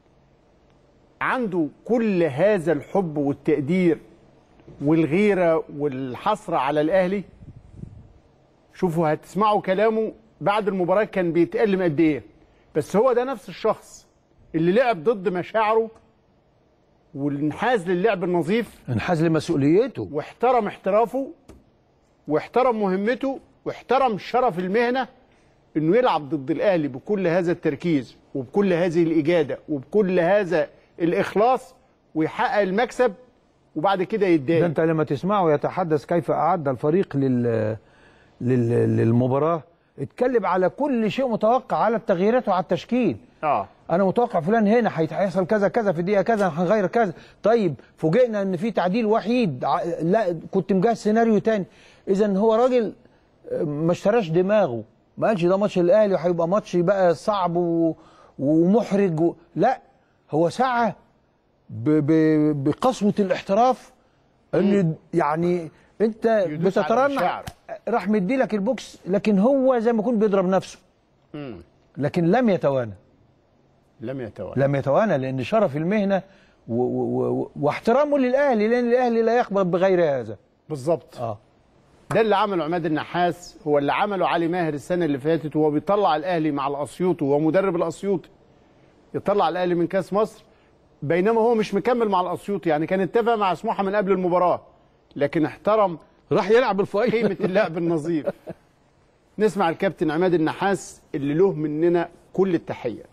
عنده كل هذا الحب والتقدير والغيره والحسره على الاهلي شوفوا هتسمعوا كلامه بعد المباراه كان بيتألم قد ايه بس هو ده نفس الشخص اللي لعب ضد مشاعره والانحاز للعب النظيف انحاز لمسؤوليته واحترم احترافه واحترم مهمته واحترم شرف المهنه انه يلعب ضد الاهلي بكل هذا التركيز وبكل هذه الاجاده وبكل هذا الاخلاص ويحقق المكسب وبعد كده ده يتضايق انت لما تسمعه يتحدث كيف اعد الفريق لل... لل... للمباراه اتكلم على كل شيء متوقع على التغييرات وعلى التشكيل اه انا متوقع فلان هنا هيت- هيحصل كذا كذا في الدقيقه كذا هنغير كذا طيب فوجئنا ان في تعديل وحيد ع- لا كنت مجهز سيناريو تاني اذا هو راجل آه، ما اشتراش دماغه ما قالش ده ماتش الاهلي وهيبقى ماتش بقى صعب و... ومحرج و... لا هو سعى ب... ب... بقسوه الاحتراف ان يعني انت يدوس على بتترنح المشاعر. راح مدي لك البوكس لكن هو زي ما يكون بيضرب نفسه لكن لم يتوانى لم يتوالى لم يتوانى لان شرف المهنه و و و واحترامه للاهلي لان الاهلي لا يقبل بغير هذا بالظبط اه ده اللي عمله عماد النحاس هو اللي عمله علي ماهر السنه اللي فاتت وهو بيطلع الاهلي مع الاسيوطي وهو مدرب الاسيوطي يطلع الاهلي من كاس مصر بينما هو مش مكمل مع الاسيوطي يعني كان اتفق مع سموحه من قبل المباراه لكن احترم راح يلعب الفاينل قيمه اللعب النظيف نسمع الكابتن عماد النحاس اللي له مننا كل التحيه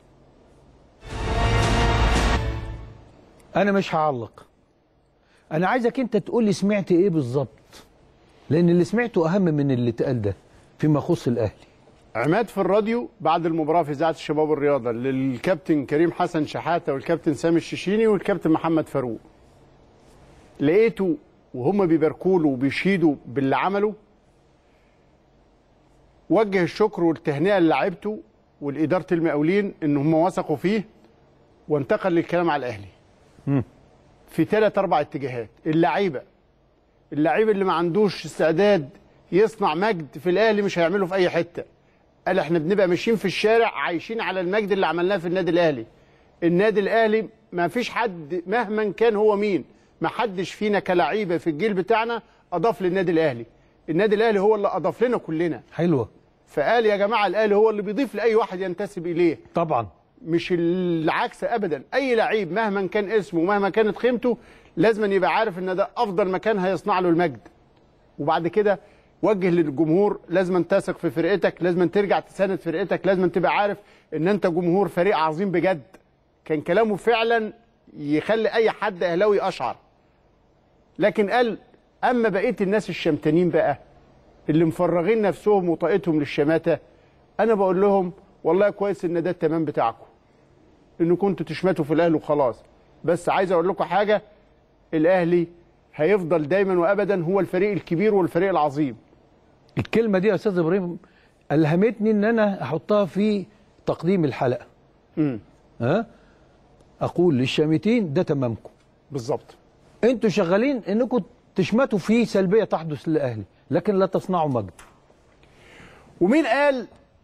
انا مش هعلق انا عايزك انت تقول لي سمعت ايه بالظبط لان اللي سمعته اهم من اللي اتقال ده فيما يخص الاهلي عماد في الراديو بعد المباراه في اذاعه الشباب والرياضه للكابتن كريم حسن شحاته والكابتن سامي الششيني والكابتن محمد فاروق لقيته وهم بيباركوا له وبيشيدوا باللي عمله وجه الشكر والتهنئه للاعيبته ولاداره المقاولين ان هم وثقوا فيه وانتقل للكلام على الاهلي في ثلاث اربع اتجاهات اللعيبه اللعيب اللي ما عندوش استعداد يصنع مجد في الاهلي مش هيعمله في اي حته قال احنا بنبقى ماشيين في الشارع عايشين على المجد اللي عملناه في النادي الاهلي النادي الاهلي ما فيش حد مهما كان هو مين ما حدش فينا كلعيبه في الجيل بتاعنا اضاف للنادي الاهلي النادي الاهلي هو اللي اضاف لنا كلنا حلوه فقال يا جماعه الاهلي هو اللي بيضيف لاي واحد ينتسب اليه طبعا مش العكس ابدا اي لعيب مهما كان اسمه مهما كانت قيمته لازم يبقى عارف ان ده افضل مكان هيصنع له المجد وبعد كده وجه للجمهور لازم تثق في فرقتك لازم ترجع تساند فرقتك لازم تبقى عارف ان انت جمهور فريق عظيم بجد كان كلامه فعلا يخلي اي حد اهلاوي اشعر لكن قال اما بقيه الناس الشمتانين بقى اللي مفرغين نفسهم وطاقتهم للشماته انا بقول لهم والله كويس ان ده التمام بتاعكم ان كنتوا تشمتوا في الاهلي وخلاص بس عايز اقول لكم حاجه الاهلي هيفضل دايما وابدا هو الفريق الكبير والفريق العظيم الكلمه دي يا استاذ ابراهيم الهمتني ان انا احطها في تقديم الحلقه امم ها اقول للشامتين ده تمامكم بالظبط انتوا شغالين انكم تشمتوا في سلبيه تحدث للاهلي لكن لا تصنعوا مجد ومين قال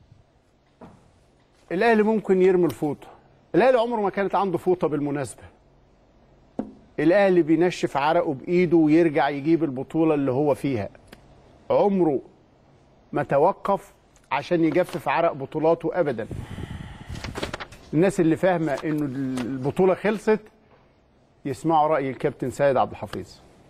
الاهلي ممكن يرمي الفوطه الاهلي عمره ما كانت عنده فوطه بالمناسبه الاهلي بينشف عرقه بايده ويرجع يجيب البطوله اللي هو فيها عمره ما توقف عشان يجفف عرق بطولاته ابدا الناس اللي فاهمه انه البطوله خلصت يسمعوا راي الكابتن سيد عبد الحفيظ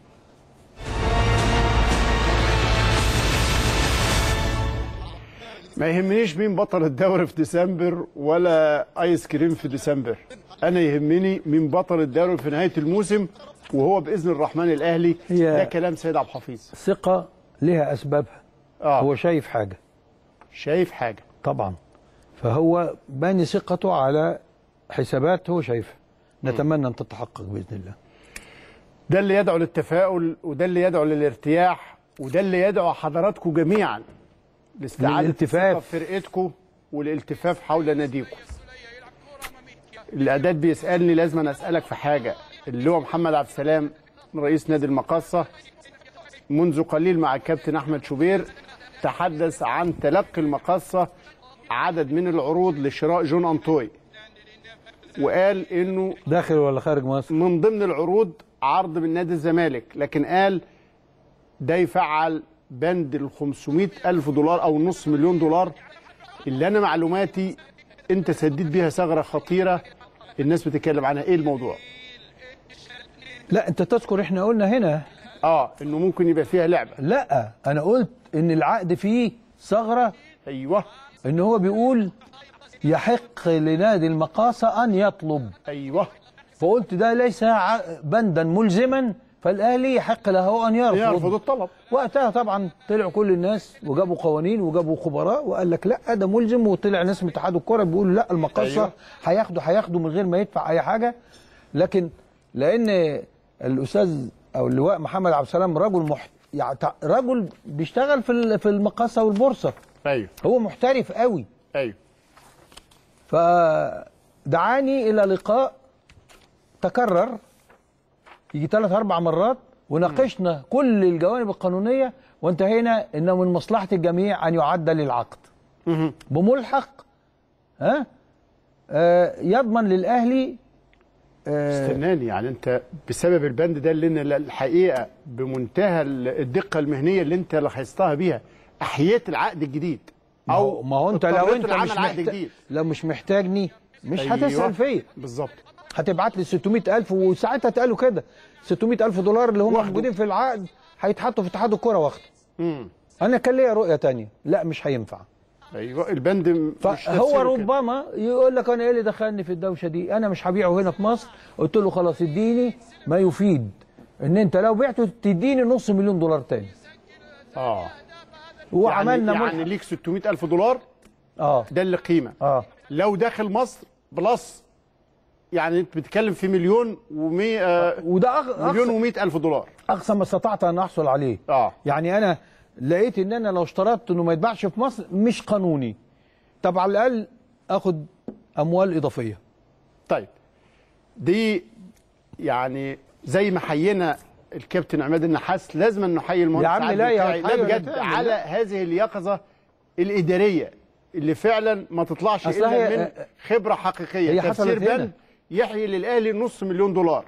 ما يهمنيش مين بطل الدوري في ديسمبر ولا ايس كريم في ديسمبر انا يهمني مين بطل الدوري في نهايه الموسم وهو باذن الرحمن الاهلي هي- ده كلام سيد عبد الحفيظ ثقه لها اسبابها اه هو شايف حاجه شايف حاجه طبعا فهو باني ثقته على حسابات هو شايفها نتمنى ان تتحقق باذن الله ده اللي يدعو للتفاؤل وده اللي يدعو للارتياح وده اللي يدعو حضراتكم جميعا لاستعاده للالتفاف. الثقة في فرقتكم والالتفاف حول ناديكم الاعداد بيسالني لازم أنا اسالك في حاجه اللي هو محمد عبد السلام رئيس نادي المقاصه منذ قليل مع الكابتن احمد شوبير تحدث عن تلقي المقاصه عدد من العروض لشراء جون انطوي وقال انه داخل ولا خارج مصر من ضمن العروض عرض من نادي الزمالك لكن قال ده يفعل بند ال 500 ألف دولار أو نص مليون دولار اللي أنا معلوماتي أنت سديت بيها ثغرة خطيرة الناس بتتكلم عنها إيه الموضوع؟ لا انت تذكر احنا قلنا هنا آه إنه ممكن يبقى فيها لعبة لا انا قلت ان العقد فيه ثغره أيوه ان هو بيقول يحق لنادي المقاصة ان يطلب أيوه فقلت ده ليس ع- بندا ملزما فالاهلي يحق له ان يرفض, يرفض الطلب وقتها طبعا طلعوا كل الناس وجابوا قوانين وجابوا خبراء وقال لك لا ده ملزم وطلع ناس من اتحاد الكره بيقولوا لا المقاصه أيوة. هياخدوا هياخدوا من غير ما يدفع اي حاجه لكن لان الاستاذ او اللواء محمد عبد السلام رجل مح... يعني تع- رجل بيشتغل في ال- في المقاصه والبورصه أيوه هو محترف قوي أيوه فدعاني الى لقاء تكرر يجي ثلاث اربع مرات وناقشنا كل الجوانب القانونيه وانتهينا انه من مصلحه الجميع ان يعدل العقد بملحق ها آه يضمن للاهلي آه استناني يعني أنت بسبب البند ده اللي أنا الحقيقة بمنتهى الدقة المهنية اللي أنت لاحظتها بيها أحييت العقد الجديد ما هو- ما هو انت لو اضطريت انت لعمل مش عقد محتاج جديد لو مش محتاجني مش أيوة. هتسال فيا بالظبط هتبعت لي 600000 وساعتها اتقالوا كده 600000 دولار اللي هم واخده. موجودين في العقد هيتحطوا في اتحاد الكوره واخده امم انا كان ليا رؤيه تانية لا مش هينفع ايوه البند م- مش فهو تفسيره كده. ربما يقول لك انا ايه اللي دخلني في الدوشه دي انا مش هبيعه هنا في مصر قلت له خلاص اديني ما يفيد ان انت لو بعته تديني نص مليون دولار تاني اه وعملنا يعني, ملحق. يعني ليك 600 ألف دولار اه ده اللي قيمة اه لو داخل مصر بلس يعني انت بتتكلم في مليون و100 وده أغ... مليون أقصى, و100 ألف دولار اقصى ما استطعت ان احصل عليه اه يعني انا لقيت ان انا لو اشترطت انه ما يتباعش في مصر مش قانوني طب على الاقل اخد اموال اضافيه طيب دي يعني زي ما حيينا الكابتن عماد النحاس لازم أن نحيي المهندس يا عم عادل لا يا القيعي. لا حي ولا بجد تعمل، على لا. هذه اليقظه الاداريه اللي فعلا ما تطلعش أصل الا هي- من خبره حقيقيه هي تفسير حصلت هنا. بند يحيي للاهلي نص مليون دولار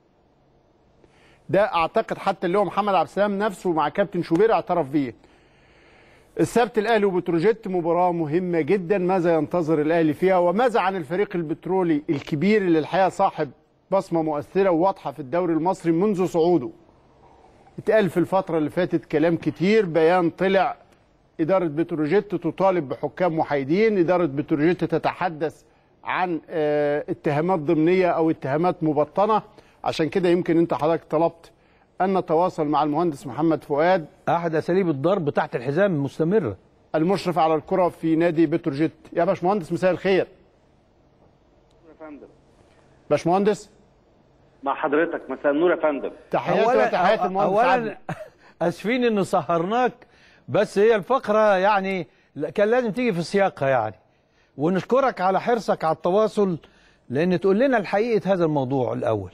ده اعتقد حتى اللي هو محمد عبد السلام نفسه مع كابتن شوبير اعترف بيه السبت الاهلي وبتروجيت مباراه مهمه جدا ماذا ينتظر الاهلي فيها وماذا عن الفريق البترولي الكبير اللي الحقيقه صاحب بصمه مؤثره وواضحه في الدوري المصري منذ صعوده اتقال في الفتره اللي فاتت كلام كتير بيان طلع اداره بتروجيت تطالب بحكام محايدين اداره بتروجيت تتحدث عن آه، اتهامات ضمنيه او اتهامات مبطنه عشان كده يمكن انت حضرتك طلبت ان نتواصل مع المهندس محمد فؤاد احد اساليب الضرب تحت الحزام مستمره المشرف على الكره في نادي بتروجيت يا باشمهندس مساء الخير يا فندم باشمهندس مع حضرتك مساء النور يا فندم تحياتي وتحيات المهندس عادل اولا اسفين ان سهرناك بس هي الفقره يعني كان لازم تيجي في سياقها يعني ونشكرك على حرصك على التواصل لان تقول لنا الحقيقه هذا الموضوع الاول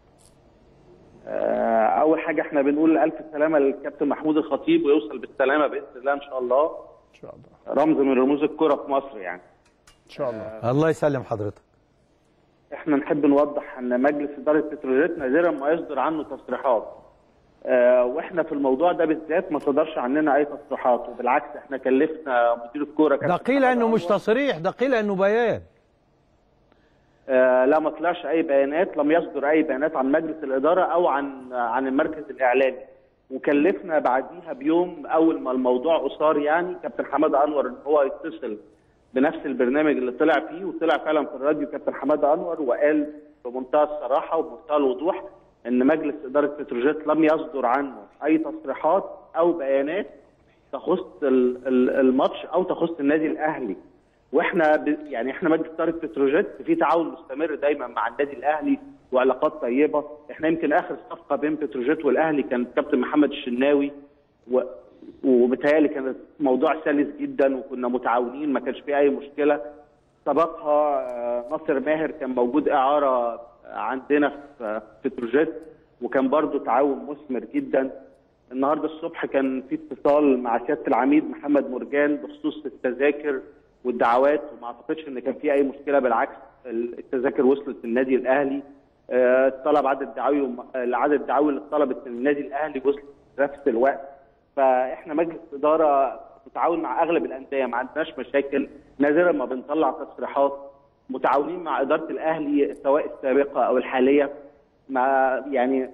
آه، اول حاجه احنا بنقول الف سلامه للكابتن محمود الخطيب ويوصل بالسلامه باذن الله ان شاء الله ان شاء الله رمز من رموز الكره في مصر يعني ان شاء الله الله يسلم حضرتك احنا نحب نوضح ان مجلس اداره بتروجيت نادرا ما يصدر عنه تصريحات آه، واحنا في الموضوع ده بالذات ما صدرش عننا اي تصريحات وبالعكس احنا كلفنا مدير الكوره ده كابتن قيل محمد انه مش أنور. تصريح ده قيل انه بيان آه، لا ما طلعش اي بيانات لم يصدر اي بيانات عن مجلس الاداره او عن عن المركز الاعلامي وكلفنا بعديها بيوم اول ما الموضوع اثار يعني كابتن حماده انور ان هو يتصل بنفس البرنامج اللي طلع فيه وطلع فعلا في الراديو كابتن حماده انور وقال بمنتهى الصراحه وبمنتهى الوضوح ان مجلس اداره بتروجيت لم يصدر عنه اي تصريحات او بيانات تخص ال- ال- الماتش او تخص النادي الاهلي واحنا ب... يعني احنا مجلس اداره بتروجيت في تعاون مستمر دايما مع النادي الاهلي وعلاقات طيبه احنا يمكن اخر صفقه بين بتروجيت والاهلي كان كابتن محمد الشناوي و... وبالتالي كانت موضوع سلس جدا وكنا متعاونين ما كانش فيه اي مشكله سبقها آه، ناصر ماهر كان موجود اعاره عندنا في في بتروجيت وكان برضو تعاون مثمر جدا النهارده الصبح كان في اتصال مع سياده العميد محمد مرجان بخصوص التذاكر والدعوات وما اعتقدش ان كان في اي مشكله بالعكس التذاكر وصلت للنادي الاهلي آه، طلب عدد دعاوي العدد الدعاوي اللي طلبت من النادي الاهلي وصلت في نفس الوقت فاحنا مجلس اداره متعاون مع اغلب الانديه ما عندناش مشاكل نادرا ما بنطلع تصريحات متعاونين مع اداره الاهلي سواء السابقه او الحاليه ما يعني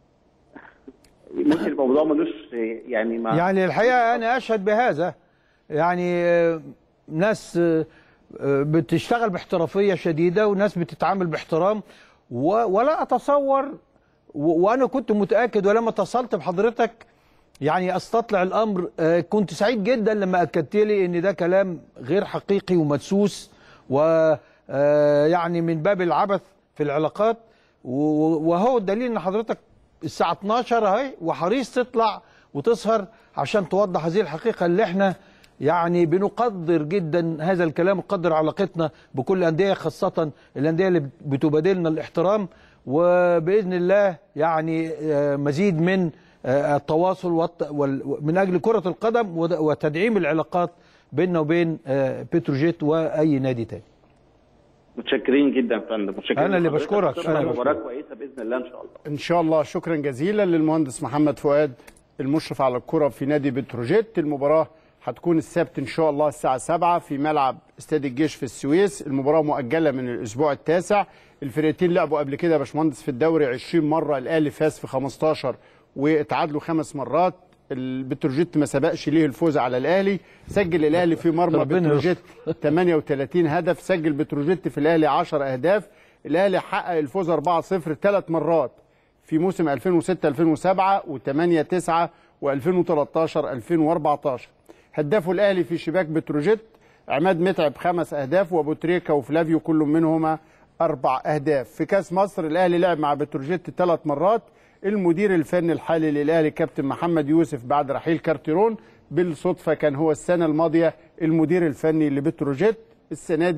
ممكن الموضوع ملوش يعني ما يعني الحقيقه انا اشهد بهذا يعني آه، ناس آه، آه، بتشتغل باحترافيه شديده وناس بتتعامل باحترام و- ولا اتصور و- وانا كنت متاكد ولما اتصلت بحضرتك يعني استطلع الامر آه، كنت سعيد جدا لما اكدت لي ان ده كلام غير حقيقي ومدسوس ويعني من باب العبث في العلاقات و- وهو الدليل ان حضرتك الساعه 12 اهي وحريص تطلع وتسهر عشان توضح هذه الحقيقه اللي احنا يعني بنقدر جدا هذا الكلام نقدر علاقتنا بكل الانديه خاصه الانديه اللي بتبادلنا الاحترام وباذن الله يعني آه، مزيد من آه، التواصل والت- وال- من اجل كره القدم ود- وتدعيم العلاقات بيننا وبين آه، بتروجيت واي نادي تاني متشكرين جدا يا فندم متشكرين أنا اللي لحضرتك. بشكرك. تبقى أنا اللي مباراه بشكرك. كويسه باذن الله ان شاء الله ان شاء الله شكرا جزيلا للمهندس محمد فؤاد المشرف على الكره في نادي بتروجيت المباراه هتكون السبت ان شاء الله الساعه 7 في ملعب استاد الجيش في السويس المباراه مؤجله من الاسبوع التاسع الفرقتين لعبوا قبل كده يا باشمهندس في الدوري 20 مره الاهلي فاز في 15 واتعادلوا خمس مرات البتروجيت ما سبقش ليه الفوز على الاهلي سجل الاهلي في مرمى ربنا بتروجيت 38 هدف سجل بتروجيت في الاهلي 10 اهداف الاهلي حقق الفوز 4-0 ثلاث مرات في موسم 2006 2007 و8 9 و2013 2014 هدافه الاهلي في شباك بتروجيت عماد متعب خمس اهداف وابو تريكه وفلافيو كل منهما اربع اهداف في كاس مصر الاهلي لعب مع بتروجيت ثلاث مرات المدير الفني الحالي للاهلي كابتن محمد يوسف بعد رحيل كارتيرون بالصدفه كان هو السنه الماضيه المدير الفني لبتروجيت السنه دي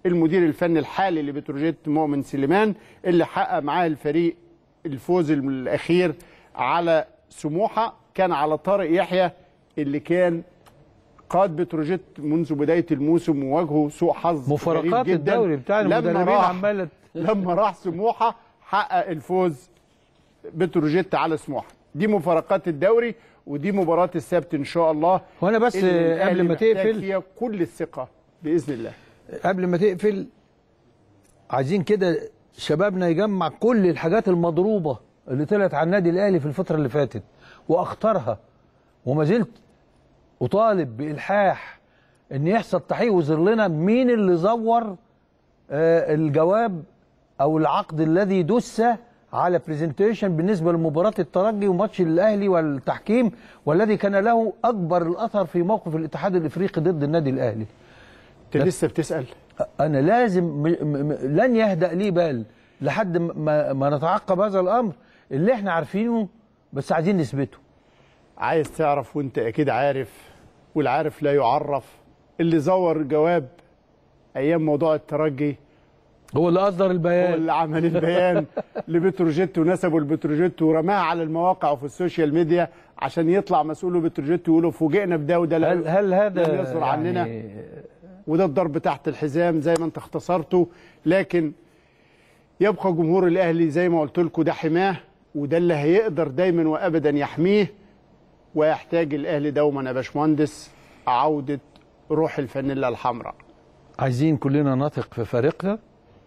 المدير الفني الحالي لبتروجيت مؤمن سليمان اللي حقق معاه الفريق الفوز الاخير على سموحه كان على طارق يحيى اللي كان قاد بتروجيت منذ بدايه الموسم وواجهه سوء حظ مفارقات غريب جدا الدوري بتاع لما المدربين راح عماله لما راح سموحه حقق الفوز بتروجيت على سموحه دي مفارقات الدوري ودي مباراه السبت ان شاء الله وانا بس اللي قبل الأهلي ما محتاج تقفل فيها كل الثقه باذن الله قبل ما تقفل عايزين كده شبابنا يجمع كل الحاجات المضروبه اللي طلعت على النادي الاهلي في الفتره اللي فاتت واختارها وما زلت اطالب بالحاح ان يحصل تحقيق ويظهر لنا مين اللي زور آه، الجواب او العقد الذي دس على برزنتيشن بالنسبه لمباراه الترجي وماتش الاهلي والتحكيم والذي كان له اكبر الاثر في موقف الاتحاد الافريقي ضد النادي الاهلي انت لسه بتسال انا لازم م م م لن يهدأ لي بال لحد ما, ما نتعقب هذا الامر اللي احنا عارفينه بس عايزين نثبته عايز تعرف وانت اكيد عارف والعارف لا يعرف اللي زور جواب ايام موضوع الترجي هو اللي اصدر هو البيان اللي عمل البيان لبتروجيت ونسبه لبتروجيت ورماها على المواقع وفي السوشيال ميديا عشان يطلع مسؤول بتروجيت يقولوا فوجئنا بده وده لا- هل هل هذا لم يصدر عننا يعني وده الضرب تحت الحزام زي ما انت اختصرته لكن يبقى جمهور الاهلي زي ما قلت لكم ده حماه وده اللي هيقدر دايما وابدا يحميه ويحتاج الاهلي دوما يا باشمهندس عوده روح الفانيلا الحمراء عايزين كلنا نثق في فريقنا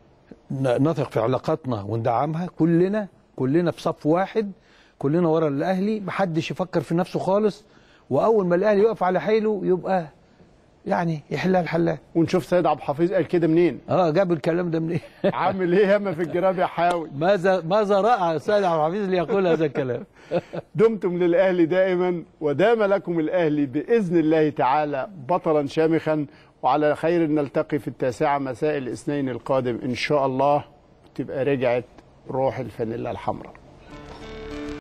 ن- نثق في علاقاتنا وندعمها كلنا كلنا في صف واحد كلنا ورا الاهلي محدش يفكر في نفسه خالص واول ما الاهلي يقف على حيله يبقى يعني يحلها الحلال ونشوف سيد عبد الحفيظ قال كده منين اه جاب الكلام ده منين عامل ايه ياما في الجراب يا حاوي ماذا ماذا راى سيد عبد الحفيظ ليقول هذا الكلام دمتم للاهلي دائما ودام لكم الاهلي باذن الله تعالى بطلا شامخا وعلى خير نلتقي في التاسعه مساء الاثنين القادم ان شاء الله تبقى رجعت روح الفانيلا الحمراء